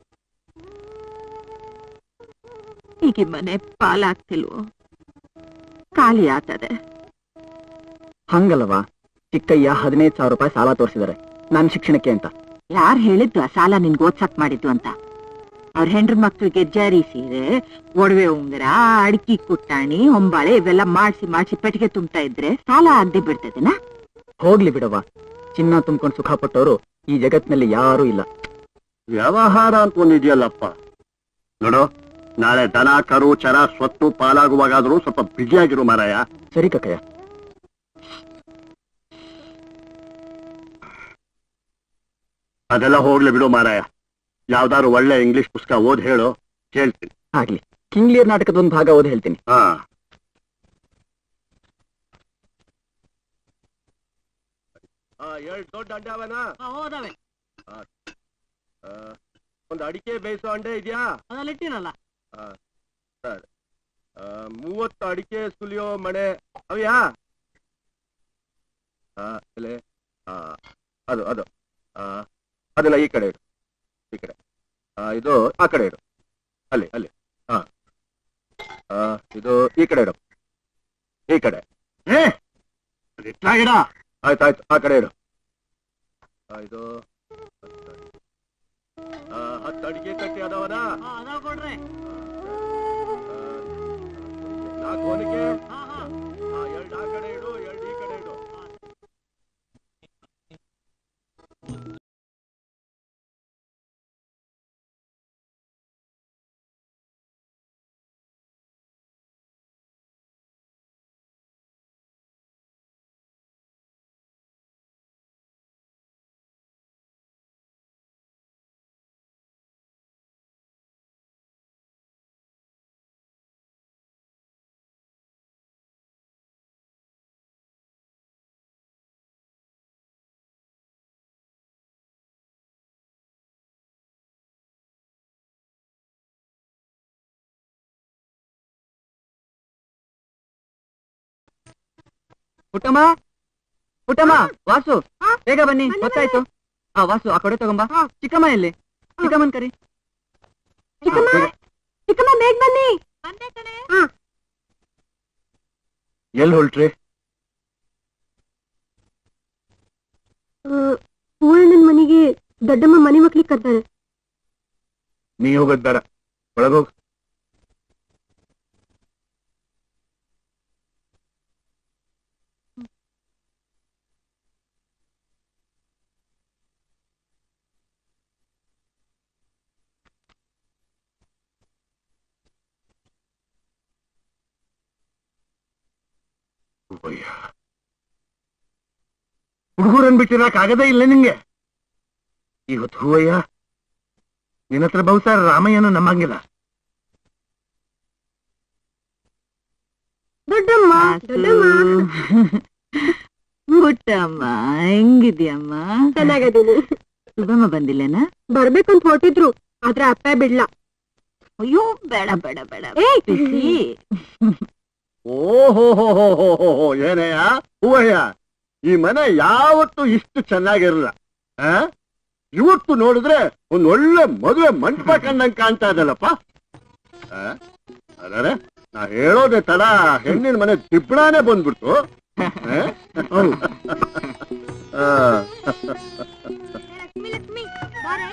ಈಗ ಈ ಮನೆ ಪಾಲಾಗ್ತಿಲ್ವೋ ಖಾಲಿ ಆಗ್ತದೆ ಹಂಗಲ್ವಾ ಚಿಕ್ಕಯ್ಯ ಹದಿನೈದು ಸಾವಿರ ರೂಪಾಯಿ ಸಾಲ ತೋರಿಸಿದ್ದಾರೆ ನನ್ನ ಶಿಕ್ಷಣಕ್ಕೆ ಅಂತ ಯಾರ್ ಹೇಳಿದ್ದು ಆ ಸಾಲ ನಿನ್ಗೆ ಓದ್ಸಕ್ ಮಾಡಿದ್ದು ಅಂತ ಅವ್ರ ಹೆಂಡ್ರ ಮಕ್ಳಿಗೆ ಜರಿ ಸೀರೆ ಒಡವೆ ಉಂಗುರ ಅಡಿಕೆ ಕುಟ್ಟಾಣಿ ಹೊಂಬಾಳೆ ಇವೆಲ್ಲ ಮಾಡ್ಸಿ ಮಾಡ್ಸಿ ಪೆಟ್ಟಿಗೆ ತುಂಬ್ತಾ ಇದ್ರೆ ಸಾಲ ಆಗದೆ ಬಿಡ್ತದೇನಾ ಹೋಗ್ಲಿ ಬಿಡವ್ವ ಚಿನ್ನ ತುಂಬ್ಕೊಂಡು ಸುಖ ಪಟ್ಟವರು ಈ ಜಗತ್ತಿನಲ್ಲಿ ಯಾರೂ ಇಲ್ಲ ವ್ಯವಹಾರ ಅಂತ ಒಂದಿದೆಯಲ್ಲಪ್ಪ ನೋಡು ನಾಳೆ ದನ ಕರು ಚರ ಸ್ವತ್ತು ಪಾಲಾಗುವಾಗಾದ್ರೂ ಸ್ವಲ್ಪ ಬಿಗಿಯಾಗಿರು ಮಾರಾಯ ಸರಿ ಕಕ್ಕಯ್ಯ ಅದೆಲ್ಲ ಹೋಗ್ಲಿ ಬಿಡು ಮಾರಾಯ ಯಾವ್ದಾದ್ರು ಒಳ್ಳೆ ಇಂಗ್ಲಿಷ್ ಪುಸ್ತಕ ಓದ್ ಹೇಳು ಕೇಳ್ತೀನಿ ಆಗ್ಲಿ ಕಿಂಗ್ಲಿಯರ್ ನಾಟಕದ ಒಂದು ಭಾಗ ಓದಿ ಹೇಳ್ತೀನಿ ಹಾ ಎರಡು ದೊಡ್ಡ ಅಂಡೆ ಅವನ ಹೋದವೆ ಒಂದು ಅಡಿಕೆ ಬೇಯಿಸೋ ಅಂಡೆ ಇದೆಯಾ ಅದ್ರಲ್ಲಿ ಇಟ್ಟಿರಲ್ಲ ಸರಿ ಮೂವತ್ತು ಅಡಿಕೆ ಸುಲಿಯೋ ಮಣೆ ಅವ್ಯಾ ಆ, ಎಲೆ ಆ, ಅದು ಅದು ಆ, ಅದೆಲ್ಲ ಈ ಕಡೆ ಇಡು ಈ ಕಡೆ ಆ, ಇದು ಆ ಕಡೆ ಇಡು ಅಲ್ಲಿ ಅಲ್ಲಿ ಹಾ ಆ, ಇದು ಈ ಕಡೆ ಇಡು ಈ ಕಡೆ ಏ ಅದು ಇಟ್ಲಾಗಿಡ ಆಯ್ತು ಆಯ್ತು ಆ ಕಡೆ ಇಡು ಆ, ಇದು ಆ, ಹತ್ತು ಅಡಿಕೆ ಕಟ್ಟಿ ಅದಾವನಾ ಅದಾವ ಕೊಡ್ರಿ ನಾಲ್ಕು ಒನಕೆ ಹಾ ಹಾ ಎರಡು ಆ ಕಡೆ ಇಡು ಎರಡು ಈ ಕಡೆ ಇಡು ಪುಟ್ಟಮ್ಮ ಪುಟ್ಟಮ್ಮ ವಾಸು ಆ? ಬೇಗ ಬನ್ನಿ ಬನ್ನಿ, ಗೊತ್ತಾಯ್ತು ಆ ವಾಸು ಆ ಕಡೆ ತಗೊಂಬ ಚಿಕ್ಕಮ್ಮ ಎಲ್ಲಿ ಚಿಕ್ಕಮ್ಮನ್ ಕರಿ ಚಿಕ್ಕಮ್ಮ ಬೇಗ. ಚಿಕ್ಕಮ್ಮ ಬೇಗ ಬನ್ನಿ ಹಾ ಎಲ್ಲಿ ಹೊಲ್ಟ್ರಿ ಪೂರ್ಣನ್ ಮನೆಗೆ ದೊಡ್ಡಮ್ಮ ಮನೆ ಮಕ್ಳಿಗೆ ಕರ್ತಾರೆ ನೀ ಹೋಗೋದ್ ಬೇಡ ಒಳಗೋಗ್ ಹುಡುಗರನ್ ಬಿಟ್ಟಿರಕ್ ಆಗದೇ ಇಲ್ಲ ನಿಂಗೆ ಇವತ್ತು ಹೂವಯ್ಯ ನಿನ್ನ ಹತ್ರ ಬಹುಶಃ ರಾಮಯ್ಯನು ನಮ್ಮಂಗಿಲ್ಲ ದೊಡ್ಡಮ್ಮ ದೊಡ್ಡಮ್ಮ ಪುಟ್ಟಮ್ಮ ಹೆಂಗಿದ್ಯಮ್ಮ ಚೆನ್ನಾಗದೀನಿ ಶುಭಮ್ಮ ಬಂದಿಲ್ಲನಾ ಬರ್ಬೇಕಂತ ಹೊರಟಿದ್ರು ಆದ್ರೆ ಅಪ್ಪ ಬಿಡ್ಲ ಅಯ್ಯೋ ಬೇಡ ಬೇಡ ಬೇಡ ಏಯ್ ಬಿಸಿ ಓಹೋ ಏನಯ್ಯ ಹೂವಯ್ಯ ಈ ಮನೆ ಯಾವತ್ತು ಇಷ್ಟು ಚೆನ್ನಾಗಿರಲ್ಲ ಆ? ಇವತ್ತು ನೋಡಿದ್ರೆ ಒಂದ್ ಒಳ್ಳೆ ಮದುವೆ ಮಂಟಪ ಕಂಡಂಗ್ ಕಾಣ್ತಾ ಇದಲ್ಲಪ್ಪ ಅದರೆ ನಾ ಹೇಳೋದೆ ತಡ ಹೆಣ್ಣಿನ ಮನೆ ದಿಬ್ಬಣಾನೇ ಬಂದ್ಬಿಡ್ತು ಆ? ಆ. ಲಕ್ಷ್ಮಿ ಲಕ್ಷ್ಮಿ ಬಾರೆ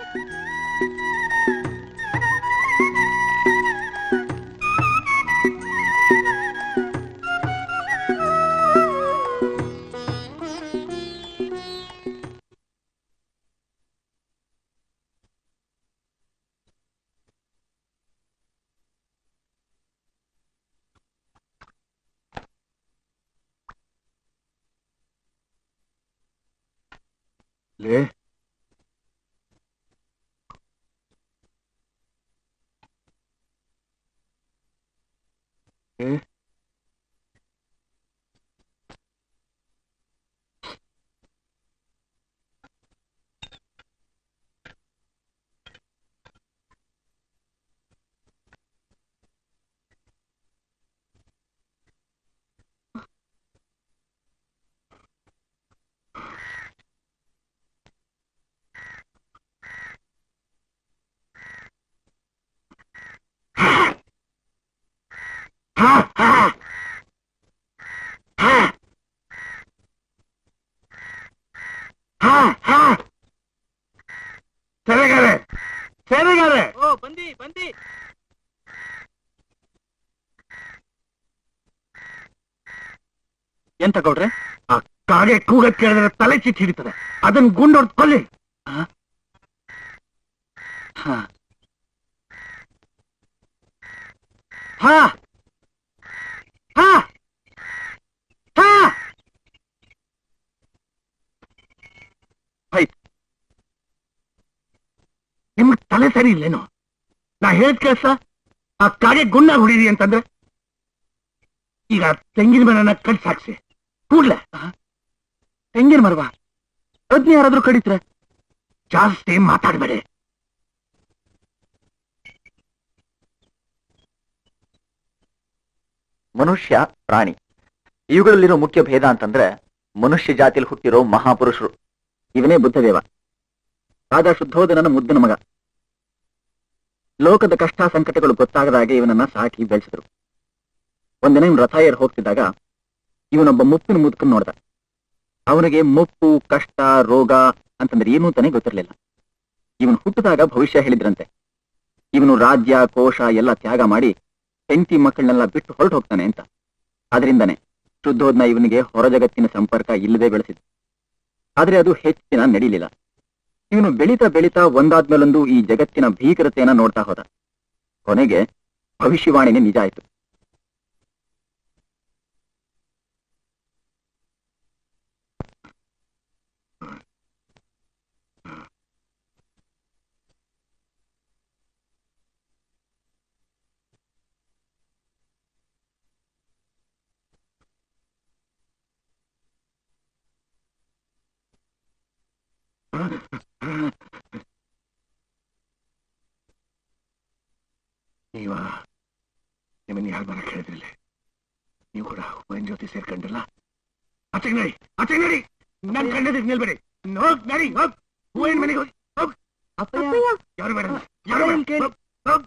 ಲೇ ಏ? ಎಂತ ಗೌಡ್ರೆ ಆ ಕಾಗೆ ಕೂಗಕ್ ಕೇಳಿದ್ರೆ ತಲೆ ಚಿಟ್ ಹಿಡಿತದೆ ಅದನ್ನ ಗುಂಡೊಡ್ದು ಕೊಲ್ಲಿ ಆ? ಹಾ. ಹಾ ಹಾ ಹಾ ಆಯ್ತು ನಿಮ್ಗ್ ತಲೆ ಸರಿ ಇಲ್ಲೇನು ನಾ ಹೇಳಿದ ಕೆಲಸ ಆ ಕಾಗೆ ಗುಂಡ ಹೊಡೀರಿ ಅಂತಂದ್ರೆ ಈಗ ತೆಂಗಿನ ಮರನ ಕಟ್ ಸಾಕ್ಸಿ ಕೂಡ್ಲೆ ತೆಂಗಿನ ಮರವಾ ಅದ್ನ ಯಾರಾದ್ರೂ ಕಡಿತ್ರೆ ಜಾಸ್ತಿ ಮಾತಾಡ್ಬೇಡಿ ಮನುಷ್ಯ ಪ್ರಾಣಿ ಇವುಗಳಲ್ಲಿರೋ ಮುಖ್ಯ ಭೇದ ಅಂತಂದ್ರೆ ಮನುಷ್ಯ ಜಾತಿಯಲ್ಲಿ ಹುಟ್ಟಿರೋ ಮಹಾಪುರುಷರು ಇವನೇ ಬುದ್ಧದೇವ ರಾಜ ಶುದ್ಧೋಧನನ ಮುದ್ದನ ಮಗ ಲೋಕದ ಕಷ್ಟ ಸಂಕಟಗಳು ಗೊತ್ತಾಗದಾಗೆ ಇವನನ್ನ ಸಾಕಿ ಬೆಳೆಸಿದ್ರು ಒಂದಿನ ಇವನು ರಥ ಏರ್ ಹೋಗ್ತಿದ್ದಾಗ ಇವನೊಬ್ಬ ಮುಪ್ಪಿನ ಮುದುಕನ್ ನೋಡ್ದ ಅವನಿಗೆ ಮುಪ್ಪು ಕಷ್ಟ ರೋಗ ಅಂತಂದ್ರೆ ಏನು ಅಂತಾನೆ ಗೊತ್ತಿರ್ಲಿಲ್ಲ ಇವನು ಹುಟ್ಟಿದಾಗ ಭವಿಷ್ಯ ಹೇಳಿದ್ರಂತೆ ಇವನು ರಾಜ್ಯ ಕೋಶ ಎಲ್ಲ ತ್ಯಾಗ ಮಾಡಿ ಹೆಂಡತಿ ಮಕ್ಕಳನ್ನೆಲ್ಲ ಬಿಟ್ಟು ಹೊರಟು ಹೋಗ್ತಾನೆ ಅಂತ ಅದರಿಂದನೇ ಶುದ್ಧೋದ್ನ ಇವನಿಗೆ ಹೊರ ಜಗತ್ತಿನ ಸಂಪರ್ಕ ಇಲ್ಲದೆ ಬೆಳೆಸಿದ ಆದ್ರೆ ಅದು ಹೆಚ್ಚು ದಿನ ನಡೀಲಿಲ್ಲ ಇವನು ಬೆಳೀತಾ ಬೆಳೀತಾ ಒಂದಾದ್ಮೇಲೊಂದು ಈ ಜಗತ್ತಿನ ಭೀಕರತೆಯನ್ನ ನೋಡ್ತಾ ಹೋದ ಕೊನೆಗೆ ಭವಿಷ್ಯವಾಣಿನೇ ನಿಜ ಆಯ್ತು ನೀವ ನಿಮ್ಮನ್ನ ಯಾರು ಬರಕ್ ಹೇಳಿದ್ರಿಲ್ಲ ನೀವು ಕೂಡ ಹೂವಿನ ಜೊತೆ ಸೇರ್ಕೊಂಡ್ರಲ್ಲ ಆಚೆಗೆ ನಡಿ ಆಚೆಗೆ ನಡಿ ನನ್ ಕಂಡದಿದ್ ನಿಲ್ಬೇಡಿ ಹೋಗ್ ನಡಿ ಹೋಗ್ ಹೂವಿನ ಮನೆಗೆ ಹೋಗಿ ಹೋಗ್ ಯಾರು ಬೇಡ ಯಾರು ಬೇಡ ಹೋಗ್, ಹೋಗ್.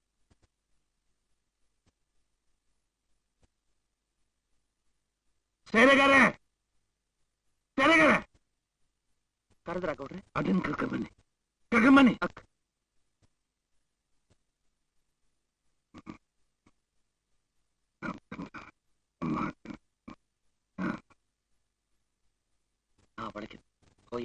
ಸೇರೆಗಾರೆ ಸೇರೆಗಾರೆ ಕರೆದ್ರ ಗೌಡ್ರೆ ಅದನ್ನ ಕರ್ಕೊಂಡ್ ಬನ್ನಿ ಕರ್ಕೊಂಡ್ ಬನ್ನಿ ಅಕ್ಕ ಹಾ ಒಳಗೆ ಹೋಗಿ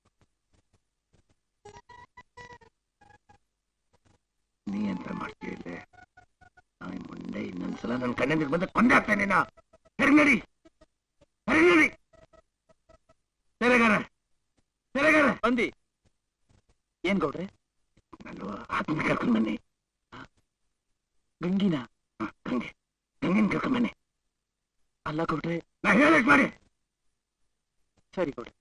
ನೀ ಎಂತ ಮಾಡ್ತೀಯ ಇಲ್ಲೇ ನಾಯಿ ಮುಂದೆ ಇನ್ನೊಂದ್ಸಲ ನನ್ನ ಕಣ್ಣಿಂದ ಬಂದ ಕೊಂದೆ ಆಗ್ತಾನೆ ನಾ ಹೆರ್ನಡಿ ಹೆರ್ನಡಿ ತೆರೆಗಾರ ತೆರೆಗಾರ ಬಂದಿ ಏನ್ ಗೌಡ್ರೆ ನಾನು ಆತ್ಮ ಕರ್ಕೊಂಡ್ ಬನ್ನಿ ಗಂಗಿನ ಗಂಗೆ ಗಂಗಿನ ಕರ್ಕೊಂಡ್ ಬನ್ನಿ ಅಲ್ಲ ಗೌಡ್ರೆ ನಾ ಹೇಳಕ್ ಮಾಡಿ ಸರಿ ಗೌಡ್ರೆ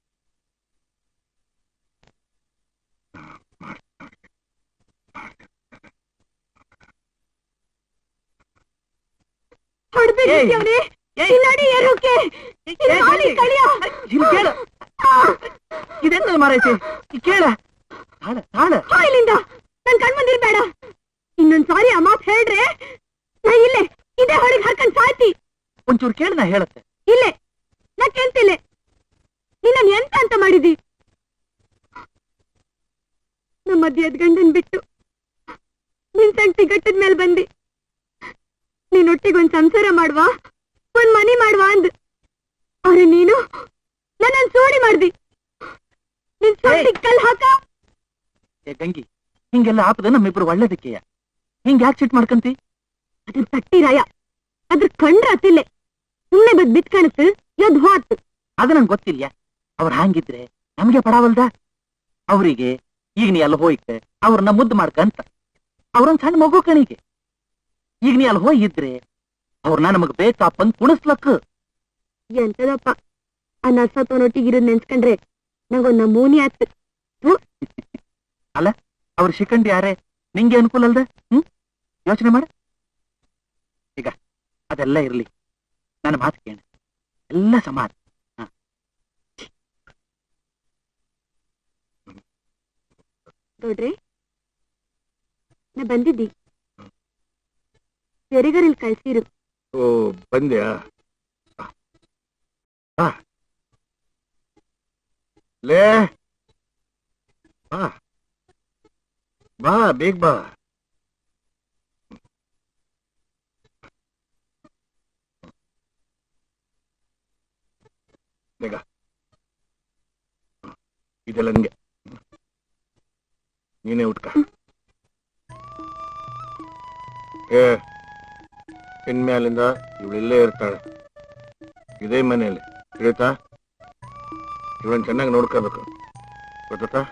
ಹೊಡ್ಬಿಟ್ಟಿವ್ನೆ ಇಲ್ಲಡಿ ಏರೋಕೆ ಇಲ್ಲಿ ಕೇಳ ಇದೆಂತ ಮಾರೈತಿ ಕೇಳ ತಾಳ ತಾಳ ಇಲ್ಲಿಂದ ನನ್ ಕಣ್ ಬಂದಿರ್ಬೇಡ ಇನ್ನೊಂದ್ ಸಾರಿ ಆ ಮಾತ್ ಹೇಳ್ರೆ ನಾ ಇಲ್ಲೇ ಇದೇ ಹೊಳಿಗೆ ಹಾಕೊಂಡ್ ಸಾಯ್ತಿ ಒಂಚೂರು ಕೇಳ ನಾ ಹೇಳತ್ತೆ ಇಲ್ಲೇ ನಾ ಕೆಂತಿಲ್ಲೆ ನಿನ್ನ ಎಂತ ಅಂತ ಮಾಡಿದಿ ನಮ್ಮ ಮದ್ಯದ ಗಂಡನ್ ಬಿಟ್ಟು ನಿನ್ ಸಂಗತಿ ಗಟ್ಟದ ಮೇಲೆ ಬಂದಿ ನೀನ್ ಒಟ್ಟಿಗೆ ಒಂದ್ ಸಂಸಾರ ಮಾಡ್ವಾ ಒಂದ್ ಮನಿ ಮಾಡ್ವಾ ಅಂದ್ ಅವ್ರೆ ನೀನು ನನ್ನ ಸೋಡಿ ಮಾಡ್ದಿ ನಿನ್ ಸೊಂಟಿಗ್ ಕಲ್ ಹಾಕ ಏ ಗಂಗಿ ಹಿಂಗೆಲ್ಲ ಆಪದ ನಮ್ಮಿಬ್ರು ಒಳ್ಳೇದಕ್ಕೆಯ ಹಿಂಗ್ ಯಾಕೆ ಸಿಟ್ ಮಾಡ್ಕಂತಿ ಅದ್ರ ತಟ್ಟಿರಾಯ ಅದ್ರ ಕಂಡ್ರ ಅತಿಲ್ಲೆ ಸುಮ್ನೆ ಬದ್ ಬಿತ್ ಕಾಣತ್ತು ಯದ್ ಹೋತ್ ಅದು ನಂಗೆ ಗೊತ್ತಿಲ್ಲ ಅವ್ರು ಹಂಗಿದ್ರೆ ನಮ್ಗೆ ಪಡಾವಲ್ದ ಅವರಿಗೆ ಈಗ ನೀ ಅಲ್ಲಿ ಹೋಯ್ತೆ ಅವ್ರನ್ನ ಮುದ್ದು ಮಾಡ್ಕಂತ ಅವ್ರೊಂದ್ ಸಣ್ಣ ಮಗು ಕಣಿಗೆ ಈಗ ನೀ ಅಲ್ಲಿ ಹೋಗಿದ್ರೆ ಅವ್ರನ್ನ ನಮಗ್ ಬೇಕಾ ಬಂದ್ ಕುಣಿಸ್ಲಕ್ಕ ಎಂತದಪ್ಪ ಆ ನರ್ಸತ್ತವನೊಟ್ಟಿಗಿರೋದ್ ನೆನ್ಸ್ಕೊಂಡ್ರೆ ನಂಗೊಂದ್ ನಮೂನಿ ಆತ್ ಅವ್ರ ಶಿಖಂಡಿ ಯಾರೇ ನಿಂಗೆ ಅನುಕೂಲ ಅಲ್ದ ಹ್ಮ್ ಯೋಚನೆ ಮಾಡ ಈಗ ಅದೆಲ್ಲ ಇರ್ಲಿ ನನ್ನ ಮಾತು ಕೇಳ ಎಲ್ಲ ಸಮಾನ ನೋಡ್ರಿ ನಾ ಬಂದಿದ್ದಿ ತೆರಿಗರಿಲ್ ಕಳ್ಸಿರು ಓ ಬಂದ್ಯಾ ಬಾ. ಲೇ ಬಾ ಬಾ ಬೇಗ ಬಾ ಬೇಗ ಇದೆಲ್ಲ ನಿಂಗೆ ನೀನೇ ಉಟ್ಕ ಏ ಇನ್ಮ್ಯಾಲಿಂದ ಇವಳಿಲ್ಲೇ ಇರ್ತಾಳೆ ಇದೇ ಮನೆಯಲ್ಲಿ ತಿಳಿತಾ ಇವಳನ್ನ ಚೆನ್ನಾಗಿ ನೋಡ್ಕೋಬೇಕು ಗೊತ್ತಾ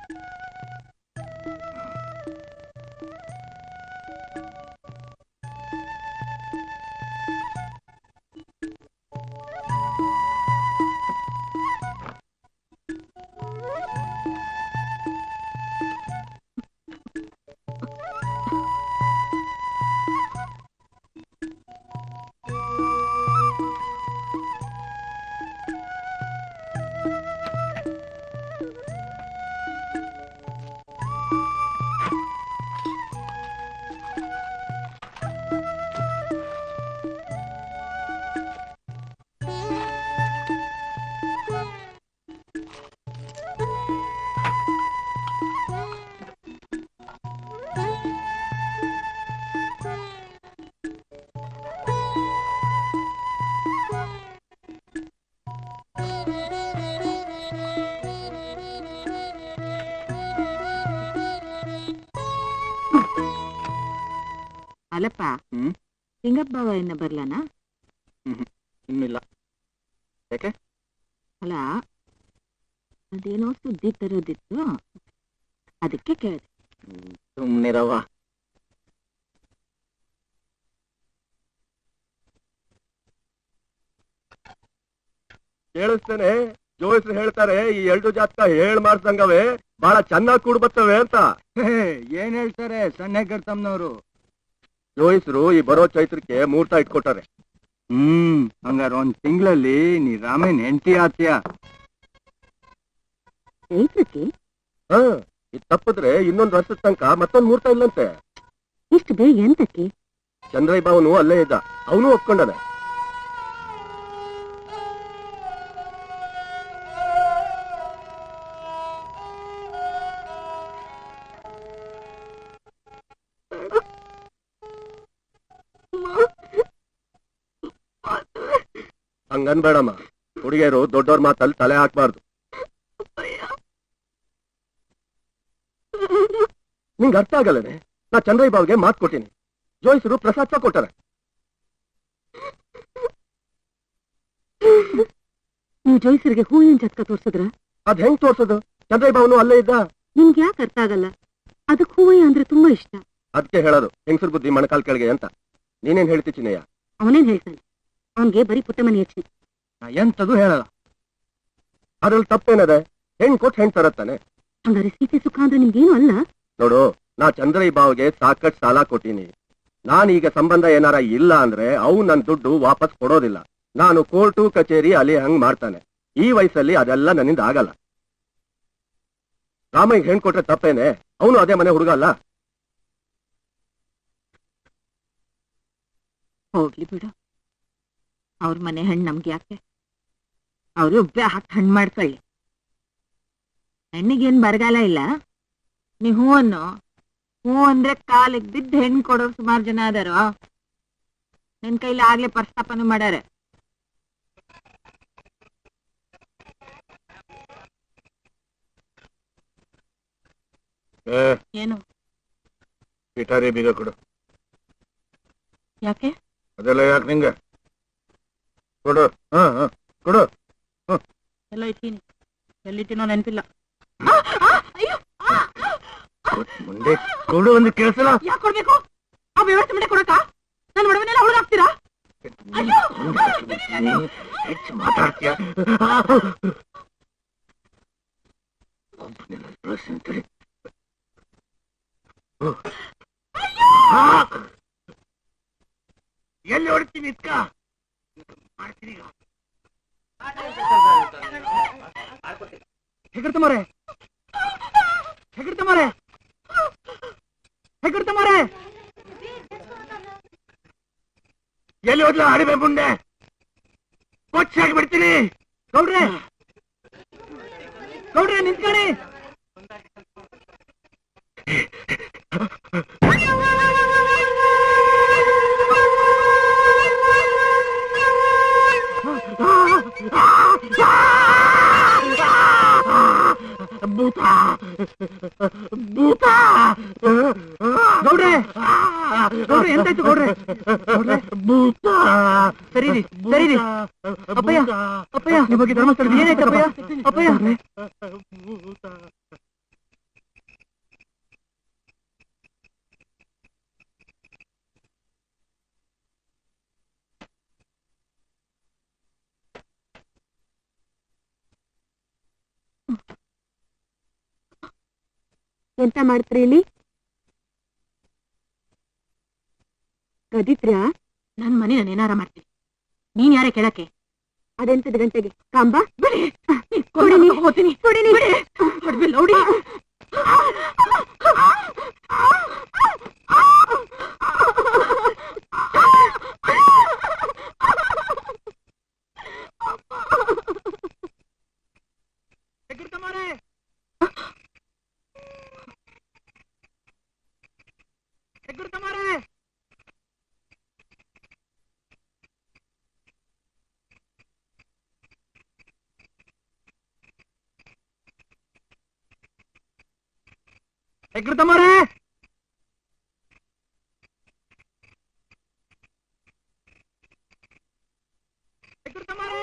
ಅಲ್ಲಪ್ಪ ಹ್ಮ್? ಸಿಂಗಪ್ಪ ಬಾವ ಇನ್ನ ಬರ್ಲಾನ ಇನ್ನಿಲ್ಲ ಅಲ್ಲ ಅದೇನೋ ಸುದ್ದಿ ತರೋದಿತ್ತು ಅದಕ್ಕೆ ಕೇಳಿದೆ ಸುಮ್ನಿರವ್ವ ಕೇಳಿಸ್ತೇನೆ ಜೋಯಿಸ್ರು ಹೇಳ್ತಾರೆ ಈ ಎರಡು ಜಾತಕ ಹೇಳ್ ಮಾಡ್ಸಂಗವೆ ಬಹಳ ಚೆನ್ನಾಗಿ ಕೂಡ್ ಬರ್ತವೆ ಅಂತ ಏನ್ ಹೇಳ್ತಾರೆ ಸಣ್ಣ ಕರ್ತಮ್ನವ್ರು ಜೋಯಿಸ್ರು ಈ ಬರೋ ಚೈತ್ರಕ್ಕೆ ಮುಹೂರ್ತ ಇಟ್ಕೊಟ್ಟಾರೆ ಹ್ಮ್ ಹಂಗಾರ ಒಂದ್ ತಿಂಗಳಲ್ಲಿ ನೀ ರಾಮೇನ್ ಹೆಂಡತಿ ಆತ್ಯ ಚೈತ್ರಕ್ಕೆ ಹ ಇದು ತಪ್ಪಿದ್ರೆ ಇನ್ನೊಂದ್ ವರ್ಷದ ತನಕ ಮತ್ತೊಂದ್ ಮುಹೂರ್ತ ಇಲ್ಲಂತೆ ಇಷ್ಟು ಬೇಗ ಎಂತಕ್ಕೆ ಚಂದ್ರಯ್ಯ ಬಾವನು ಅಲ್ಲೇ ಇದ್ದ ಅವನು ಒಪ್ಕೊಂಡನೆ ಹಂಗನ್ಬೇಡಮ್ಮ ಹುಡುಗಿಯರು ದೊಡ್ಡವ್ರ ಮಾತಲ್ಲಿ ತಲೆ ಹಾಕ್ಬಾರ್ದು ನಿಂಗೆ ಅರ್ಥ ಆಗಲ್ಲನೆ ನಾ ಚಂದ್ರಯ್ಯ ಬಾವ್ಗೆ ಮಾತು ಕೊಟ್ಟಿನಿ ಜೋಯಿಸರು ಪ್ರಸಾದ ಕೊಟ್ಟಾರೆ ನೀವು ಜೋಯಿಸರಿಗೆ ಹೂವಿನ ಜತ್ಕ ತೋರ್ಸಿದ್ರ ಅದ್ ಹೆಂಗ್ ತೋರ್ಸೋದು ಚಂದ್ರಯ್ಯ ಬಾವನು ಅಲ್ಲೇ ಇದ್ದ ನಿಮ್ಗೆ ಯಾಕೆ ಅರ್ಥ ಆಗಲ್ಲ ಅದಕ್ಕೆ ಹೂವಯ್ಯ ಅಂದ್ರೆ ತುಂಬಾ ಇಷ್ಟ ಅದಕ್ಕೆ ಹೇಳೋದು ಹೆಂಗಸರ್ ಬುದ್ಧಿ ಮಣಕಾಲ್ ಕೆಳಗೆ ಅಂತ ನೀನೇನ್ ಹೇಳ್ತಿ ಚಿನ್ನಯ್ಯ ಅವನೇನ್ ಹೇಳ್ತಾನೆ ಅವನ್ಗೆ ಬರೀ ಪುಟ್ಟ ಮನೆ ಯೋಚನೆ ನಾ ಎಂತದು ಹೇಳಲ್ಲ ಅದ್ರಲ್ಲಿ ತಪ್ಪೇನದೆ ಹೆಣ್ ಕೊಟ್ಟು ಹೆಣ್ ತರತ್ತಾನೆ ಹಂಗಾರೆ ಸೀತೆ ಸುಖ ಅಂದ್ರೆ ನಿಮ್ಗೇನು ಅಲ್ಲ ನೋಡು ನಾ ಚಂದ್ರಯ್ಯ ಬಾವ್ಗೆ ಸಾಕಷ್ಟು ಸಾಲ ಕೊಟ್ಟಿನಿ ನಾನೀಗ ಸಂಬಂಧ ಏನಾರ ಇಲ್ಲ ಅಂದ್ರೆ ಅವು ನನ್ ದುಡ್ಡು ವಾಪಸ್ ಕೊಡೋದಿಲ್ಲ ನಾನು ಕೋರ್ಟು ಕಚೇರಿ ಅಲ್ಲಿ ಹಂಗ್ ಮಾಡ್ತಾನೆ ಈ ವಯಸ್ಸಲ್ಲಿ ಅದೆಲ್ಲ ನನ್ನಿಂದ ಆಗಲ್ಲ ರಾಮಯ್ಯ ಹೆಣ್ ಕೊಟ್ರೆ ತಪ್ಪೇನೆ ಅವನು ಅದೇ ಮನೆ ಹುಡುಗ ಅಲ್ಲ ಹೋಗ್ಲಿ ಬಿಡು ಅವ್ರ ಮನೆ ಹಣ್ಣು ನಮ್ಗೆ ಯಾಕೆ ಅವರು ಉಬ್ಬೆ ಹಾಕಿ ಹಣ್ಣು ಮಾಡ್ಕೊಳ್ಳಿ ಹೆಣ್ಣಿಗೇನ್ ಬರಗಾಲ ಇಲ್ಲ ನೀ ಹೂ ಅನ್ನು ಹೂ ಅಂದ್ರೆ ಕಾಲಿಗೆ ಬಿದ್ದು ಹೆಣ್ಣು ಕೊಡೋರು ಸುಮಾರು ಜನ ಅದಾರೋ ನಿನ್ ಕೈಲಿ ಆಗ್ಲೇ ಪ್ರಸ್ತಾಪನು ಮಾಡ್ಯಾರ ಏ ಏನು ಪಿಟಾರಿ ಬೀಗ ಕೊಡು ಯಾಕೆ ಅದೆಲ್ಲ ಯಾಕೆ ನಿಂಗೆ ಕೊಡು ಹಾ ಹಾ ಕೊಡು ಎಲ್ಲ ಇಟ್ಟೀನಿ ಎಲ್ಲಿಟ್ಟಿನೋ ನೆನಪಿಲ್ಲ ಮುಂದೆ ಕೊಡು ಒಂದು ಕೇಳಿಸಲ್ಲ ಯಾಕೆ ಕೊಡ್ಬೇಕು ಆ ವ್ಯವಸ್ಥೆ ಮಾಡಿ ಕೊಡಕ ನನ್ನ ಒಡವೆನೆಲ್ಲ ಹುಡುಗಾಕ್ತೀರಾ ಹೆಚ್ಚು ಮಾತಾಡ್ತೀಯ ಒಬ್ಬನೆಲ್ಲ ಬೆಳೆಸಿರ್ತೀರಿ. ಓ. ಆ! ಎಲ್ಲಿ ಹೊಡ್ತೀನಿ ಇದ್ಕ ಮಾಡ್ತೀನಿ ಈಗ. ಹೆಗಡ್ತ ಮಾರೆ ಹೆಗಡ್ತ ಮಾರೆ ಹೆಗಡ್ತ ಮಾರೆ ಎಲ್ಲಿ ಹೋದ್ಲ ಅಡಿಮೆ ಮುಂಡೆ ಕೊಚ್ಚಾಗಿ ಬಿಡ್ತೀನಿ ಗೌಡ್ರೆ ಗೌಡ್ರೆ ನಿಂತ್ಕೊಳ್ಳಿ ಆ! ಗೌಡ್ರೆ ಗೌಡ್ರೆ ಎಂತಾಯ್ತು ಗೌಡ್ರೆ ಗೌಡ್ರೆ ಸರಿರಿ ಸರಿರಿ ಅಪ್ಪಯ್ಯ ಅಪ್ಪಯ್ಯ ನಿಮ್ಮ ಬಗ್ಗೆ ಧರ್ಮಸ್ಥಳ ಏನಾಯ್ತು ಅಪ್ಪಯ್ಯ ಅಪ್ಪಯ್ಯ ಎಂತ ಮಾಡ್ತೀರಿ ಇಲ್ಲಿ ಕದಿತ್ರ್ಯಾ ನನ್ ಮನೆ ನಾನು ಏನಾರ ಮಾಡ್ತೀನಿ ನೀನ್ ಯಾರೇ ಕೇಳಕ್ಕೆ ಅದೆಂತದ ಗಂಟೆಗೆ ಕಾಂಬ ಬಿಡಿ ಕೊಡಿ ನೀ. ಹೋಗ್ತೀನಿ ಕೊಡಿ ನೀ. ಹೊಡ್ಬಿಲ್ ನೋಡಿ ಹೆಗ್ರತಮ್ಮರೇ ಹೆಗ್ರತಮ್ಮರೇ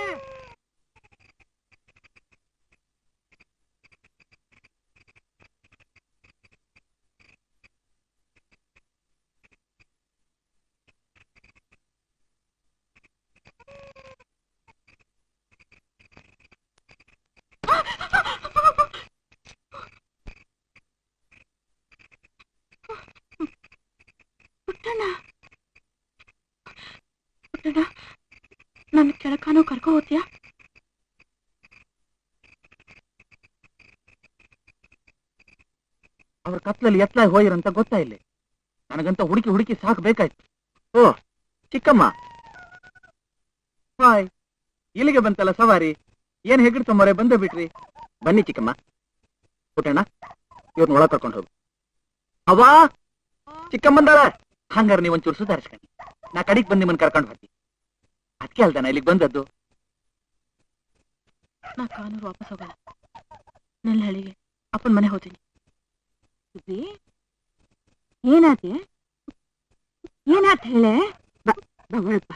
ಪುಟ್ಟಣ್ಣ ಪುಟ್ಟಣ್ಣ ನನ್ನ ಕೆಳಕಾನು ಕರ್ಕೊ ಹೋಗ್ತೀಯಾ ಅವ್ರ ಕತ್ಲಲ್ಲಿ ಎತ್ತಲಾಗಿ ಹೋಗಿರಂತ ಗೊತ್ತಾ ಇಲ್ಲಿ ನನಗಂತ ಹುಡುಕಿ ಹುಡುಕಿ ಸಾಕು ಬೇಕಾಯ್ತು ಓ ಚಿಕ್ಕಮ್ಮ ಹಾಯ್ ಇಲ್ಲಿಗೆ ಬಂತಲ್ಲ ಸವಾರಿ ಏನ್ ಹೆಗ್ಗಿಡ್ತಮ್ಮರೆ ಬಂದೇ ಬಿಟ್ರಿ ಬನ್ನಿ ಚಿಕ್ಕಮ್ಮ ಪುಟ್ಟಣ್ಣ ಇವ್ರನ್ನ ಒಳಗ್ ಕರ್ಕೊಂಡು ಹೋಗು ಅವ್ವಾ ಚಿಕ್ಕಮ್ಮಂದಾರ ಹಂಗಾರ ನೀವ್ ಒಂಚೂರು ಸುಧಾರಿಸ್ಕೊಂಡು ನಾ ಕಡಿಗ್ ಬಂದು ನಿಮ್ಮನ್ನ ಕರ್ಕೊಂಡು ಬರ್ತೀನಿ ಅದಕ್ಕೆ ಅಲ್ದಾನ ಇಲ್ಲಿಗೆ ಬಂದದ್ದು ನಾ ಕಾನೂರು ವಾಪಸ್ ಹೋಗಲ್ಲ ನೆಲ್ಲಹಳ್ಳಿಗೆ ಅಪ್ಪನ ಮನೆ ಹೋಗ್ತೀನಿ ಸುಬ್ಬಿ ಏನಾತೆ ಏನಾತ್ ಹೇಳೆ ಬಾ ಬಾ ಒಳಗ್ ಬಾ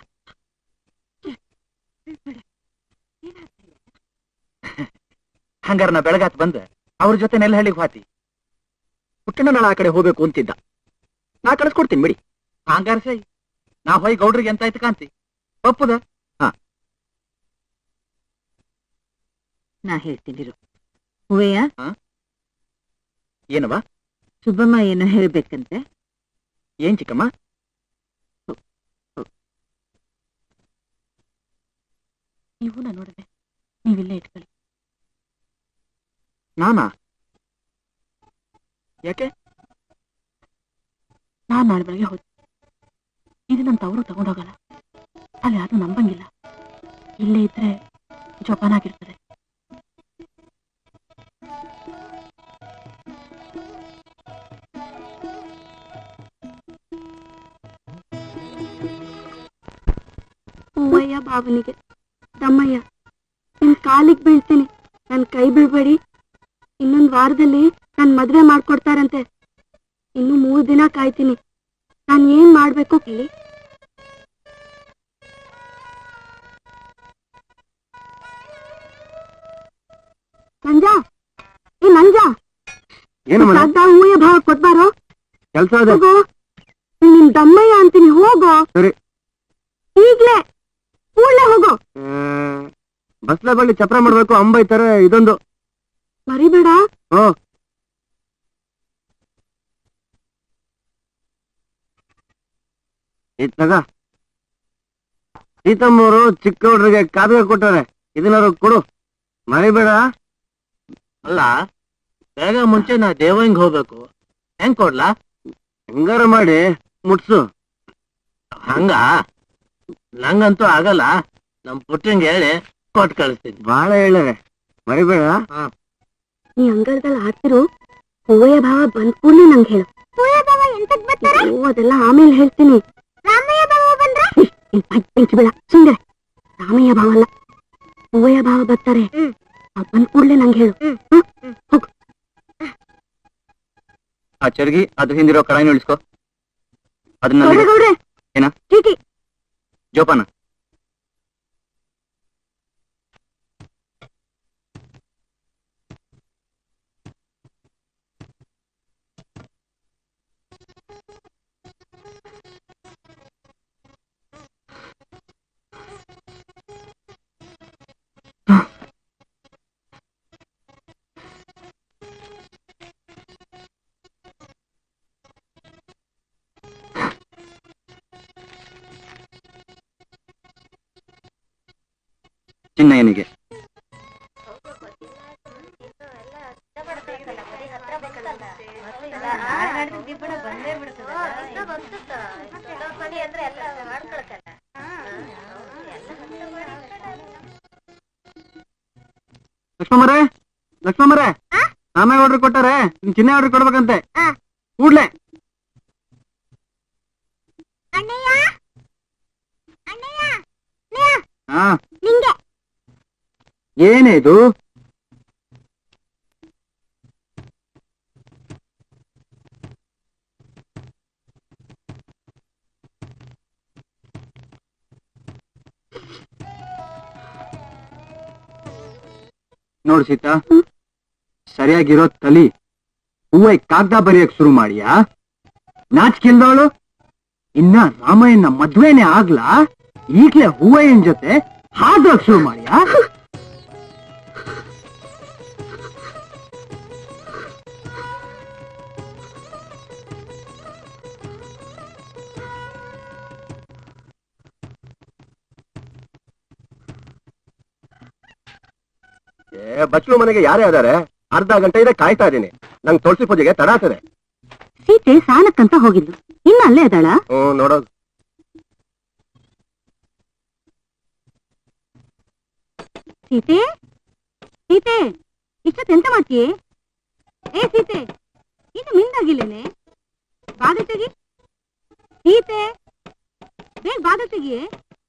ಹಂಗಾರ ನಾ ಬೆಳಗಾತ್ ಬಂದ ಅವ್ರ ಜೊತೆ ನೆಲಹಳ್ಳಿಗೆ ಹೋತಿ ಪುಟ್ಟಣ್ಣ ನಾಳೆ ಆ ಕಡೆ ಹೋಗ್ಬೇಕು ಅಂತಿದ್ದ ನಾ ಕಳಿಸ್ಕೊಡ್ತೀನಿ ಬಿಡಿ ಹಂಗಾರ ಸೈ ನಾ ಹೋಗಿ ಗೌಡ್ರಿಗೆ ಎಂತ ಆಯ್ತು ಕಾಂತಿ ಒಪ್ಪುದ ನಾ ಹೇಳ್ತೀನಿ ಹೂವಯ್ಯ ಏನವ ಸುಬ್ಬಮ್ಮ ಏನೋ ಹೇಳ್ಬೇಕಂತೆ ಏನ್ ಚಿಕ್ಕಮ್ಮ ನೀವು ನಾ ನೋಡಿದೆ ನೀವಿಲ್ಲೇ ಇಟ್ಕೊಳ್ಳಿ ನಾನಾ ಯಾಕೆ ನಾನ್ ನಾಳೆ ಬೆಳಗ್ಗೆ ಹೋದ್ ಇದು ನನ್ನ ತವರು ತಗೊಂಡೋಗಲ್ಲ ಅಲ್ಲಿ ಯಾರು ನಂಬಂಗಿಲ್ಲ ಇಲ್ಲೇ ಇದ್ರೆ ಜೋಪಾನಾಗಿರ್ತದೆ ಹೂವಯ್ಯ ಬಾವನಿಗೆ ತಮ್ಮಯ್ಯ ನಿಮ್ ಕಾಲಿಗೆ ಬೀಳ್ತೀನಿ ನನ್ ಕೈ ಬೀಳ್ಬೇಡಿ ಇನ್ನೊಂದ್ ವಾರದಲ್ಲಿ ನನ್ ಮದ್ವೆ ಮಾಡ್ಕೊಡ್ತಾರಂತೆ ಇನ್ನು ಮೂರ್ ದಿನ ಕಾಯ್ತೀನಿ ನಾನ್ ಏನ್ ಮಾಡ್ಬೇಕು ಕೇಳಿ ನಂಜಾ ಏ ನಂಜಾ ಏನು ಮೇಡಮ್ ಶ್ರಾದ್ದ ಹೂವಯ್ಯ ಭಾವ ಕೊಟ್ಬಾರೋ ಕೆಲಸ ಅದೇ ಹೋಗೋ ನಿನ್ ದಮ್ಮಯ್ಯ ಅಂತೀನಿ ಹೋಗೋ ಸರಿ. ಈಗ್ಲೇ ಕೂಡ್ಲೇ ಹೋಗೋ ಬಸ್ಲ ಬಳ್ಳಿ ಚಪ್ರ ಮಾಡ್ಬೇಕು ಅಂಬೈತಾರೆ ಇದೊಂದು ಮರಿಬೇಡ ಹ್ಞೂ ಇದ್ ತಗ ಸೀತಮ್ಮವರು ಚಿಕ್ಕ ಹುಡ್ರಿಗೆ ಕಾಪಿಗೆ ಕೊಟ್ಟಾರೆ ಇದನ್ನಾರು ಕೊಡು ಮರಿಬೇಡ ಅಲ್ಲ ಬೇಗ ಮುಂಚೆ ನಾ ದೇವಂಗ್ ಹೋಗ್ಬೇಕು ಹೆಂಗ್ ಕೊಡ್ಲಾ ಹೆಂಗಾರ ಮಾಡಿ ಮುಟ್ಸು ಹಂಗ ನಂಗಂತೂ ಆಗಲ್ಲ ನಮ್ ಪುಟ್ಟಂಗೆ ಹೇಳಿ ಕೊಟ್ಟು ಕಳಿಸ್ತೀನಿ ಬಾಳ ಹೇಳರೆ ಮರಿಬೇಡ ನೀ ಅಂಗಳದಲ್ಲಿ ಆಡ್ತಿರು ಹೂವಯ್ಯ ಭಾವ ಬಂದ್ ಕೂಡ್ಲೆ ನಂಗೆ ಹೇಳು ಹೂವಯ್ಯ ಭಾವ ಎಂತಕ್ ಬರ್ತಾರ ಅದೆಲ್ಲ ಆಮೇಲೆ ಹೇಳ್ತೀನಿ ರಾಮಯ್ಯ ಭಾವ ಬಂದ್ರ ಬೆಂಕಿ ಬೇಡ ಸುಂದರ ರಾಮಯ್ಯ ಭಾವ ಅಲ್ಲ ಹೂವಯ್ಯ ಭಾವ ಬರ್ತಾರೆ ಅವ್ರು ಬಂದ್ ಕೂಡ್ಲೆ ನಂಗೆ ಹೇಳು ಹ? ಹೋಗು ಆ ಚರ್ಗಿ ಅದು ಹಿಂದಿರೋ ಕಡಾಯಿನ ಇಳಿಸ್ಕೋ ಅದನ್ನ ಗೌಡ್ರೆ ಗೌಡ್ರೆ ಏನ? ಚೀಟಿ ಜೋಪಾನ ಚಿನ್ನಯ್ಯನಿಗೆ ಲಕ್ಷ್ಮಮ್ಮರೇ ಲಕ್ಷ್ಮಮ್ಮರೇ ಆಮೇಲೆ ಆರ್ಡರ್ ಕೊಟ್ಟಾರೆ ನಿಮ್ ಚಿನ್ನ ಆರ್ಡರ್ ಕೊಡ್ಬೇಕಂತೆ ಕೂಡ್ಲೆ ಹಾ ನಿಂಗೆ ಏನೇ ಇದು ನೋಡು ಸೀತಾ ಸರಿಯಾಗಿರೋ ತಲಿ ಹೂವ ಕಾಗ್ದ ಬರೆಯಕ್ ಶುರು ಮಾಡಿಯಾ ನಾಚಿಕೆಲ್ದವಳು ಇನ್ನ ರಾಮಾಯಣ ಮದ್ವೆನೇ ಆಗ್ಲಾ ಈಗ್ಲೇ ಹೂವಯ್ಯನ್ ಜೊತೆ ಹಾಡೋಕ್ ಶುರು ಮಾಡಿಯಾ ಏ ಬಚ್ಚಲು ಮನೆಗೆ ಯಾರೇ ಅದಾರೆ ಅರ್ಧ ಗಂಟೆ ಇದೆ ಕಾಯ್ತಾ ಇದೀನಿ ನಂಗೆ ತುಳಸಿ ಪೂಜೆಗೆ ತಡ ಆಗ್ತದೆ ಸೀತೆ ಸಾನಕ್ಕಂತ ಹೋಗಿದ್ಲು ಇನ್ನ ಅಲ್ಲೇ ಅದಾಳ ಹ್ಮ್ ನೋಡೋದು ಸೀತೆ ಸೀತೆ ಇಷ್ಟೊತ್ತು ಎಂತ ಮಾಡ್ತೀಯೇ ಏ ಸೀತೆ ಇನ್ನು ಮಿಂದಾಗಿಲ್ಲೇನೆ ಬಾದ ತೆಗಿ ಸೀತೆ ಬೇಗ ಬಾದ ತೆಗಿಯೇ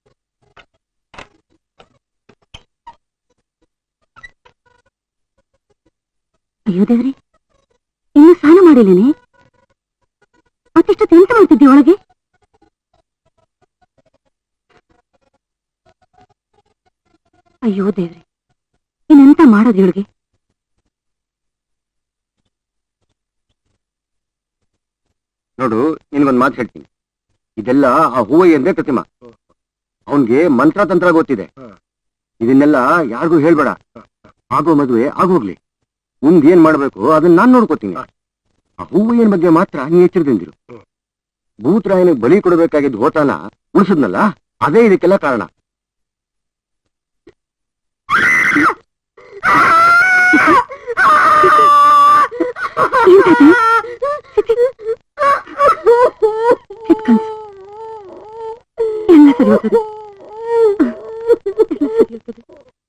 ಅಯ್ಯೋ ದೇವ್ರಿ ಇನ್ನು ಸ್ನಾನ ಮಾಡಿಲ್ಲೇನೆ ಮತ್ತಿಷ್ಟೊತ್ತು ಎಂತ ಮಾಡ್ತಿದ್ದಿ ಒಳಗೆ ಅಯ್ಯೋ ದೇವ್ರಿ ಇನ್ನೆಂತ ಮಾಡೋದು ಇವಳಿಗೆ ನೋಡು ನಿನ್ಗೊಂದ್ ಮಾತು ಹೇಳ್ತೀನಿ ಇದೆಲ್ಲ ಆ ಹೂವಯ್ಯಂದೇ ಪ್ರತಿಮಾ ಅವನ್ಗೆ ಮಂತ್ರ ತಂತ್ರ ಗೊತ್ತಿದೆ ಇದನ್ನೆಲ್ಲ ಯಾರಿಗೂ ಹೇಳ್ಬೇಡ ಆಗೋ ಮದುವೆ ಆಗೋಗ್ಲಿ ಮುಂದ್ ಏನ್ ಮಾಡ್ಬೇಕು ಅದನ್ನ ನಾನ್ ನೋಡ್ಕೋತೀನಿ ಆ ಹೂವಯ್ಯನ ಬಗ್ಗೆ ಮಾತ್ರ ನೀ ಎಚ್ಚರದಿಂದಿರು ಭೂತರಾಯನಿಗೆ ಬಲಿ ಕೊಡಬೇಕಾಗಿದ್ದ ಹೋತಾನ ಉಳಿಸಿದ್ನಲ್ಲ ಅದೇ ಇದಕ್ಕೆಲ್ಲ ಕಾರಣ ಎಲ್ಲ ಸರಿ ಹೋಗ್ತದೆ ಎಲ್ಲ ಸರಿ ಹೋಗ್ತದೆ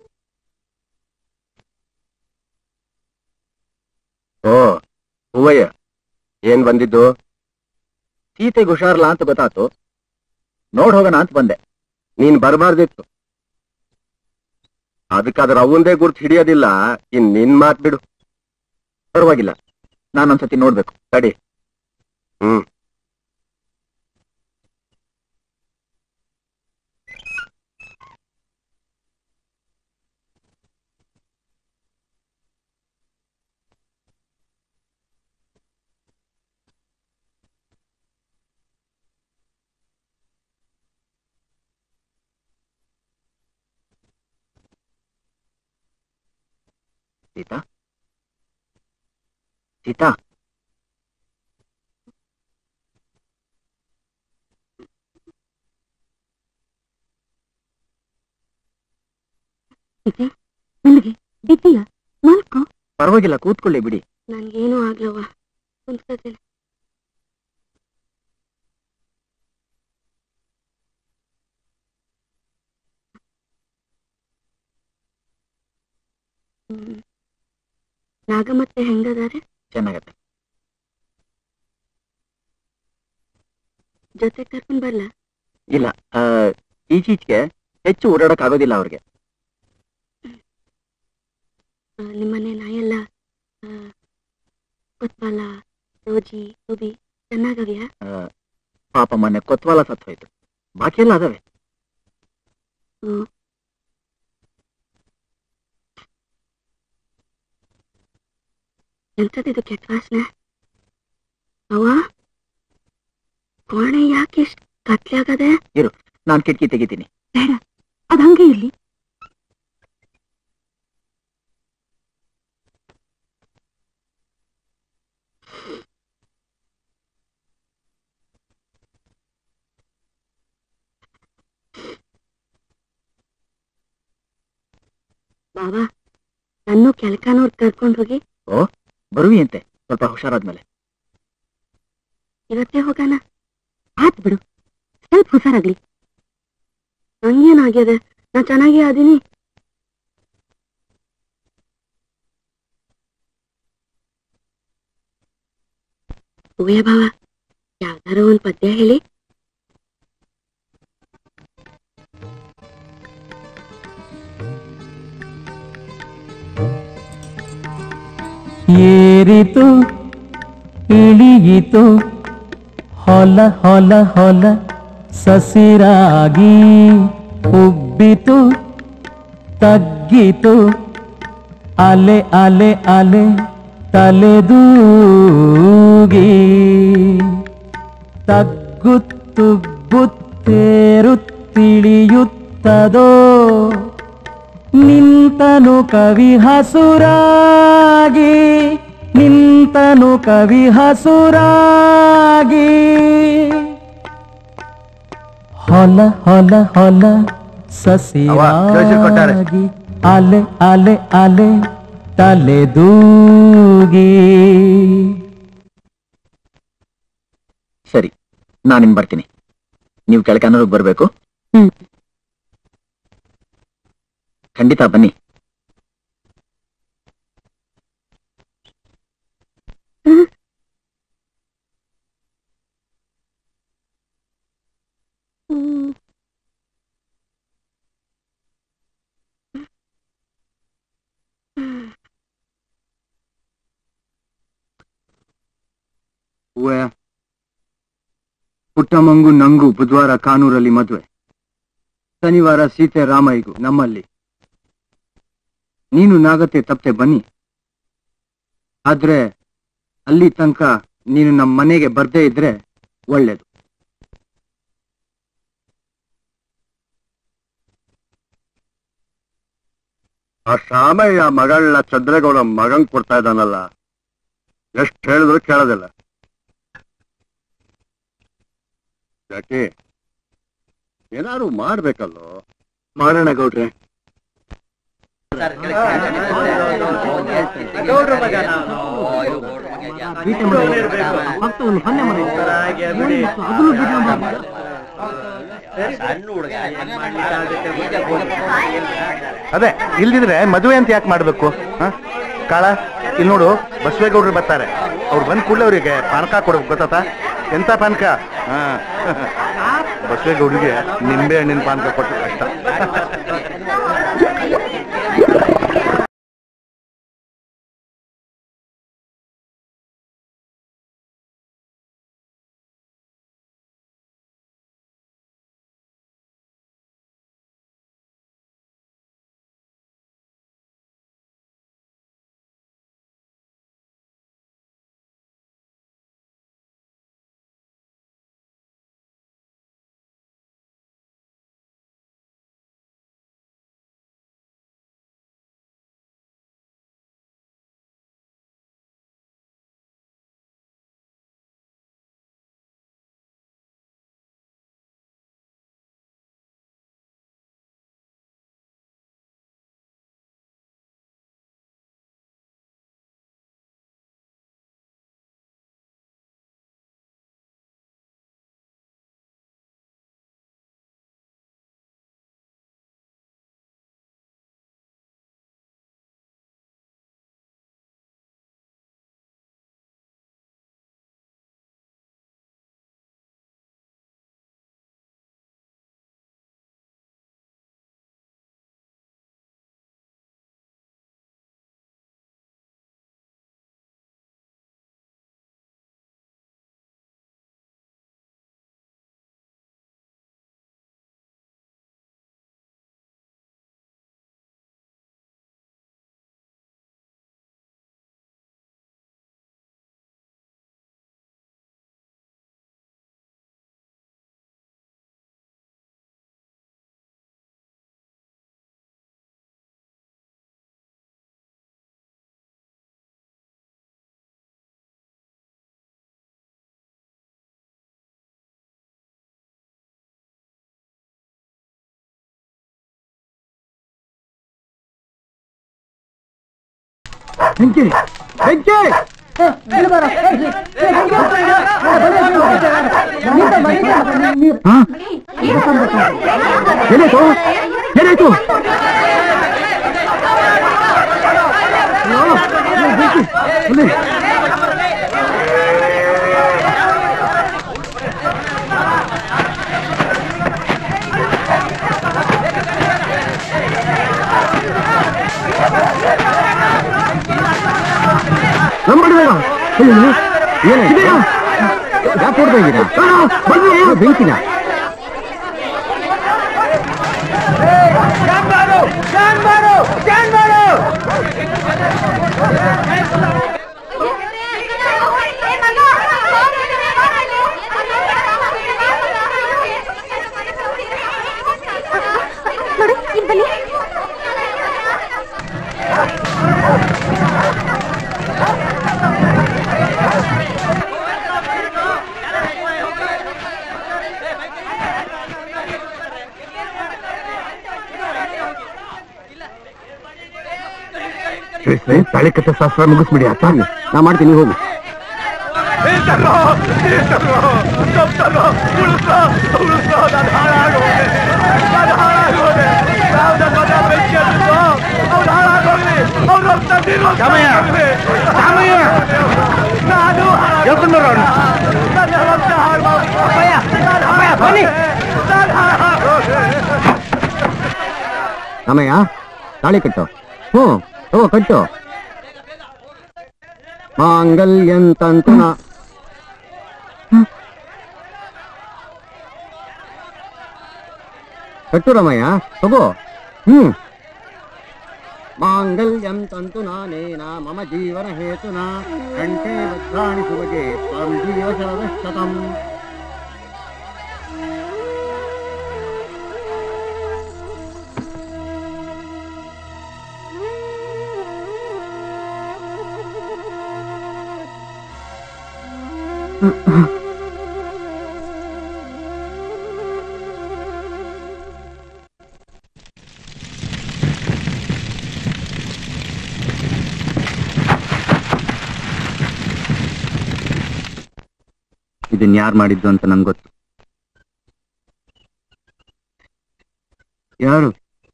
ಓ ಹೂವಯ್ಯ ಏನ್ ಬಂದಿದ್ದು ಸೀತೆಗೆ ಹುಷಾರಲ್ಲ ಅಂತ ಗೊತ್ತಾತು ನೋಡ್ ಹೋಗೋಣ ಅಂತ ಬಂದೆ ನೀನ್ ಬರಬಾರ್ದಿತ್ತು ಅದಕ್ಕಾದ್ರೆ ಅವಂದೇ ಗುರ್ತು ಹಿಡಿಯೋದಿಲ್ಲ ಇನ್ ನಿನ್ ಮಾತ್ ಬಿಡು ಪರವಾಗಿಲ್ಲ ನಾನೊಂದ್ಸತಿ ನೋಡ್ಬೇಕು ತಡಿ ಹ್ಮ್ ಸೀತಾ ಸೀತಾ ಸೀತೆ ಮೆಲ್ಲಗೆ ಬಿದ್ದೀಯ ಮಲ್ಕೋ ಪರವಾಗಿಲ್ಲ ಕೂತ್ಕೊಳ್ಳಿ ಬಿಡಿ ನನ್ಗೇನು ಆಗ್ಲವ್ವ ಕುಂತ್ಕೊತೀನಿ ಹ್ಮ್. ನಾಗಮತ್ತೆ ಹೆಂಗದಾರೆ ಚೆನ್ನಾಗತ್ತೆ ಜೊತೆ ಕರ್ಕೊಂಡ್ ಬರ್ಲಾ ಇಲ್ಲ ಆ, ಈಚೀಚೆಗೆ ಹೆಚ್ಚು ಓಡಾಡಕ್ ಆಗೋದಿಲ್ಲ ಅವ್ರಿಗೆ ಆ, ನಿಮ್ಮನೆ ನಾಯೆಲ್ಲ ಆ, ಗೊತ್ತಲ್ಲ ರೋಜಿ ರುಬಿ ಚೆನ್ನಾಗವ್ಯಾ ಆ, ಪಾಪ ಮೊನ್ನೆ ಕೊತ್ವಾಲ ಸತ್ತು ಹೋಯ್ತು ಬಾಕಿ ಎಲ್ಲ ಅದಾವೆ ಎಂತದಿದು ಕೆಟ್ಟ ವಾಸನೆ ಅವ್ವ ಕೋಣೆ ಯಾಕೆ ಇಷ್ಟ ಕತ್ಲೆ ಆಗದೆ ನಾನ್ ಕಿಟಕಿ ತೆಗಿತೀನಿ ಅದ್ ಹಂಗೆ ಇರ್ಲಿ ಬಾಬಾ ನನ್ನೂ ಕೆಲ್ಕನವ್ರು ಕರ್ಕೊಂಡು ಹೋಗಿ ಬರುವಿ ಅಂತೆ ಸ್ವಲ್ಪ ಹುಷಾರಾದ್ಮೇಲೆ ಇವತ್ತೇ ಹೋಗೋಣ ಆತ್ ಬಿಡು ಸ್ವಲ್ಪ ಹುಷಾರಾಗ್ಲಿ ನಂಗೇನಾಗ್ಯದ ನಾ ಚೆನ್ನಾಗೇ ಅದೀನಿ ಉಯ್ಯ ಭಾವ ಯಾವ್ದಾರ ಒಂದ್ ಪದ್ಯ ಹೇಳಿ ಏರಿತು ಇಳಿಯಿತು ಹೊಲ ಹೊಲ ಹೊಲ ಸಸಿರಾಗಿ ಉಬ್ಬಿತು ತಗ್ಗಿತು ಅಲೆ ಅಲೆ ಅಲೆ ತಲೆದೂಗಿ ತಗ್ಗುತ್ತುಗ್ಗುತ್ತೇರುತ್ತಿಳಿಯುತ್ತದೋ ನಿಂತನು ಕವಿ ಹಸುರಾಗಿ ನಿಂತನು ಕವಿ ಹಸುರಾಗಿ ಹೊಲ ಹೊಲ ಹೊಲ ಸಸಿಯಾಗಿ ಅಲೆ ಅಲೆ ಅಲೆ ತಲೆದೂಗಿ ಸರಿ ನಾನಿನ್ ಬರ್ತೀನಿ ನೀವು ಕೆಳಕನ್ನೂರಿಗೆ ಬರ್ಬೇಕು ಹ್ಮ್. ಖಂಡಿತ ಬನ್ನಿ ಹೂವೆ ಪುಟ್ಟಮ್ಮಂಗೂ ನಂಗೂ ಬುಧವಾರ ಕಾನೂರಲ್ಲಿ ಮದುವೆ ಶನಿವಾರ ಸೀತೆ ರಾಮಯ್ಯಗೂ ನಮ್ಮಲ್ಲಿ ನೀನು ನಾಗತ್ತೆ ತಪ್ಪದೆ ಬನ್ನಿ ಆದ್ರೆ ಅಲ್ಲಿ ತನಕ ನೀನು ನಮ್ಮ ಮನೆಗೆ ಬರ್ದೇ ಇದ್ರೆ ಒಳ್ಳೇದು ಆ ಶಾಮಯ್ಯ ಮಗಳನ್ನ ಚಂದ್ರೇಗೌಡ ಮಗಂಗ್ ಕೊಡ್ತಾ ಇದ್ದಾನಲ್ಲ ಎಷ್ಟ್ ಹೇಳಿದ್ರು ಕೇಳೋದಿಲ್ಲ ಯಾಕೆ ಏನಾದ್ರು ಮಾಡ್ಬೇಕಲ್ಲೋ ಮಾಡೋಣ ಗೌಡ್ರೆ ಅದೇ ಇಲ್ದಿದ್ರೆ ಮದುವೆ ಅಂತ ಯಾಕೆ ಮಾಡ್ಬೇಕು ಹ? ಕಾಳ ಇಲ್ಲಿ ನೋಡು ಬಸವೇಗೌಡರು ಬರ್ತಾರೆ ಅವ್ರು ಬಂದ್ ಕೂಡಲೇ ಅವರಿಗೆ ಪಾನಕ ಕೊಡ್ಬೇಕು ಗೊತ್ತಾತ ಎಂತ ಪಾನಕ ಹಾ ಬಸವೇಗೌಡರಿಗೆ ನಿಂಬೆ ಹಣ್ಣಿನ ಪಾನಕ ಕೊಟ್ಟು ಕಷ್ಟ ಬೆಂಕಿ ಬೆಂಕಿ ಹಾ? ಏನಾಯ್ತು ಏನಾಯ್ತು ಅಯ್ಯೋ, ಅಯ್ಯೋ, ಬೆಂಕಿ. ಅಲ್ಲಿ. ನಂಬಡಿ ಬೇಡ ಅಯ್ಯೋ ಏನಾಯ್ತು ಯಾಕೆ ಕೊಡ್ತಾ ಇದ್ದೀರಾ ಬನ್ನಿ ಬೆಂಕಿನ ನೋಡಿ ಇಲ್ಲಿ ಬನ್ನಿ ತಾಳಿ ಕಟ್ಟ ಶಾಸ್ತ್ರ ಮುಗಿಸ್ಬಿಡಿ ಅಪ್ಪ ನಾ ಮಾಡ್ತೀನಿ ಹೋಗು ರಾಮಯ್ಯ ತಾಳಿ ಕಟ್ಟು ಹ್ಞೂ ಓ ಕಟ್ಟು ಮಾಂಗಲ್ಯಂತಂತನ ಕಟ್ಟು ರಾಮಯ್ಯ ತಗೋ ಹ್ಮ್ ಮಾಂಗಲ್ಯಂ ತಂತು ನಾನೇನ ಮಮ ಜೀವನ ಹೇತುನ ಕಂಠೆ ಭದ್ರಾಣಿ ಸುಭಗೆ ತ್ವಂ ಜೀವ ಶರದಶತಂ ಇದನ್ ಯಾರು ಮಾಡಿದ್ದು ಅಂತ ನಂಗೆ ಗೊತ್ತು ಯಾರು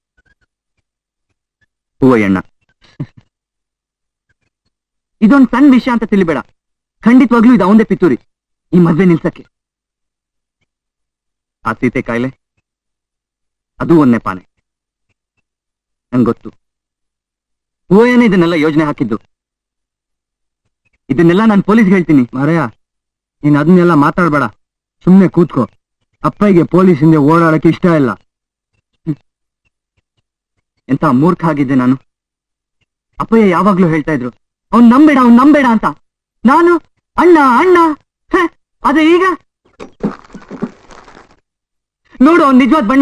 ಹೂವಯ್ಯಣ್ಣ ಇದೊಂದ್ ಸಣ್ಣ ವಿಷಯ ಅಂತ ತಿಳಿಬೇಡ ಖಂಡಿತವಾಗ್ಲೂ ಇದು ಅವಂದೇ ಪಿತೂರಿ ಈ ಮದ್ವೆ ನಿಲ್ಸಕ್ಕೆ ಆ ಸೀತೆ ಕಾಯಿಲೆ ಅದು ಒಂದೇ ಪಾನೆ ನಂಗೆ ಗೊತ್ತು ಹೂವಯ್ಯನೇ ಇದನ್ನೆಲ್ಲ ಯೋಜನೆ ಹಾಕಿದ್ದು ಇದನ್ನೆಲ್ಲ ನಾನು ಪೊಲೀಸ್ ಹೇಳ್ತೀನಿ ಮಾರಯ್ಯ ನೀನ್ ಅದನ್ನೆಲ್ಲ ಮಾತಾಡ್ಬೇಡ ಸುಮ್ನೆ ಕೂತ್ಕೋ ಅಪ್ಪಯ್ಯಗೆ ಪೊಲೀಸ್ ಹಿಂದೆ ಓಡಾಡಕ್ಕೆ ಇಷ್ಟ ಇಲ್ಲ ಎಂತ ಮೂರ್ಖ ಆಗಿದ್ದೆ ನಾನು ಅಪ್ಪಯ್ಯ ಯಾವಾಗ್ಲೂ ಹೇಳ್ತಾ ಇದ್ರು ಅವ್ನ್ ನಂಬೇಡ ಅವ್ನ್ ನಂಬೇಡ ಅಂತ ನಾನು ಅಣ್ಣ ಅಣ್ಣ ಹೆ, ಆದ್ರೆ ಈಗ ನೋಡು ಅವ್ನ್ ನಿಜವಾದ ಬಣ್ಣ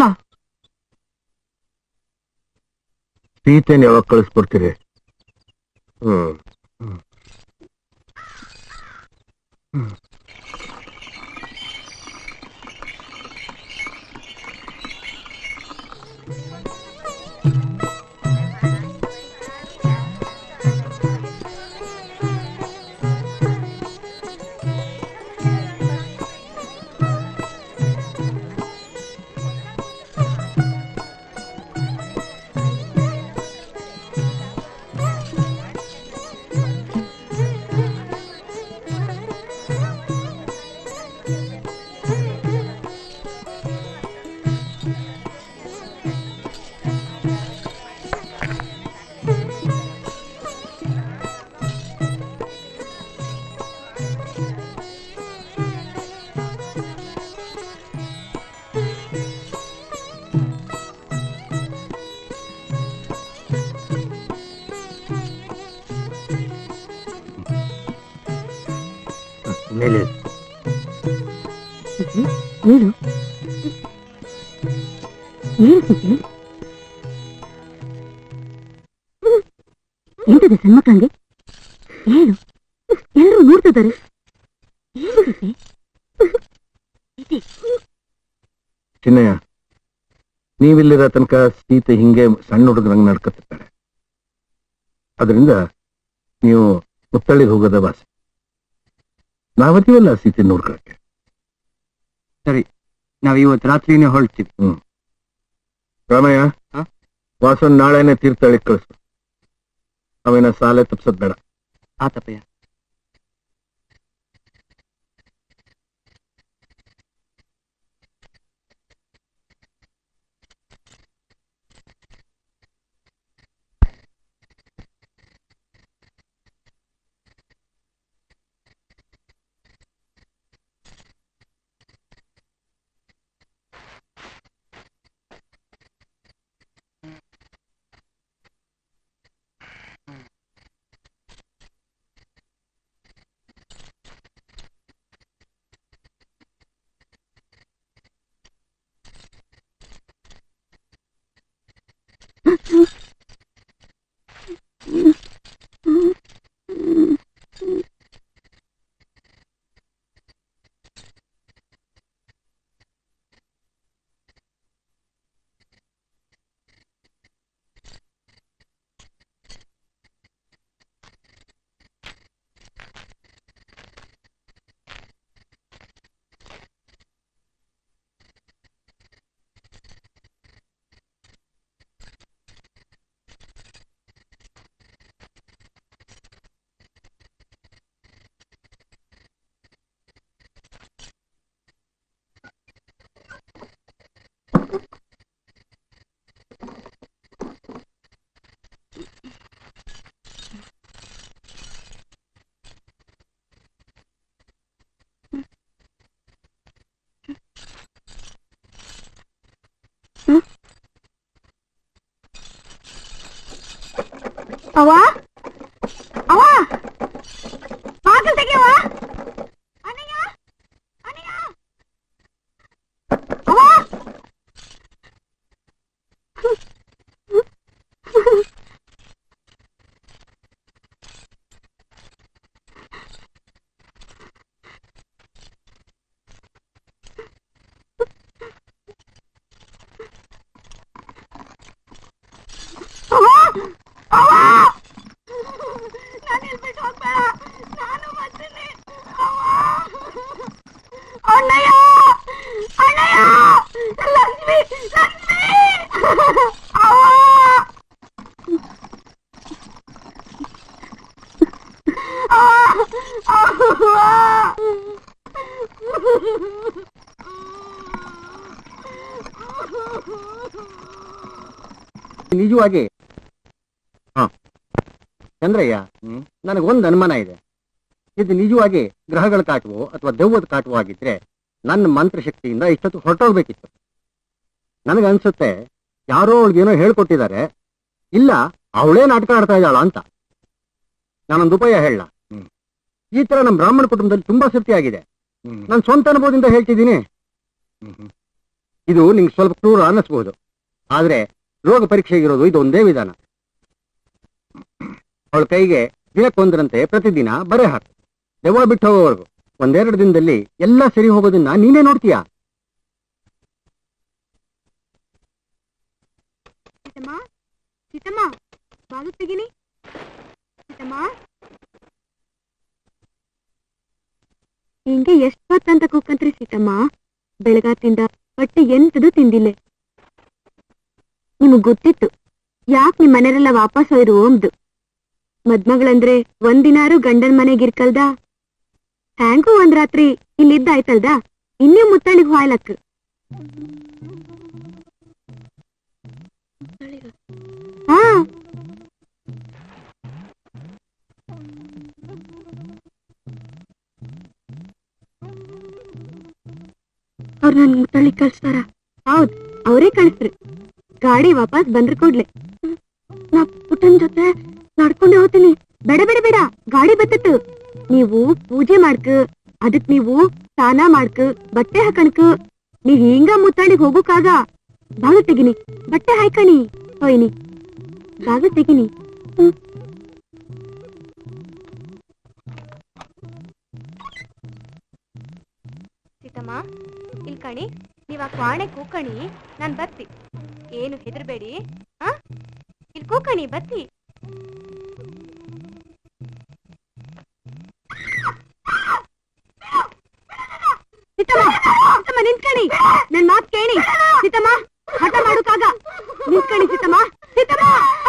ಸೀತೆನ ಯಾವಾಗ ಕಳಿಸ್ಕೊಡ್ತೀರಿ ಹ್ಮ್ ಮೇಲೆ ಹೇಳು ಏನು ಸುದ್ದಿ ಎಂತದೆ ಸಣ್ಮಕ್ಳಂಗೆ ಹೇಳು ಎಲ್ಲರೂ ನೋಡ್ತಿದ್ದಾರೆ ಏನು ಸುದ್ದಿ ಇದೆ. ಚಿನ್ನಯ್ಯ ನೀವಿಲ್ಲಿರೋ ತನಕ ಸೀತೆ ಹಿಂಗೆ ಸಣ್ಣ ಹುಡುಗರಂಗ್ ನಡ್ಕೊತಿರ್ತಾಳೆ ಅದರಿಂದ ನೀವು ಮುತ್ತಳ್ಳಿಗೆ ಹೋಗೋದ ವಾಸಿ ನಾವತ್ತೀವಲ್ಲ ಸೀತೆ ನೋಡ್ಕೊಳಕ್ಕೆ ನಾವ್ ಇವತ್ ರಾತ್ರಿನೇ ಹೊರಡ್ತೀವಿ ರಾಮಯ್ಯ ಹ? ವಾಸನ್ ನಾಳೆನೆ ತೀರ್ಥಹಳ್ಳಿಗೆ ಕಳಿಸು ಅವನ ಸಾಲೆ ತಪ್ಸದ್ ಬೇಡ ಆತಪ್ಪಯ್ಯ ಅವ ಅವ ಬಾಗಿಲು ತೆಗಿಯವ ಅಣ್ಣಯ್ಯ ಅಣ್ಣಯ್ಯ ಅವ್ವ! ಅವ್ವ! ಅವ್ವ! ನಾನ್ ಇಲ್ ಬಿಟ್ಟು ಹೋಗ್ಬೇಡ. ನಾನು ಬರ್ತೀನಿ. ಅವ್ವ! ಅಣ್ಣಯ್ಯ ಅಣ್ಣಯ್ಯ ಲಕ್ಷ್ಮಿ ಲಕ್ಷ್ಮಿ ಅವ್ವ! ಅವ್ವ! ನಿಜವಾಗಿ ಹ ಚಂದ್ರಯ್ಯ ನನಗೊಂದು ಅನುಮಾನ ಇದೆ ಇದು ನಿಜವಾಗಿ ಗ್ರಹಗಳ ಕಾಟವೋ ಅಥವಾ ದೆವ್ವದ ಕಾಟವೋ ಆಗಿದ್ರೆ ನನ್ನ ಮಂತ್ರಶಕ್ತಿಯಿಂದ ಇಷ್ಟೊತ್ತು ಹೊರಟೋಗ್ಬೇಕಿತ್ತು ನನಗನ್ಸುತ್ತೆ ಯಾರೋ ಅವಳಿಗೇನೋ ಹೇಳ್ಕೊಟ್ಟಿದ್ದಾರೆ ಇಲ್ಲ ಅವಳೇ ನಾಟಕ ಆಡ್ತಾ ಇದ್ದಾಳ ಅಂತ ನಾನೊಂದು ಉಪಾಯ ಹೇಳ ಈ ತರ ನಮ್ಮ ಬ್ರಾಹ್ಮಣ ಕುಟುಂಬದಲ್ಲಿ ತುಂಬಾ ಸತ್ಯ ಆಗಿದೆ ನಾನು ಸ್ವಂತ ಅನುಭವದಿಂದ ಹೇಳ್ತಿದ್ದೀನಿ ಇದು ನಿಂಗೆ ಸ್ವಲ್ಪ ಕ್ರೂರ ಅನ್ನಿಸ್ಬಹುದು ಆದ್ರೆ ರೋಗ ಪರೀಕ್ಷೆಗಿರೋದು ಇದೊಂದೇ ವಿಧಾನ ಅವಳ ಕೈಗೆ ದಿನಕ್ಕೊಂದರಂತೆ ಪ್ರತಿದಿನ ಬರೆ ಹಾಕು ದೆವ್ವ ಬಿಟ್ಟು ಹೋಗೋವರೆಗೂ ಒಂದೆರಡು ದಿನದಲ್ಲಿ ಎಲ್ಲ ಸರಿ ಹೋಗೋದನ್ನ ನೀನೇ ನೋಡ್ತೀಯ ಸೀತಮ್ಮ ಸೀತಮ್ಮ ಬಾಗಿಲು ತೆಗಿನಿ ಸೀತಮ್ಮ ಹಿಂಗೆ ಎಷ್ಟ್ ಹೊತ್ತಂತ ಕೂಕಂತ್ರಿ ಸೀತಮ್ಮ ಬೆಳಗಾತಿಂದ ಹೊಟ್ಟೆ ಎಂತದು ತಿಂದಿಲ್ಲ ನಿಮಗ್ ಗೊತ್ತಿತ್ತು ಯಾಕ್ ನಿಮ್ ಮನೆಯವರೆಲ್ಲ ವಾಪಸ್ ಹೋಯ್ರು ಅಂಬ್ದು ಮದ್ಮಗಳಂದ್ರೆ ಒಂದಿನಾರು ಗಂಡನ್ ಮನೆಗಿರ್ಕಲ್ದ ಹ್ಯಾಂಗೂ ಒಂದ್ ರಾತ್ರಿ ಇಲ್ಲಿದ್ದಾಯ್ತಲ್ದ ಇನ್ನೇ ಮುತ್ತಳಿಗ್ ಹಾಯ್ಲಕ್ ಹಾ ಅವ್ರ ನನ್ ಮುತ್ತಳಿ ಕಳ್ಸ್ತಾರ ಹೌದ್ ಅವರೇ ಕಳಿಸ್ರಿ ಗಾಡಿ ವಾಪಸ್ ಬಂದ್ರ ಕೊಡ್ಲೆ ನಾ ಪುಟ್ಟನ್ ಜೊತೆ ನಡ್ಕೊಂಡೆ ಹೋಗ್ತೀನಿ ಬೇಡ ಬೇಡ ಬೇಡ ಗಾಡಿ ಬತ್ತಿತ್ತು ನೀವು ಪೂಜೆ ಮಾಡ್ಕ ಅದಕ್ ನೀವು ಸ್ನಾನ ಮಾಡ್ಕ ಬಟ್ಟೆ ಹಾಕಣ್ಕ ನೀವ್ ಹಿಂಗ ಮುತ್ತಾಡಿಗ್ ಹೋಗೋಕಾಗ ಬಾಗಿಲು ತೆಗಿನಿ ಬಟ್ಟೆ ಹಾಯ್ಕಣಿ ಹೋಯ್ನಿ ಬಾಗಿಲು ತೆಗಿನಿ ಹ್ಮ್. ಸೀತಮ್ಮ ಇಲ್ ಕಣಿ ನೀವ್ ಆ ಕ್ವಾಣೆ ಕೂಕಣಿ ನಾನ್ ಬರ್ತಿ ಏನು ಹೆದರ್ಬೇಡಿ ಆ ಇಲ್ಲಿ ಕೂಕಣಿ ಬರ್ತಿ ನಿಂತ್ಕಣಿ ನನ್ ಮಾತ್ ಕೇಳಿ ಸೀತಮ್ಮ ಹಠ ಮಾಡುಕಾಗ ನಿಂತ್ಕಣಿ ಸೀತಮ್ಮ ಸೀತಮ್ಮ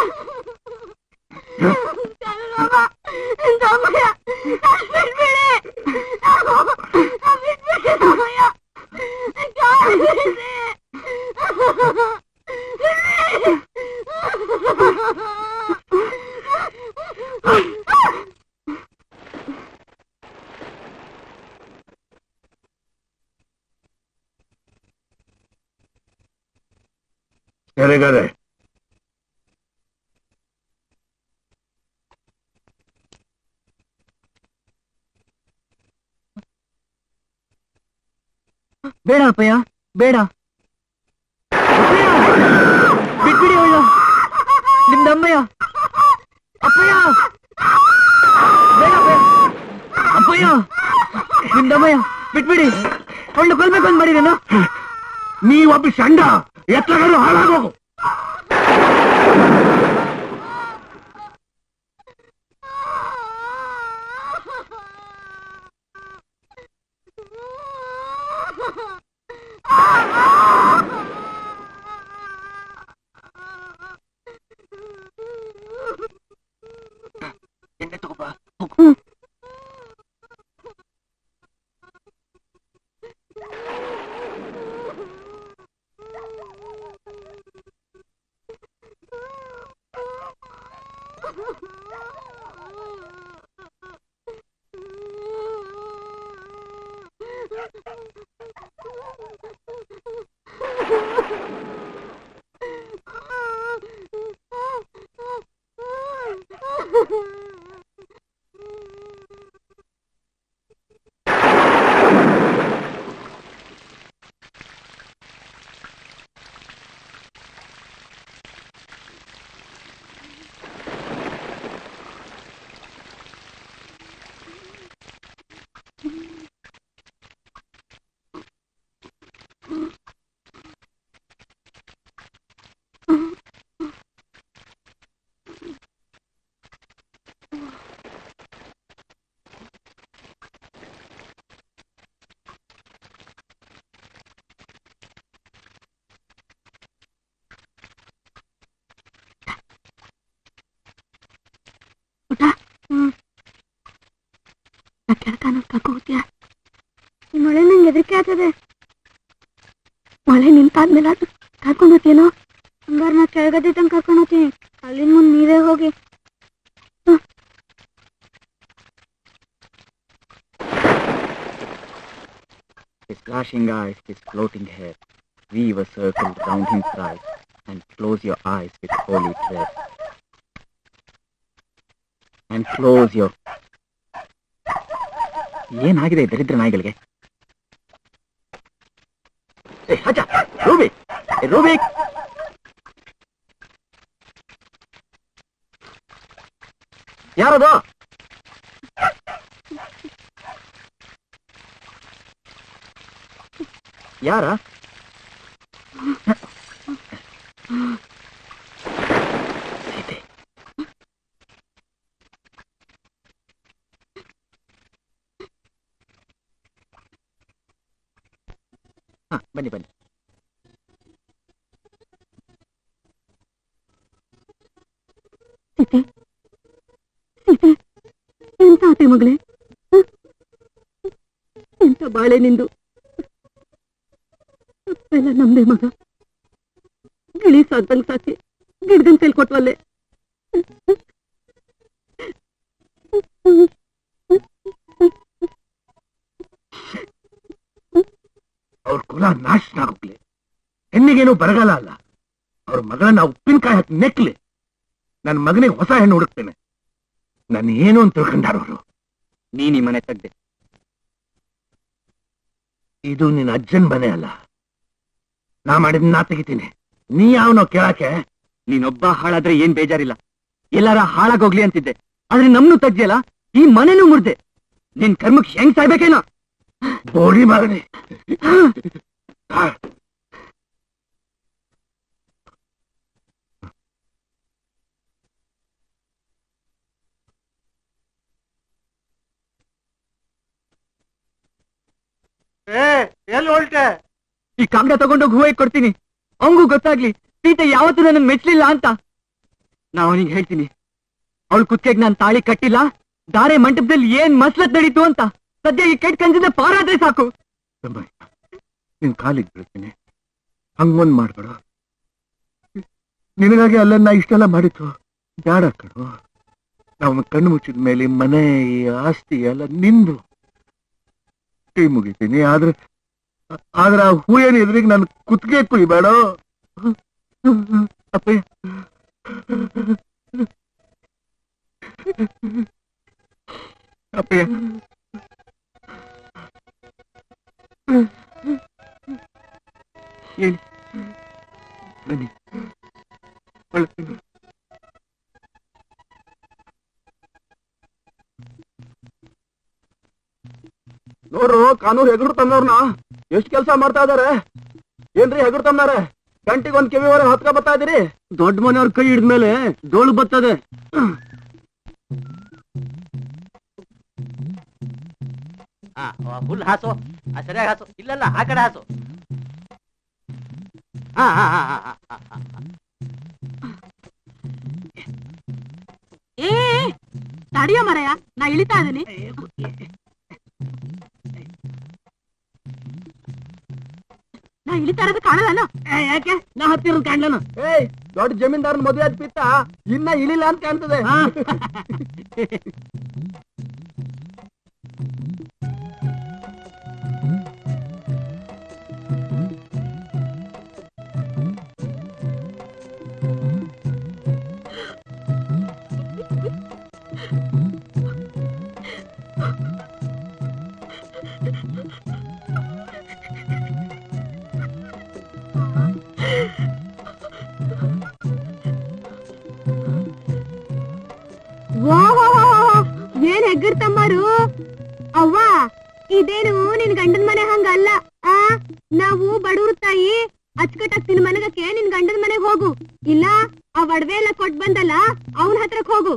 ಸರಿಗಾರೆ ಬೇಡ ಅಪ್ಪಯ್ಯ ಬೇಡ ಅಪ್ಪಯ್ಯ! ಬಿಟ್ಬಿಡಿ ಅವಳು ನಿಮ್ದು ಅಮ್ಮಯ್ಯ ಅಪ್ಪಯ್ಯ ಬೇಡ ಅಪ್ಪಯ್ಯ ಅಪ್ಪಯ್ಯ ನಿಮ್ದು ಅಮ್ಮಯ್ಯ ಬಿಟ್ಬಿಡಿ ಅವಳು ಕೊಲ್ಬೇಕು ಅಂತ ಮಾಡಿರೇನು ನೀವೊಬ್ಬ ಸಂಡ ಎತ್ತಗಾರು ಹಾಳಾಗೋಗು ಕೆಳಕ ಕರ್ಕೊ ಹೋಗ್ತೀಯ ಈ ಮಳೆ ನಂಗೆ ಹೆದರಿಕೆ ಆಗ್ತದೆ ಮಳೆ ನಿಂತಾದ್ಮೇಲೆ ಅದು ಕರ್ಕೊಂಡು ಹೋಗ್ತೀನೋ ಹಂಗಾರೆ ನಾ ಕೆಳಗಡೆ ತನಕ ಕರ್ಕೊಂಡು ಹೋಗ್ತೀನಿ ಅಲ್ಲಿಂದ ಮುಂದೆ ನೀವೇ ಹೋಗಿ His flashing eyes, his floating hair, weave a circle round him thrice, and close your eyes with holy dread. And close your... ಏನಾಗಿದೆ ಈ ದರಿದ್ರ ನಾಯಿಗಳಿಗೆ ಏ, ಅಜ್ಜ, ರೂಬಿ ಏ, ರೂಬಿ ಯಾರದು ಯಾರ ಸೀತೆ. ಹ, ಬನ್ನಿ ಬನ್ನಿ ಸೀತೆ ಸೀತೆ ಎಂತ ಆತೆ ಮಗಳೇ ಹ? ಎಂತ ಬಾಳೆ ನಿಂದು ಎಲ್ಲ ನಮ್ದೇ ಮಗ ಗಿಳಿ ಸಾಕ್ದಂಗ್ ಸಾಕಿ ಗಿಡ್ಗನ್ ಕೊಟ್ವಲ್ಲೆ ಅವ್ರ ಕುಲ ನಾಶನ ಆಗೋಗ್ಲಿ ಹೆಣ್ಣಿಗೇನು ಬರಗಾಲ ಅಲ್ಲ ಅವ್ರ ಮಗಳನ್ನ ಉಪ್ಪಿನಕಾಯಿ ಹಾಕಿ ನೆಕ್ಲಿ ನನ್ನ ಮಗನಿಗೆ ಹೊಸ ಹೆಣ್ಣು ಹುಡುಕ್ತೇನೆ ನಾನು ಏನು ಅಂತ ತಿಳ್ಕೊಂಡಾರವ್ರು ನೀನ್ ಈ ಮನೆ ತೆಗ್ದೆ ಇದು ನಿನ್ನ ಅಜ್ಜನ್ ಮನೆ ಅಲ್ಲ ನಾ ಮಾಡಿದ್ ನಾ ತೆಗಿತೀನಿ ನೀ ಯಾವನೋ ಕೇಳಕ್ಕೆ ನೀನೊಬ್ಬ ಹಾಳಾದ್ರೆ ಏನ್ ಬೇಜಾರಿಲ್ಲ ಎಲ್ಲಾರ ಹಾಳಾಗೋಗ್ಲಿ ಅಂತಿದ್ದೆ ಆದ್ರೆ ನಮ್ನು ತಗ್ದಿಯಲ್ಲ ಈ ಮನೆನೂ ಮುರ್ದೆ ನಿನ್ ಕರ್ಮಕ್ ಹೆಂಗ್ ಸಾಯ್ಬೇಕೇನೋ ಬೋಡಿ ಮಗನೇ ಎಲ್ಲಿ ಹೊಲ್ಟೆ ಈ ಕಾಗದ ತಗೊಂಡೋಗಿ ಹೂವೆ ಕೊಡ್ತೀನಿ ಅವಂಗೂ ಗೊತ್ತಾಗ್ಲಿ ಸೀತೆ ಯಾವತ್ತೂ ನನ್ನ ಮೆಚ್ಲಿಲ್ಲ ಅಂತ ನಾ ಅವನಿಗೆ ಹೇಳ್ತೀನಿ ಅವಳು ಕುತ್ತಿಗೆಗೆ ನಾನು ತಾಳಿ ಕಟ್ಟಿಲ್ಲ ದಾರೆ ಮಂಟಪದಲ್ಲಿ ಏನ್ ಮಸ್ಲತ್ ನಡೀತು ಅಂತ ಸದ್ಯ ಈ ಕೆಟ್ಟ ಕಂಜಿಂದ ಪಾರಾದ್ರೆ ಸಾಕು ನಿನ್ ಕಾಲಿಗೆ ಬೀಳ್ತೀನಿ ಹಂಗೊಂದ್ ಮಾಡ್ಬೇಡ ನಿನಗಾಗಿ ಅಲ್ಲನ್ನ ಇಷ್ಟೆಲ್ಲ ಮಾಡಿತ್ತು ಬ್ಯಾಡ ಕಣು ನಾವು ಕಣ್ಣು ಮುಚ್ಚಿದ ಮೇಲೆ ಈ ಮನೆ ಈ ಆಸ್ತಿ ಎಲ್ಲ ನಿಂದು ಕೈ ಮುಗಿತೀನಿ ಆದ್ರೆ ಆದ್ರೆ ಆ ಹೂವಿನ ಎದುರಿಗೆ ನಾನು ಕುತ್ತಿಗೆ ಕುಯ್ಬೇಡ ಅಪ್ಪಯ್ಯ ಅಪ್ಪಯ್ಯ ಹೇಳಿ ಬನ್ನಿ ಒಳಗೆ. ನೋಡ್ರು ಕಾನೂರು ಹೆಗರು ತಂದವ್ರನ್ನ ಎಷ್ಟ್ ಕೆಲಸ ಮಾಡ್ತಾ ಇದಾರೆ ಏನ್ರಿ ಹೆಗರು ತಂದಾರೆ ಗಂಟಿಗೆ ಒಂದ್ ಕಿವಿವರೆ ಹೊತ್ಕ ಬರ್ತಾ ಇದೀರಿ ದೊಡ್ಡ ಮನೆಯವ್ರ ಕೈ ಹಿಡಿದ್ಮೇಲೆ ಡೋಳು ಬರ್ತದೆ ಫುಲ್ ಹಾಸು ಸರಿಯಾಗಿ ಹಾಸು ಇಲ್ಲಲ್ಲ ಆ ಕಡೆ ಹಾಸು ಹಾ ಹಾ ಹಾ ಹಾ ಹಾ ಏ ತಡಿಯೋ ಮರಯ್ಯ ನಾ ಇಳಿತಾ ಇದೀನಿ ನಾ ಇಳಿತಾ ಇರೋದು ಕಾಣಲ್ಲ ಯಾಕೆ ನಾ ಹತ್ತಿರ ಕಾಣ್ಲನ ಏಯ್ ದೊಡ್ಡ ಜಮೀನ್ದಾರನ ಮದುವೆ ಆದ ಪಿತ್ತ ಇನ್ನ ಇಳಿಲ್ಲ ಅಂತ ಕಾಣ್ತದೆ ಏನ್ ಹೆಗ್ಗಿರ್ತಮ್ಮಾರು ಅವ್ವ ಇದೇನು ನಿನ್ ಗಂಡನ್ ಮನೆ ಹಂಗಲ್ಲ ಆ ನಾವು ಬಡವ್ರ ತಾಯಿ ಅಚ್ಕಟ್ಟಾಗ್ ನಿನ್ ಮನೆಗಕ್ಕೆ ನಿನ್ ಗಂಡನ್ ಮನೆಗ್ ಹೋಗು ಇಲ್ಲ ಆ ಒಡವೆ ಎಲ್ಲ ಕೊಟ್ ಬಂದಲ್ಲ ಅವನ್ ಹತ್ರಕ್ ಹೋಗು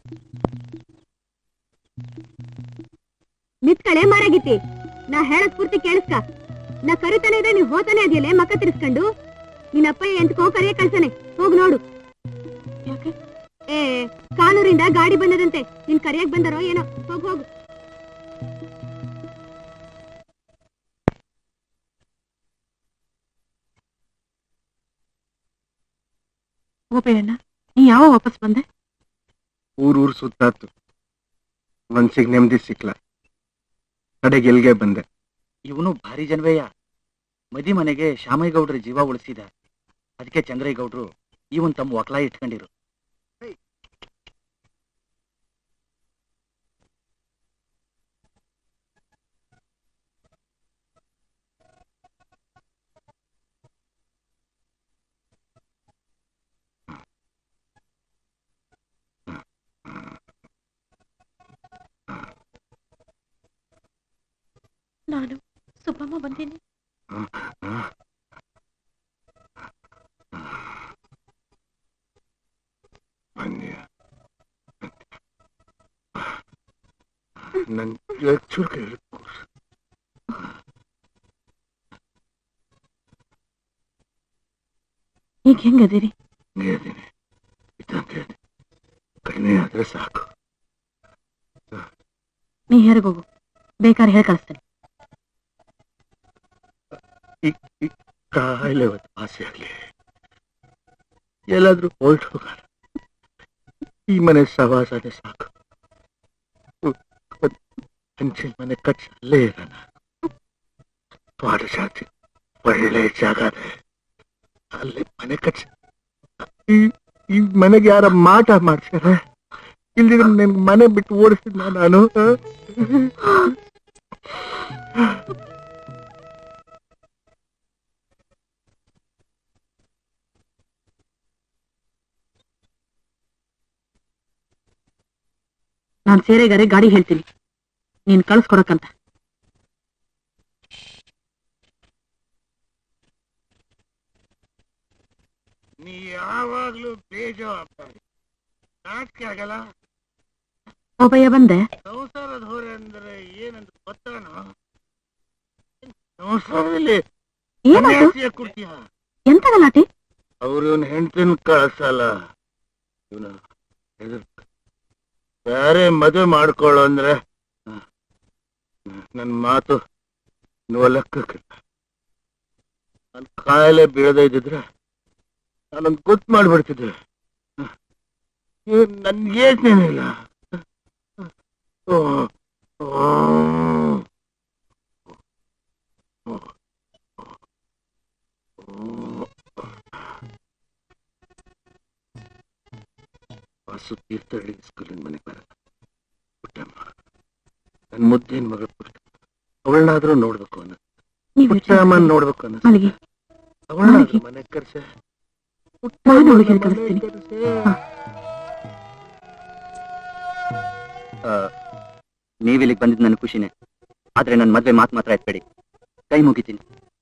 ನಿತ್ಕಳೆ ಮಾರಾಗಿತಿ ನಾ ಹೇಳದ್ ಪೂರ್ತಿ ಕೇಳಿಸ್ಕ ನಾ ಕರಿತಾನೆ ಇದ್ರೆ ನೀವ್ ಹೋತಾನೆ ಅದಿಯಲ್ಲೇ ಮಕ್ಕ ತಿರ್ಸ್ಕೊಂಡು ನಿನ್ನಪ್ಪ ಎಂತಕೋ ಕರಿಯ ಕಳ್ಸನೆ ಹೋಗ್ ನೋಡು ಏ ಕಾನೂರಿಂದ ಗಾಡಿ ಬಂದದಂತೆ ನಿನ್ ಕರಿಯಕ್ ಬಂದರೋ ಏನೋ ಹೋಗ್ ಹೋಗು ಗೋಪಯ್ಯಣ್ಣ ನೀ ಯಾವ ವಾಪಸ್ ಬಂದೆ ಊರೂರ್ ಸುತ್ತಾತು ಮನ್ಸಿಗೆ ನೆಮ್ಮದಿ ಸಿಕ್ಲ ಕಡೆಗೆ ಎಲ್ಗೆ ಬಂದೆ ಇವನು ಭಾರಿ ಜನವೇಯ ಮದಿ ಮನೆಗೆ ಶ್ಯಾಮಯ್ಯಗೌಡ್ರ ಜೀವ ಉಳಿಸಿದ ಅದಕ್ಕೆ ಚಂದ್ರೇಗೌಡ್ರು ಇವನ್ ತಮ್ಮ ಒಕ್ಲ ಇಟ್ಕೊಂಡಿರು ನಾನು ಸುಬ್ಬಮ್ಮ ಬಂದೀನಿ ಬನ್ನಿ ನನ್ ಚೂರು ಕೈ ಹಿಡ್ಕೊ. ಈಗ ಹೆಂಗದಿರಿ ಹಿಂಗೆ ಇದೀನಿ. ಇದ್ದಂಗೆ ಇದೀನಿ. ಕಡಿಮೆ ಆದ್ರೆ ಸಾಕು ನೀ ಹೆರ್ಗೋಗು ಬೇಕಾದ್ರೆ ಹೇಳಿ ಕಳಿಸ್ತೇನೆ ಕಾಯಿಲೆ ಒಂದು ವಾಸಿ ಆಗ್ಲಿ ಎಲ್ಲಾದ್ರೂ ಹೊಲ್ಟ್ ಹೋಗೋಣ ಈ ಮನೆ ಸವಾಸನೆ ಸಾಕು ಹಂಚಿನ ಮನೆ ಕಟ್ಸಿ ಅಲ್ಲೇ ಇರೋಣ ತೋಟ ಜಾತಿ ಒಳ್ಳೆ ಜಾಗನೇ ಅಲ್ಲಿ ಮನೆ ಕಟ್ಸಿ ಈ ಈ ಮನೆಗೆ ಯಾರ ಮಾಟ ಮಾಡ್ಸ್ಯಾರ ಇಲ್ದಿದ್ರೆ ನಿನ್ ಮನೆ ಬಿಟ್ಟು ಓಡಿಸಿದ್ನ ನಾನು ಆ? ನಾನ್ ಸೇರೆಗಾರೆ ಗಾಡಿ ಹೇಳ್ತೀನಿ ನೀನ್ ಕಳ್ಸ್ಕೊಡಕ್ಕಂತ ನೀ ಯಾವಾಗ್ಲೂ ಬೇಜವಾಬ್ದಾರಿ ನಾಚಿಕೆ ಆಗಲ್ಲ ಓಬಯ್ಯ ಬಂದೆ ಸಂಸಾರದ ಹೊರೆ ಅಂದ್ರೆ ಏನಂತ ಗೊತ್ತಾನ ಸಂಸಾರದಲ್ಲಿ ಏನಾಯ್ತು ಸನ್ಯಾಸಿಯ ಕುಡ್ತೀಯ ಎಂತ ಗಲಾಟೆ ಅವ್ರು ಇವನ್ ಹೆಂಡತಿನ ಕಳ್ಸಲ್ಲ ಇವನು ಬೇರೆ ಮದುವೆ ಮಾಡ್ಕೊಳ್ಳೋ ಅಂದ್ರೆ ನನ್ ಮಾತು ನೋಲಕ್ಕ ನನ್ ಕಾಯಿಲೆ ಬೀಳದೇ ಇದ್ದಿದ್ರೆ ನಾನೊಂದು ಗೊತ್ತು ಮಾಡ್ಬಿಡ್ತಿದ್ದೆ ನನ್ ಯೋಚನೆ ಇಲ್ಲ ಓ ಓ ವಾಸು ತೀರ್ಥಹಳ್ಳಿ ಸ್ಕೂಲಿನ ಮನೆಗೆ ಬರಲ್ಲ ಪುಟ್ಟಮ್ಮ ನನ್ ಮುದ್ದೇನ್ ಮಗಳು ಪುಟ್ಟ ಅವಳನ್ನಾದ್ರೂ ನೋಡ್ಬೇಕು ಅನ್ನೋ ನೀವು ಪುಟ್ಟಮ್ಮನ್ ನೋಡ್ಬೇಕು ಅನ್ನೋ ಮಲಗಿ ಅವಳನ್ನಾದ್ರೂ ಮನೆಗೆ ಕರ್ಸೆ ನಾನು ಅವಳಿಗೆ ಕಳಿಸ್ತೀನಿ ನೀವಿಲ್ಲಿಗೆ ಬಂದಿದ್ದು ನನ್ನ ಖುಷಿನೇ ಆದ್ರೆ ನನ್ನ ಮದ್ವೆ ಮಾತು ಮಾತ್ರ ಎತ್ಬೇಡಿ ಕೈ ಮುಗಿತೀನಿ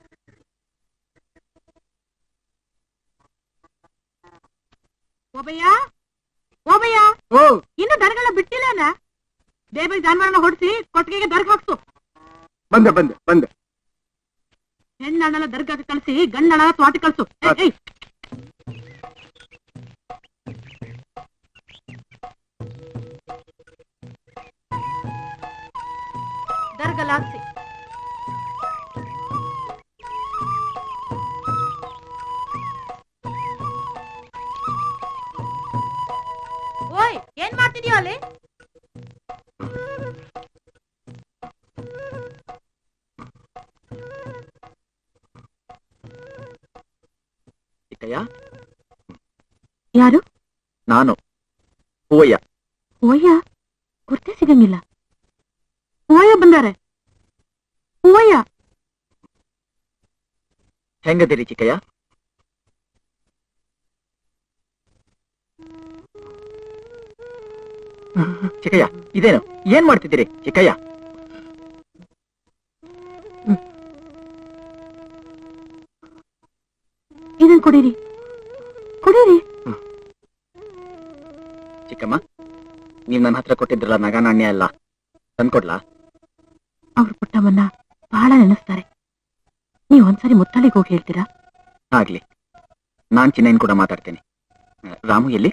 ಓಬಯ್ಯ ಓಬಯ್ಯ ಇನ್ನು ದನಗಳ ಬಿಟ್ಟಿಲ್ಲನ ಬೇಬಿ ಜಾನುವಾರನ ಹೊಡಿಸಿ ಕೊಟ್ಟಿಗೆಗೆ ದರ್ಗ ಹಾಕ್ಸು ಬಂದೆ ಬಂದೆ ಬಂದೆ ಹೆಣ್ಣಣ್ಣನ ದರ್ಗಕ್ಕೆ ಕಳಿಸಿ ಗಂಡಣ್ಣನ ತ್ವಾಟಿ ಕಳ್ಸು ಏಯ್, ಏಯ್. ದರ್ಗಲಾಗ್ಸಿ ಓಯ್ ಏನ್ ಮಾಡ್ತಿದ್ಯೋ ಅಲ್ಲಿ ಚಿಕ್ಕಯ್ಯ ಯಾರು ನಾನು ಹೂವಯ್ಯ ಓಯ್ಯ ಗುರ್ತೇ ಸಿಗಂಗಿಲ್ಲ ಓಯ್ಯ ಬಂದಾರೆ ಓಯ್ಯ ಹೆಂಗದಿರಿ ಚಿಕ್ಕಯ್ಯ ಚಿಕ್ಕಯ್ಯ ಇದೇನು ಏನ್ ಮಾಡ್ತಿದ್ದೀರಿ ಚಿಕ್ಕಯ್ಯ ಇದನ್ ಕೊಡಿರಿ ಕೊಡಿರಿ ಚಿಕ್ಕಮ್ಮ ನೀವ್ ನನ್ನ ಹತ್ರ ಕೊಟ್ಟಿದ್ರಲ್ಲ ನಗ ನಾಣ್ಯ ಎಲ್ಲ ತಂದ್ಕೊಡ್ಲಾ ಅವ್ರ ಪುಟ್ಟಮ್ಮನ್ನ ಬಹಳ ನೆನೆಸ್ತಾರೆ ನೀವ್ ಒಂದ್ಸರಿ ಮುತ್ತಳಿಗೆ ಹೋಗಿ ಹೇಳ್ತೀರಾ ಆಗ್ಲಿ ನಾನ್ ಚಿನ್ನಯ್ಯನ್ ಕೂಡ ಮಾತಾಡ್ತೇನೆ ಆ, ರಾಮು ಎಲ್ಲಿ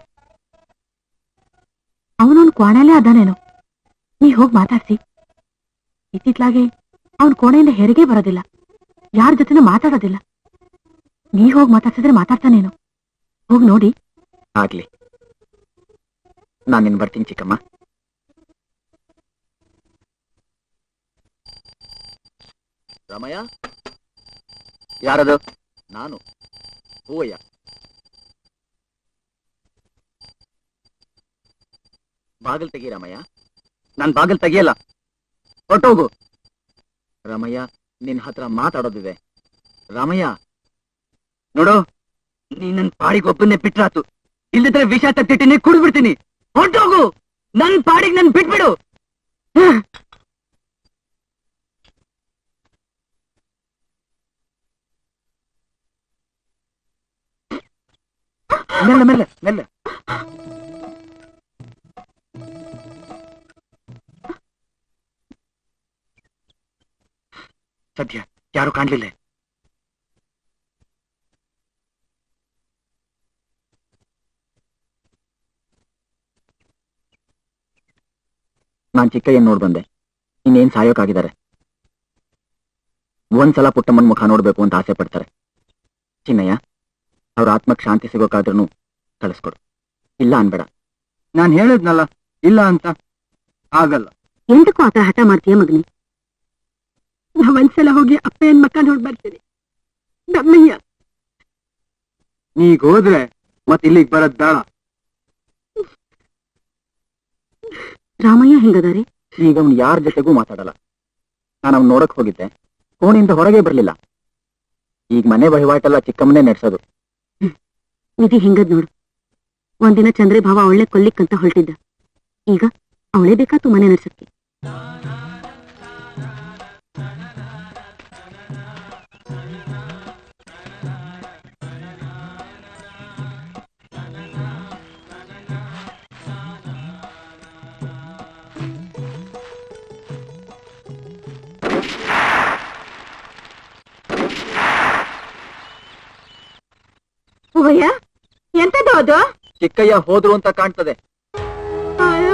ಅವನವನ್ ಕ್ವಾಣಲ್ಲೇ ಅದಾನೇನೋ ನೀ ಹೋಗ್ ಮಾತಾಡ್ಸಿ ಇತ್ತಿತ್ಲಾಗೆ ಅವನ್ ಕೋಣೆಯಿಂದ ಹೆರಿಗೆ ಬರೋದಿಲ್ಲ ಯಾರ ಜೊತೆನೂ ಮಾತಾಡೋದಿಲ್ಲ ನೀ ಹೋಗ್ ಮಾತಾಡ್ಸಿದ್ರೆ ಮಾತಾಡ್ತಾನೇನೋ ಹೋಗ್ ನೋಡಿ ಆಗ್ಲಿ ನಾನ್ ನಿನ್ ಬರ್ತೀನಿ ಚಿಕ್ಕಮ್ಮ ರಾಮಯ್ಯ ಯಾರದು ನಾನು ಹೂವಯ್ಯ ಬಾಗಿಲ್ ತೆಗಿ ರಾಮಯ್ಯ ನಾನ್ ಬಾಗಿಲ್ ತೆಗಿಯಲ್ಲ ಹೊಟ್ಟೋಗು ರಾಮಯ್ಯ ನಿನ್ ಹತ್ರ ಮಾತಾಡೋದಿದೆ ರಾಮಯ್ಯ ನೋಡು ನೀನ್ ನನ್ ಪಾಡಿಗೆ ಒಬ್ಬನ್ನೇ ಬಿಟ್ರಾತು ಇಲ್ಲದ್ರೆ ವಿಷ ತಟ್ಟಿಟ್ಟಿನಿ ಕುಡಿದ್ಬಿಡ್ತೀನಿ ಹೊಟ್ಟೋಗು ನನ್ ಪಾಡಿಗೆ ನನ್ ಬಿಟ್ಬಿಡು ಮೆಲ್ಲ ಮೆಲ್ಲ ಮೆಲ್ಲ ಸದ್ಯ ಯಾರು ಕಾಣ್ಲಿಲ್ಲ ನಾನ್ ಚಿಕ್ಕಯ್ಯನ್ ನೋಡ್ ಬಂದೆ ಇನ್ನೇನ್ ಸಾಯೋಕಾಗಿದ್ದಾರೆ ಒಂದ್ಸಲ ಪುಟ್ಟಮ್ಮನ್ ಮುಖ ನೋಡ್ಬೇಕು ಅಂತ ಆಸೆ ಪಡ್ತಾರೆ ಚಿನ್ನಯ್ಯ ಅವ್ರ ಆತ್ಮಕ್ ಶಾಂತಿ ಸಿಗೋಕಾದ್ರೂ ಕಳಿಸ್ಕೊಡು ಇಲ್ಲ ಅನ್ಬೇಡ ನಾನ್ ಹೇಳಿದ್ನಲ್ಲ ಇಲ್ಲ ಅಂತ ಆಗಲ್ಲ ಎಂತಕ್ಕೂ ಆತ ಹಠ ಮಾಡ್ತೀಯ ಮಗನಿ ನಾವ್ ಒಂದ್ಸಲ ಹೋಗಿ ಅಪ್ಪಯ್ಯನ್ ಮಕ್ಕ ನೋಡ್ ಬರ್ತೀನಿ ನಮ್ಮಯ್ಯ ನೀಗ್ ಹೋದ್ರೆ ಮತ್ ಇಲ್ಲಿಗ್ ಬರದ್ ಬೇಡ ರಾಮಯ್ಯ ಹೆಂಗದಾರೆ ಈಗ ಅವ್ನು ಯಾರ ಜೊತೆಗೂ ಮಾತಾಡಲ್ಲ ನಾನು ಅವ್ನು ನೋಡಕ್ ಹೋಗಿದ್ದೆ ಕೋಣೆಯಿಂದ ಹೊರಗೆ ಬರ್ಲಿಲ್ಲ ಈಗ ಮನೆ ವಹಿವಾಟೆಲ್ಲ ಚಿಕ್ಕಮ್ಮನೇ ನಡೆಸೋದು ವಿಧಿ ಹೆಂಗದ್ ನೋಡು ಒಂದಿನ ಚಂದ್ರೆ ಭಾವ ಒಳ್ಳೆ ಕೊಲ್ಲಿಕ್ಕಂತ ಹೊರಟಿದ್ದ ಈಗ ಅವಳೇ ಬೇಕಾತು ಮನೆ ನಡ್ಸಕ್ಕೆ ಹೂವಯ್ಯ ಎಂತದ್ದು ಅದು ಚಿಕ್ಕಯ್ಯ ಹೋದ್ರು ಅಂತ ಕಾಣ್ತದೆ ಅಯ್ಯೋ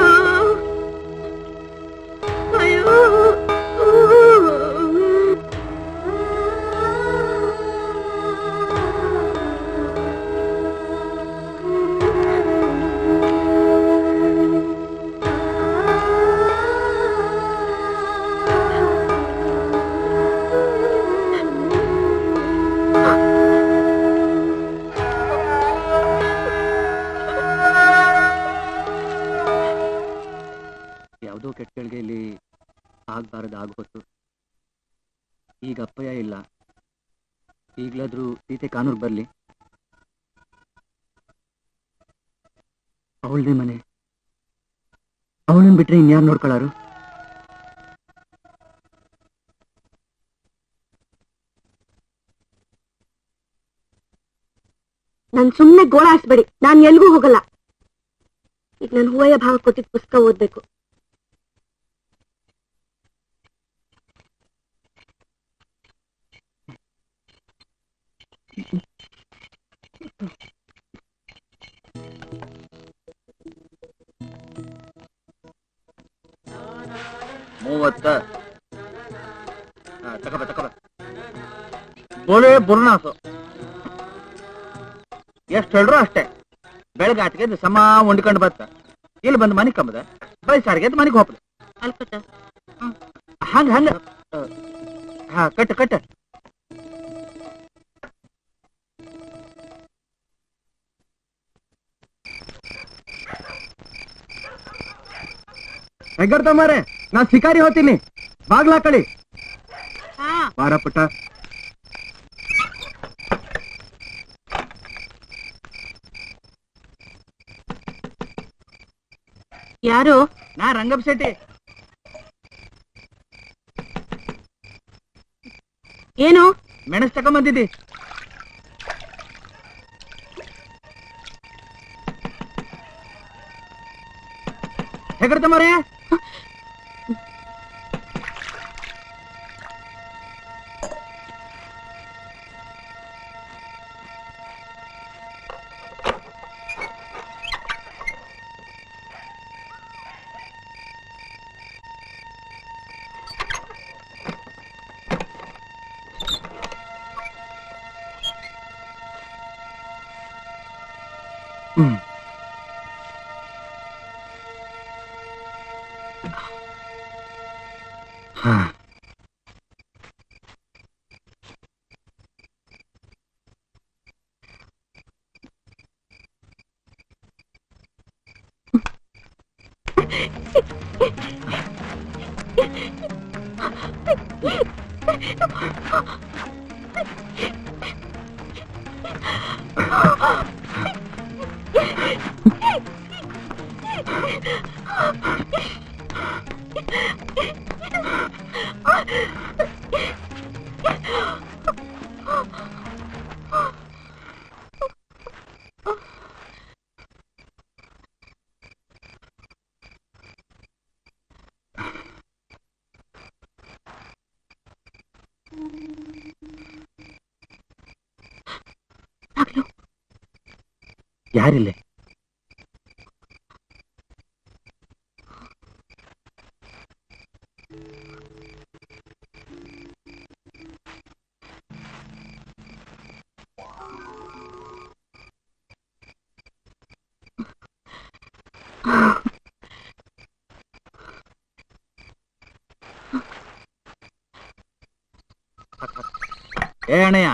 ಅಯ್ಯೋ ಯಾವುದೋ ಕೆಟ್ಟಗಳಿಗೆ ಇಲ್ಲಿ ಆಗ್ಬಾರದು ಆಗೋತು ಈಗ ಅಪ್ಪಯ್ಯ ಇಲ್ಲ ಈಗ್ಲಾದ್ರೂ ಸೀತೆ ಕಾನೂರ್ ಬರ್ಲಿ ಅವಳದೇ ಮನೆ ಅವಳನ್ನ ಬಿಟ್ರೆ ಇನ್ಯಾರು ನೋಡ್ಕೊಳ್ಳಾರು ನನ್ ಸುಮ್ನೆ ಗೋಳಾಡ್ಸ್ಬೇಡಿ ನಾನ್ ಎಲ್ಗೂ ಹೋಗಲ್ಲ ಈಗ ನನ್ ಹೂವಯ್ಯ ಭಾವ ಕೊಟ್ಟಿದ್ ಪುಸ್ತಕ ಓದ್ಬೇಕು ಮೂವತ್ತ ಹಾ, ತಗೋಬ ತಗೋಬ ಬೋಳೆ ಬುರ್ನಾಸು ಎಷ್ಟು ಹೇಳ್ರು ಅಷ್ಟೇ ಬೆಳಗಾಟಿಗೆ ಇದು ಸಮ ಉಂಡ್ಕೊಂಡು ಬತ್ತ ಇಲ್ಲಿ ಬಂದು ಮನೆ ಕಂಬದ ಬಯಸಾರಿಗೆ ಅದು ಮನೆಗೆ ಹೋಗ್ತದೆ ಅಲ್ಪತ ಹಂಗ ಹಂಗ ಆ, ಹಾ ಕಟ್ಟು ಕಟ್ಟು ಹೆಗ್ಗಡ್ತಮ್ಮಾರೆ ನಾ ಶಿಕಾರಿ ಹೋಗ್ತೀನಿ ಬಾಗ್ಲಾಕಳಿ ಬಾರ ಪುಟ್ಟ ಯಾರು ನಾ ರಂಗಪ್ಪ ಶೆಟ್ಟಿ ಏನು ಮೆಣಸ್ ತಗೊಂಬಂದಿದ್ದಿ ಹೆಗಡ್ತಮ್ಮರೇ ಯಾರಿಲ್ಲ ಏ ಅಣ್ಣಯ್ಯ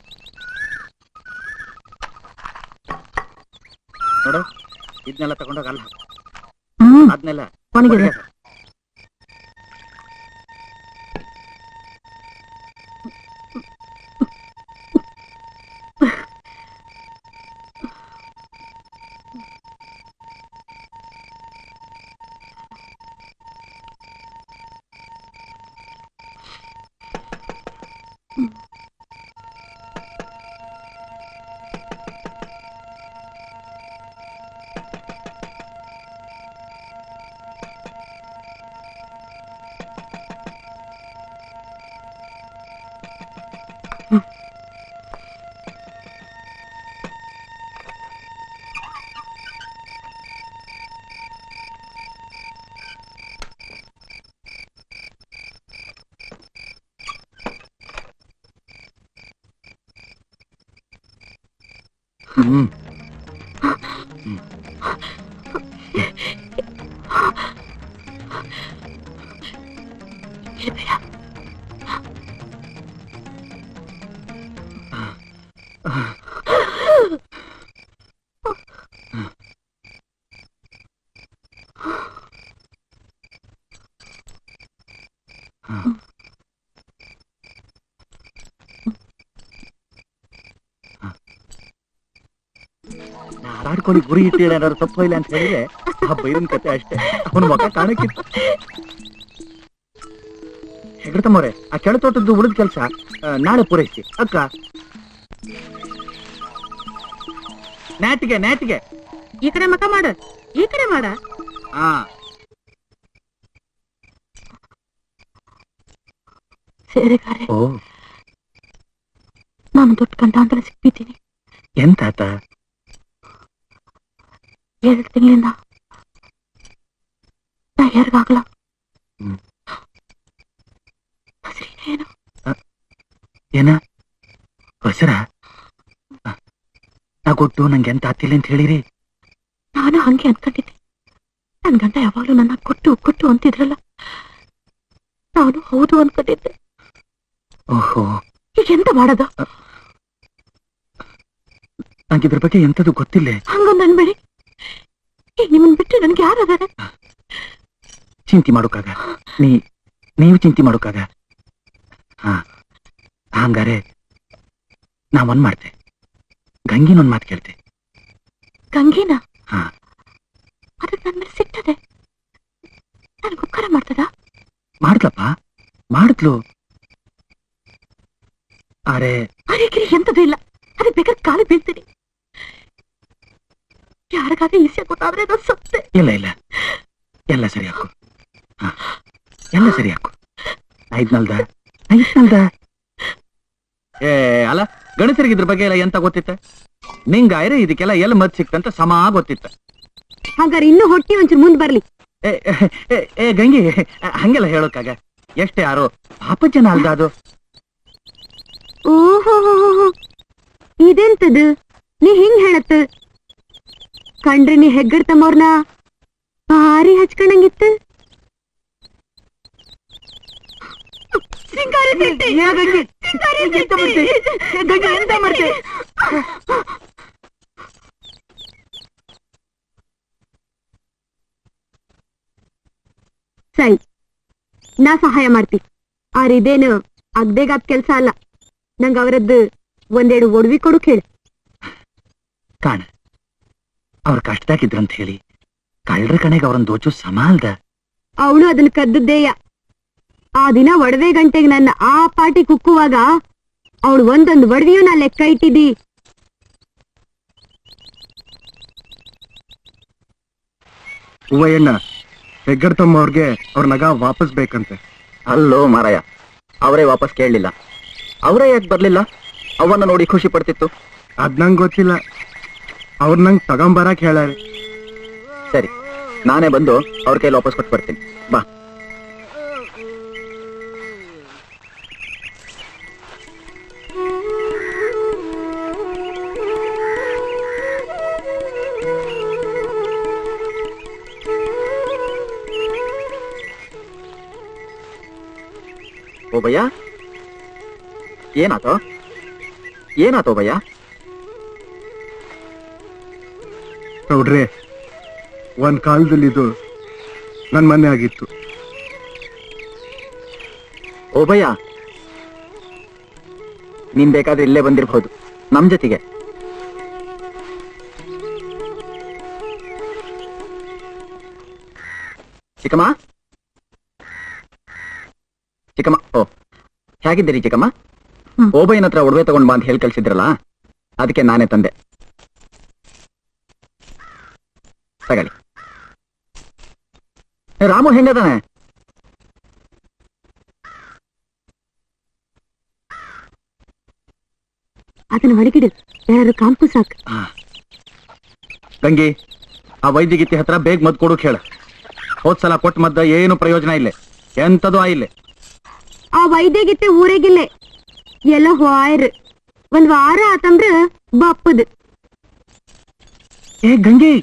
ನೋಡು ಇದನ್ನೆಲ್ಲ ತಗೊಂಡೋಗ ಅಲ್ಲ ಹ್ಮ್ ಅದನ್ನೆಲ್ಲ ಒಣಗಿದೆ ಹ್ಮ್ ಆಡ್ಕೊಂಡು ಗುರಿ ಇಟ್ಟು ಏನಾದ್ರು ತಪ್ಪು ಇಲ್ಲ ಅಂತ ಹೇಳಿದ್ರೆ ಆ ಬೈರನ್ ಕತೆ ಅಷ್ಟೇ ಅವನ ಮಗ ಕಾಣಕ್ಕಿತ್ತು ಹೆಗ್ರತಮ್ಮವ್ರೆ ಆ ಕೆಳತೋಟದ್ದು ಉಳಿದ ಕೆಲಸ ನಾಳೆ ಪೂರೈಸಿ ಅಕ್ಕ ನ್ಯಾಟಿಗೆ ನ್ಯಾಟಿಗೆ ಈ ಕಡೆ ಮಕ ಮಾಡು ಈ ಕಡೆ ಮಾಡ ಹಾ ಸೇರೆಗಾರೆ ಓ ನಾನು ದೊಡ್ಡ ಗಂಡಾಂತರ ಸಿಕ್ಬಿದ್ದೀನಿ ಎಂತಾತ ಎರಡು ತಿಂಗಳಿಂದ ನಾ ಯಾರಿಗಾಗಲ್ಲ ಹ್ಮ್. ಏನು ಏನ ಹೊಸರ ನಾ ಕೊಟ್ಟು ನಂಗೆ ಎಂತ ಆತಿಲ್ಲ ಅಂತ ಹೇಳಿರಿ ನಾನು ಹಂಗೆ ಅನ್ಕೊಂಡಿದ್ದೆ ನನ್ ಗಂಡ ಯಾವಾಗ್ಲೂ ನನ್ನ ಕೊಟ್ಟು ಕೊಟ್ಟು ಅಂತಿದ್ರಲ್ಲ ನಾನು ಹೌದು ಅನ್ಕೊಂಡಿದ್ದೆ ಓಹೋ ಈಗ ಎಂತ ಮಾಡೋದು ನಂಗೆ ಇದ್ರ ಬಗ್ಗೆ ಎಂತದು ಗೊತ್ತಿಲ್ಲ ಹಂಗೊಂದು ಅನ್ಬೇಡಿ ಈಗ ನಿಮ್ಮನ್ ಬಿಟ್ಟು ನನ್ಗೆ ಯಾರದಾರೆ ಚಿಂತೆ ಮಾಡೋಕಾಗ ನೀ ನೀವು ಚಿಂತೆ ಮಾಡೋಕಾಗ ಹಾ ಹಂಗಾರೆ ನಾ ಒಂದ್ ಮಾಡ್ತೆ ಗಂಗಿನೊಂದ್ ಮಾತು ಕೇಳ್ತೆ ಗಂಗೇನ ಹಾ. ಅದಕ್ಕೆ ನನ್ನ ಮೇಲೆ ಸಿಗ್ತದೆ ನನ್ಗೆ ಉಪಕಾರ ಮಾಡ್ತದ ಮಾಡ್ಲಪ್ಪ ಮಾಡಿದ್ಲು ಅರೆ ಅರೆಗಿರಿ ಎಂತದೂ ಇಲ್ಲ ಅದಕ್ಕೆ ಬೇಕಾದ್ರೆ ಕಾಲು ಬೀಳ್ತೀನಿ ಯಾರಿಗಾದ್ರೆ ಈಸಿಯಾಗಿ ಗೊತ್ತಾದ್ರೆ ನಾನು ಸತ್ತೆ ಇಲ್ಲ ಇಲ್ಲ ಎಲ್ಲ ಸರಿ ಹಾಕು ಹಾ ಎಲ್ಲ ಸರಿ ಹಾಕು ಐದ್ನಲ್ದ ಐದ್ನಲ್ದ ಏ ಅಲ್ಲ ಗಣಸರಿಗೆ ಇದ್ರ ಬಗ್ಗೆ ಎಲ್ಲ ಎಂತ ಗೊತ್ತಿತ್ತ ನಿಂಗಾಯ್ರೆ ಇದಕ್ಕೆಲ್ಲ ಎಲ್ಲಿ ಮತ್ ಸಿಕ್ತಂತ ಸಮ ಗೊತ್ತಿತ್ತ ಹಾಗಾದ್ರೆ ಇನ್ನೂ ಹೊಟ್ಟಿ ಒಂಚೂರು ಮುಂದ್ ಬರ್ಲಿ ಏ, ಏ, ಏ ಗಂಗಿ ಹಂಗೆಲ್ಲ ಹೇಳೋಕಾಗ ಎಷ್ಟೇ ಯಾರೋ ಪಾಪ ಜನ ಅಲ್ದ ಅದು ಓಹೋ ಇದೆಂತದು ನೀ ಹಿಂಗ್ ಹೇಳತ್ತ ಕಂಡ್ರೆ ನೀ ಹೆಗ್ಗಡ್ತಮ್ಮವ್ರನ್ನ ಭಾರಿ ಹಚ್ಕೊಂಡಂಗಿತ್ತು ಸಿಂಗಾರಿ ತಿಂಡಿ. ಸಿಂಗಾರಿ ತಿಂಡಿ. ಎಂತ ಮಾಡ್ತೆ ಸರಿ ನಾ ಸಹಾಯ ಮಾಡ್ತಿ ಆರ್ ಇದೇನು ಅಗ್ದೇಗಾದ್ ಕೆಲ್ಸ ಅಲ್ಲ ನಂಗ ಅವರದ್ದು ಒಂದೆರಡು ಒಡವಿ ಕೊಡು ಕೇಳು ಕಾಣ ಅವ್ರ ಕಷ್ಟದಾಗಿದ್ರಂತ ಹೇಳಿ ಕಳ್ರ ಕಣೆಗೆ ಅವ್ರನ್ನ ದೋಚು ಸಮ ಅಲ್ದ ಅವಳು ಅದನ್ನ ಕದ್ದದ್ದೇಯ ಆ ದಿನ ಒಡವೆ ಗಂಟೆಗೆ ನನ್ನ ಆ ಪಾಟಿ ಕುಕ್ಕುವಾಗ ಅವಳು ಒಂದೊಂದು ಒಡವೆಯೂ ನಾ ಲೆಕ್ಕ ಇಟ್ಟಿದ್ದಿ ಹೂವಯ್ಯಣ್ಣ ಹೆಗ್ಗಡ್ತಮ್ಮ ಅವ್ರಿಗೆ ಅವ್ರ ನಗ ವಾಪಸ್ ಬೇಕಂತೆ ಅಲ್ಲೋ ಮಾರಾಯ ಅವರೇ ವಾಪಸ್ ಕೇಳಲಿಲ್ಲ ಅವರೇ ಯಾಕೆ ಬರ್ಲಿಲ್ಲ ಅವನ್ನ ನೋಡಿ ಖುಷಿ ಪಡ್ತಿತ್ತು ಅದ್ ನಂಗೆ ಗೊತ್ತಿಲ್ಲ ಅವ್ರ ನಂಗೆ ತಗೊಂಬರಕ್ ಹೇಳ್ಯಾರ ಸರಿ ನಾನೇ ಬಂದು ಅವ್ರ ಕೈಲಿ ವಾಪಸ್ ಕೊಟ್ಟು ಬರ್ತೀನಿ ಬಾ ಓ ಭಯ್ಯ ಏನಾತೋ ಏನಾತೋ ಭಯ್ಯ ನೋಡ್ರಿ ಒಂದ್ ಕಾಲದಲ್ಲಿ ಇದು ನನ್ ಮನೆ ಆಗಿತ್ತು ಓ ಭಯ್ಯ ನೀನ್ ಬೇಕಾದ್ರೆ ಇಲ್ಲೇ ಬಂದಿರ್ಬಹುದು ನಮ್ ಜೊತೆಗೆ ಚಿಕ್ಕಮ್ಮ ಚಿಕ್ಕಮ್ಮ ಓ ಹೇಗಿದ್ದೀರಿ ಚಿಕ್ಕಮ್ಮ ಹ್ಮ್. ಓಬಯ್ಯನ ಹತ್ರ ಒಡವೆ ತಗೊಂಡ್ ಬಾ ಅಂತ ಹೇಳಿ ಕಳ್ಸಿದ್ರಲ್ಲ ಅದಕ್ಕೆ ನಾನೇ ತಂದೆ ತಗಳಿ ಏ, ರಾಮು ಹೆಂಗದಾನೆ ಅದನ್ನ ಹೊರಗಿಡು ಯಾರು ಕಾಂಪು ಸಾಕು ಗಂಗಿ ಆ ವೈದ್ಯಗೀತಿ ಹತ್ರ ಬೇಗ ಮದ್ ಕೊಡೋಕ್ ಹೇಳ ಹೋದ್ ಸಲ ಕೊಟ್ಟ ಮದ್ದ ಏನು ಪ್ರಯೋಜನ ಇಲ್ಲ ಎಂತದೂ ಆಯಿಲ್ಲ ಆ ವೈದ್ಯಗಿತ್ತೆ ಊರೇಗಿಲ್ಲೆ ಎಲ್ಲ ಹೋಯ್ರು ಒಂದ್ ವಾರ ಆತಂದ್ರ ಬಪ್ಪದು ಏ ಗಂಗೆ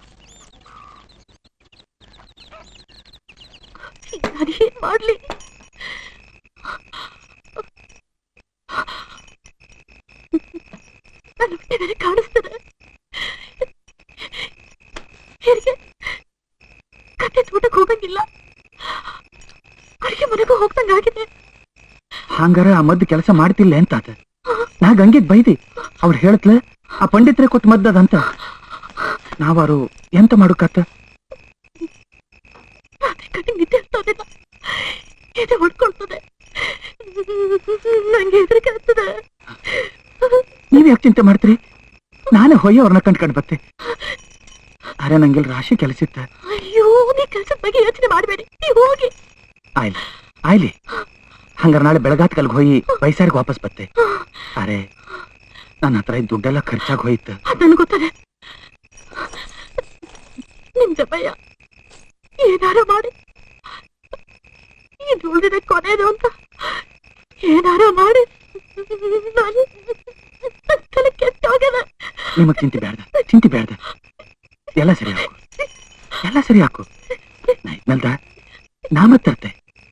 ನಾನು ಏನ್ ಮಾಡ್ಲಿ ನನ್ನ ಹೊಟ್ಟೆ ಬೇರೆ ಕಾಣಿಸ್ತದೆ ಹೆರಿಗೆ ಕತ್ತೆ ತೋಟಕ್ಕೆ ಹೋಗಂಗಿಲ್ಲ ಅಡಿಗೆ ಮನೆಗೂ ಹೋಗ್ದಂಗಾಗಿದೆ ಹಂಗಾರ ಆ ಮದ್ದು ಕೆಲಸ ಮಾಡ್ತಿಲ್ಲ ಅಂತ ಆತ ನಾ ಗಂಗೆಗ್ ಬೈದಿ ಅವ್ರು ಹೇಳ್ತ್ಲ ಆ ಪಂಡಿತ್ರೆ ಕೊಟ್ಟು ಮದ್ದದಂತ ನಾವಾರು ಎಂತ ಮಾಡುಕತ್ತ ರಾತ್ರಿ ಕಣ್ಣಿಗೆ ನಿದ್ದೆ ಆಗ್ತದಿಲ್ಲ ಎದೆ ಹೊಡ್ಕೊಳ್ತದೆ ನಂಗೆ ಹೆದರಿಕೆ ಆಗ್ತದೆ ನೀವ್ ಯಾಕೆ ಚಿಂತೆ ಮಾಡ್ತೀರಿ ನಾನೇ ಹೊಯ್ಯ ಅವ್ರನ್ನ ಕಂಡ್ಕೊಂಡ್ ಬತ್ತೆ ಅರೆ ನಂಗೆಲ್ ರಾಶಿ ಕೆಲಸಿತ್ತ ಅಯ್ಯೋ ನೀ ಕೆಲ್ಸದ ಬಗ್ಗೆ ಯೋಚನೆ ಮಾಡಬೇಡಿ ನೀವು ಹೋಗಿ ಆಯ್ಲಿ ಆಯ್ಲಿ ಹಂಗಾರ ನಾಳೆ ಬೆಳಗಾತ್ ಕಲ್ಗ್ ಹೋಗಿ ವಯಸ್ಸಾರಿಗೆ ವಾಪಸ್ ಬತ್ತೆ ಅರೆ ನನ್ನ ಹತ್ರ ಇದ್ದ ದುಡ್ಡೆಲ್ಲ ಖರ್ಚಾಗಿ ಹೋಯ್ತು ಅದ್ ನನ್ಗ್ ಗೊತ್ತದೆ ನಿಮ್ ಜಪಯ್ಯ ಏನಾರ ಮಾಡಿ ಇದು ಉಳಿದಿದೆ ಕೊನೆಯದು ಅಂತ ಏನಾರ ಮಾಡಿ ನಾನು ತಲೆ ಕೆಟ್ಟೋಗಿದೆ ನಿಮಗ್ ಚಿಂತೆ ಬೇಡ್ದ ಚಿಂತೆ ಬೇಡ್ದ ಎಲ್ಲ ಸರಿ ಹಾಕು ಎಲ್ಲ ಸರಿ ಹಾಕು ನಾ ಇದ್ಮೇಲ್ದ ನಾ ಮತ್ತರ್ತೆ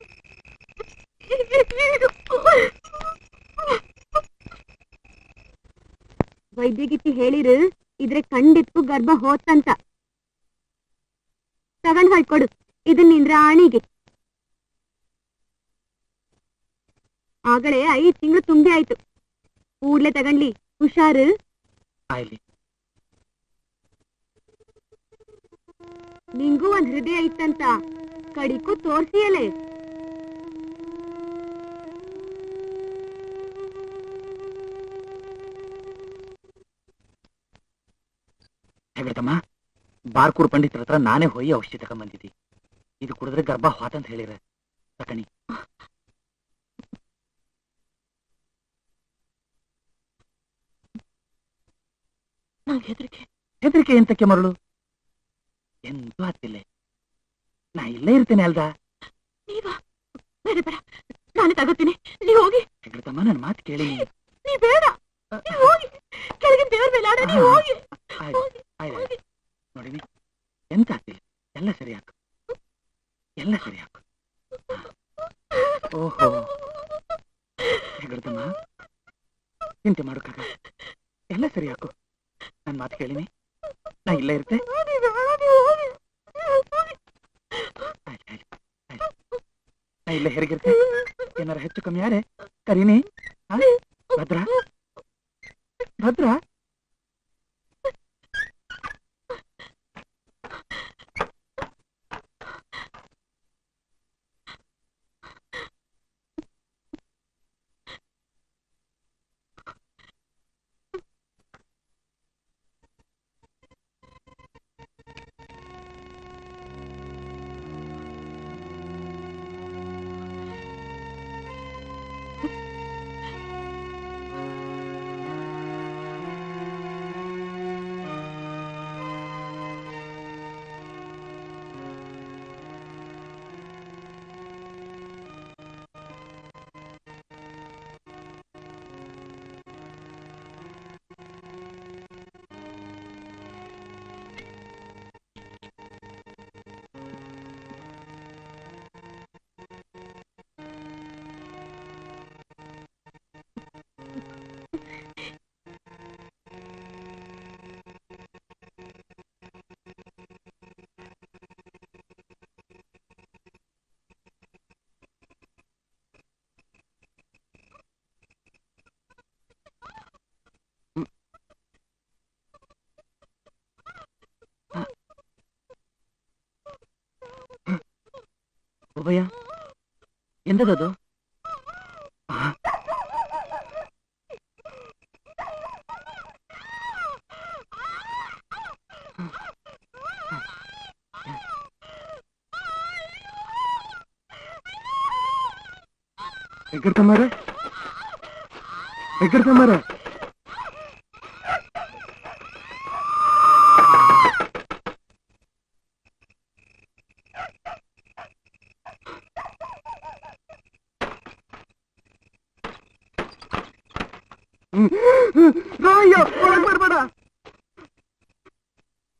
ವೈದ್ಯಗಿತ್ತಿ ಹೇಳಿರು ಇದ್ರೆ ಖಂಡಿತ್ಕು ಗರ್ಭ ಹೋತಂತ ತಗೊಂಡ್ ಹೊಯ್ಕೊಡು ಇದನ್ ನಿಂದ್ರ ಆಣಿಗೆ ಆಗಲೇ ಐದ್ ತಿಂಗಳು ತುಂಬಿ ಆಯ್ತು ಕೂಡ್ಲೆ ತಗೊಂಡ್ಲಿ ಹುಷಾರು ಆಯ್ಲಿ ನಿಂಗೂ ಒಂದ್ ಹೃದಯ ಇತ್ತಂತ ಕಡಿಕು ತೋರ್ಸಿಯಲೇ ಹೇಳ್ತಮ್ಮ ಬಾರ್ಕೂರ್ ಪಂಡಿತರ ಹತ್ರ ನಾನೇ ಹೋಗಿ ಔಷಧಿ ತಗೊಂಬಂದಿದ್ದಿ ಇದು ಕುಡಿದ್ರೆ ಗರ್ಭ ಹೋತಂತ ಹೇಳಿರ ತಕಣಿ ನಂಗೆ ಹೆದರಿಕೆ ಹೆದರಿಕೆ ಎಂತಕ್ಕೆ ಮರಳು ಎಂತೂ ಹತ್ತಿಲ್ಲ ನಾ ಇಲ್ಲೇ ಇರ್ತೇನೆ ಅಲ್ದಾ ನೀವ ಬೇಡ ಬೇಡ ನಾನೇ ತಗೋತೀನಿ ನೀವ್ ಹೋಗಿ ಹೇಳ್ತಮ್ಮ ನನ್ನ ಮಾತು ಕೇಳಿ ನೀವ್ ಬೇಡ ನೀವ್ ಹೋಗಿ ಕೆಳಗಿನ ದೇವ್ರ ಮೇಲೆ ಆಡ ನೀವ್ ಹೋಗಿ ಆಯ್ತು ಆಯ್ತು ನೋಡಿನಿ ಎಂತ ಆಗ್ತಿಲ್ಲ ಎಲ್ಲ ಸರಿ ಹಾಕು ಎಲ್ಲ ಸರಿ ಹಾಕು ಓಹೋ ಹೆಗಡ್ತಮ್ಮ ಚಿಂತೆ ಮಾಡೋಕ್ಕಾಗ ಎಲ್ಲ ಸರಿ ಹಾಕು ನನ್ನ ಮಾತು ಕೇಳಿನಿ ನಾ ಇಲ್ಲೇ ಇರ್ತೆ ನೀವ್ ಬೇಡ ನೀವ್ ಹೋಗಿ ಆಯ್ತು ಆಯ್ತು ಆಯ್ತು ನಾ ಇಲ್ಲೇ ಹೆರಿಗಿರ್ತೆ ಏನಾರ ಹೆಚ್ಚು ಕಮ್ಮಿ ಯಾರೇ ಕರೀನಿ ಆ? ಭದ್ರ ಭದ್ರ ಉಭಯ ಎಂದದದು ಹೆಗ್ಗಡ್ತಮ್ಮಾರ ಹೆಗ್ಗಡ್ತಮ್ಮಾರ ರಾಯ ಒಳಗ್ ಬರ್ಬೇಡ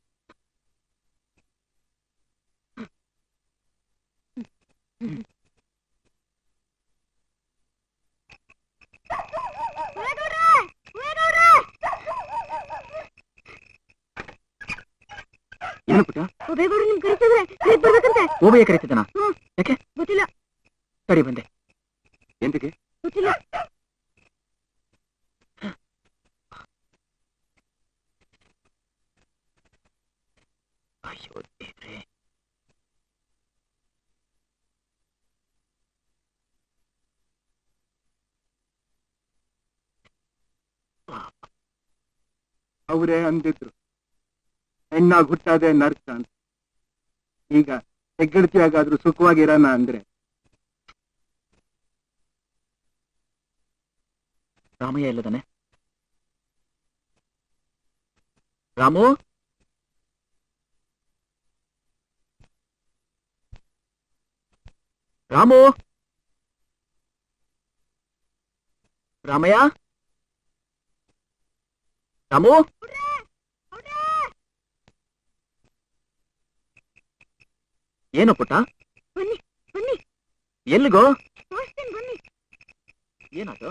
ಏನು ಪುಟ್ಟ ಒಬೇಗೌಡ್ರು ನಿಮ್ ಕರಿತಿದ್ರೆ ಕರೀಗ್ ಬರ್ಬೇಕಂತೆ ಓಬಯ್ಯ ಕರೀತಿದ್ದಾನ ಹ್ಮ್. ಯಾಕೆ ಗೊತ್ತಿಲ್ಲ ಸರಿ ಬಂದೆ ಎಂತಕ್ಕೆ ಗೊತ್ತಿಲ್ಲ ಅಯ್ಯೋ ದೇವ್ರೇ ಅವರೇ ಅಂದಿದ್ರು ಹೆಣ್ಣಾಗ್ ಹುಟ್ಟಾದೆ ನರ್ಕ ಅಂತ ಈಗ ಹೆಗ್ಗಡ್ತಿಯಾಗಾದ್ರೂ ಸುಖವಾಗಿರೋಣ ಅಂದ್ರೆ ರಾಮಯ್ಯ ಇಲ್ಲದಾನೆ ರಾಮು ರಾಮು ರಾಮಯ್ಯ ರಾಮು ಏನು ಪುಟ್ಟ ಬನ್ನಿ ಬನ್ನಿ ಎಲ್ಲಿಗೋ ತೋರಿಸ್ತೀನಿ ಬನ್ನಿ ಏನಾಯ್ತು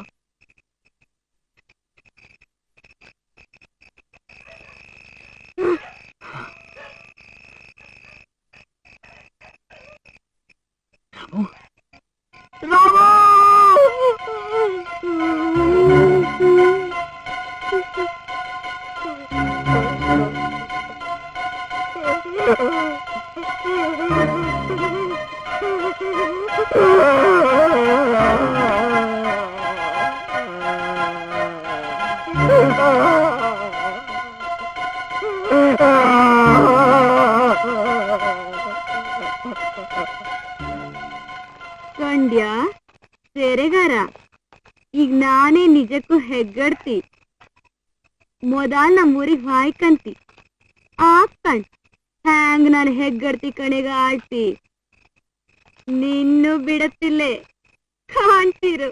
ಕಂಡ್ಯ ಸೇರೆಗಾರ ಈಗ ನಾನೇ ನಿಜಕ್ಕೂ ಹೆಗ್ಗಡ್ತಿ ಮೊದಲ್ ನಮ್ಮೂರಿಗೆ ಹಾಯ್ಕಂತಿ ಆಕಂಡ್ ಹ್ಯಾಂಗ್ ನಾನು ಹೆಗ್ಗಡ್ತಿ ಕಣೆಗ ಆಡ್ತಿ ನಿನ್ನೂ ಬಿಡತ್ತಿಲ್ಲೇ ಕಾಣ್ತಿರು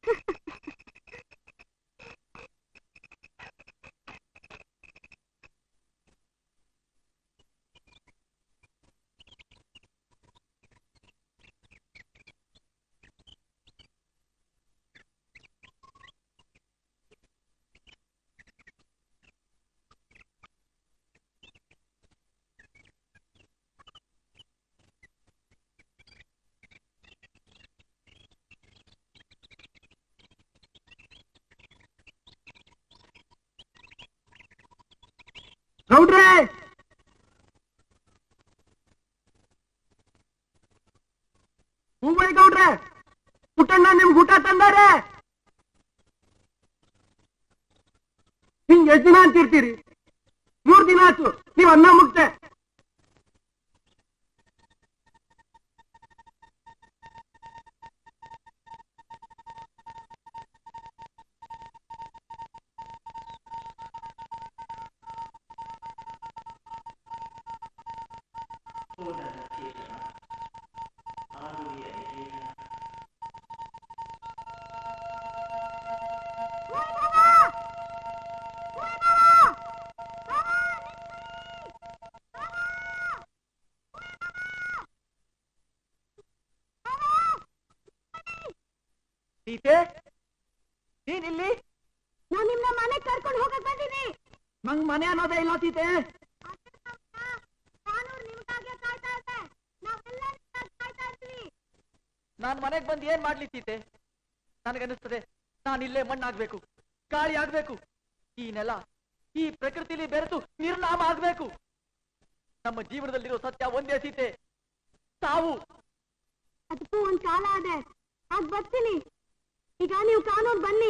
ಗೌಡ್ರೆ ಹೂವೈ ಗೌಡ್ರೆ ಪುಟ್ಟಣ್ಣ ನಿಮ್ಗೆ ಊಟ ತಂದಾರೆ ಹಿಂಗ್ ಎಷ್ಟ್ ದಿನ ಅಂತಿರ್ತೀರಿ ಮೂರ್ ದಿನ ಆಯ್ತು ನೀವ್ ಅನ್ನ ಮುಟ್ತೆ ಸೀತೆ ನೀನಿಲ್ಲಿ ನಾನ್ ನಿಮ್ನ ಮನೆ ಕರ್ಕೊಂಡು ಹೋಗಕ್ ಬಂದೀನಿ ನಂಗ್ ಮನೆ ಅನ್ನೋದೇ ಇಲ್ಲ ಸೀತೆ ನಾನ್ ಮನೆಗ್ ಬಂದು ಏನ್ ಮಾಡ್ಲಿ ಸೀತೆ ನನಗನ್ನಿಸ್ತದೆ ನಾನು ಇಲ್ಲೇ ಮಣ್ಣಾಗ್ಬೇಕು ಗಾಳಿ ಆಗ್ಬೇಕು ಈ ನೆಲ ಈ ಪ್ರಕೃತಿಲಿ ಬೆರೆತು ನಿರ್ನಾಮ ಆಗ್ಬೇಕು ನಮ್ಮ ಜೀವನದಲ್ಲಿರೋ ಸತ್ಯ ಒಂದೇ ಸೀತೆ ತಾವು ಅದಕ್ಕೂ ಒಂದ್ ಕಾಲ ಅದೆ ಆಗ ಬರ್ತೀನಿ ಈಗ ನೀವು ಕಾನೂನು ಬನ್ನಿ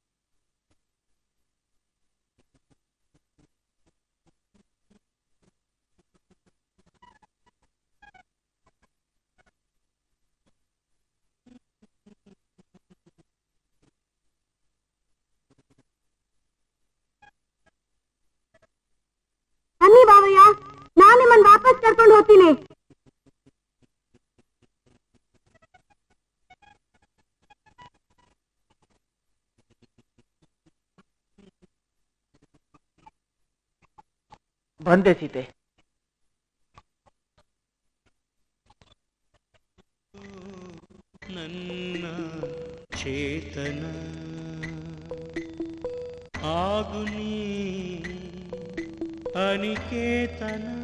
ಬನ್ನಿ ಬಾವಯ್ಯ ನಾನು ನಿಮ್ಮನ್ನ ವಾಪಸ್ ಕರ್ಕೊಂಡು ಹೋಗ್ತೀನಿ ಬಂದೆ ಸೀತೆ ನನ್ನ ಚೇತನ ಆಗು ನೀ ಅನಿಕೇತನ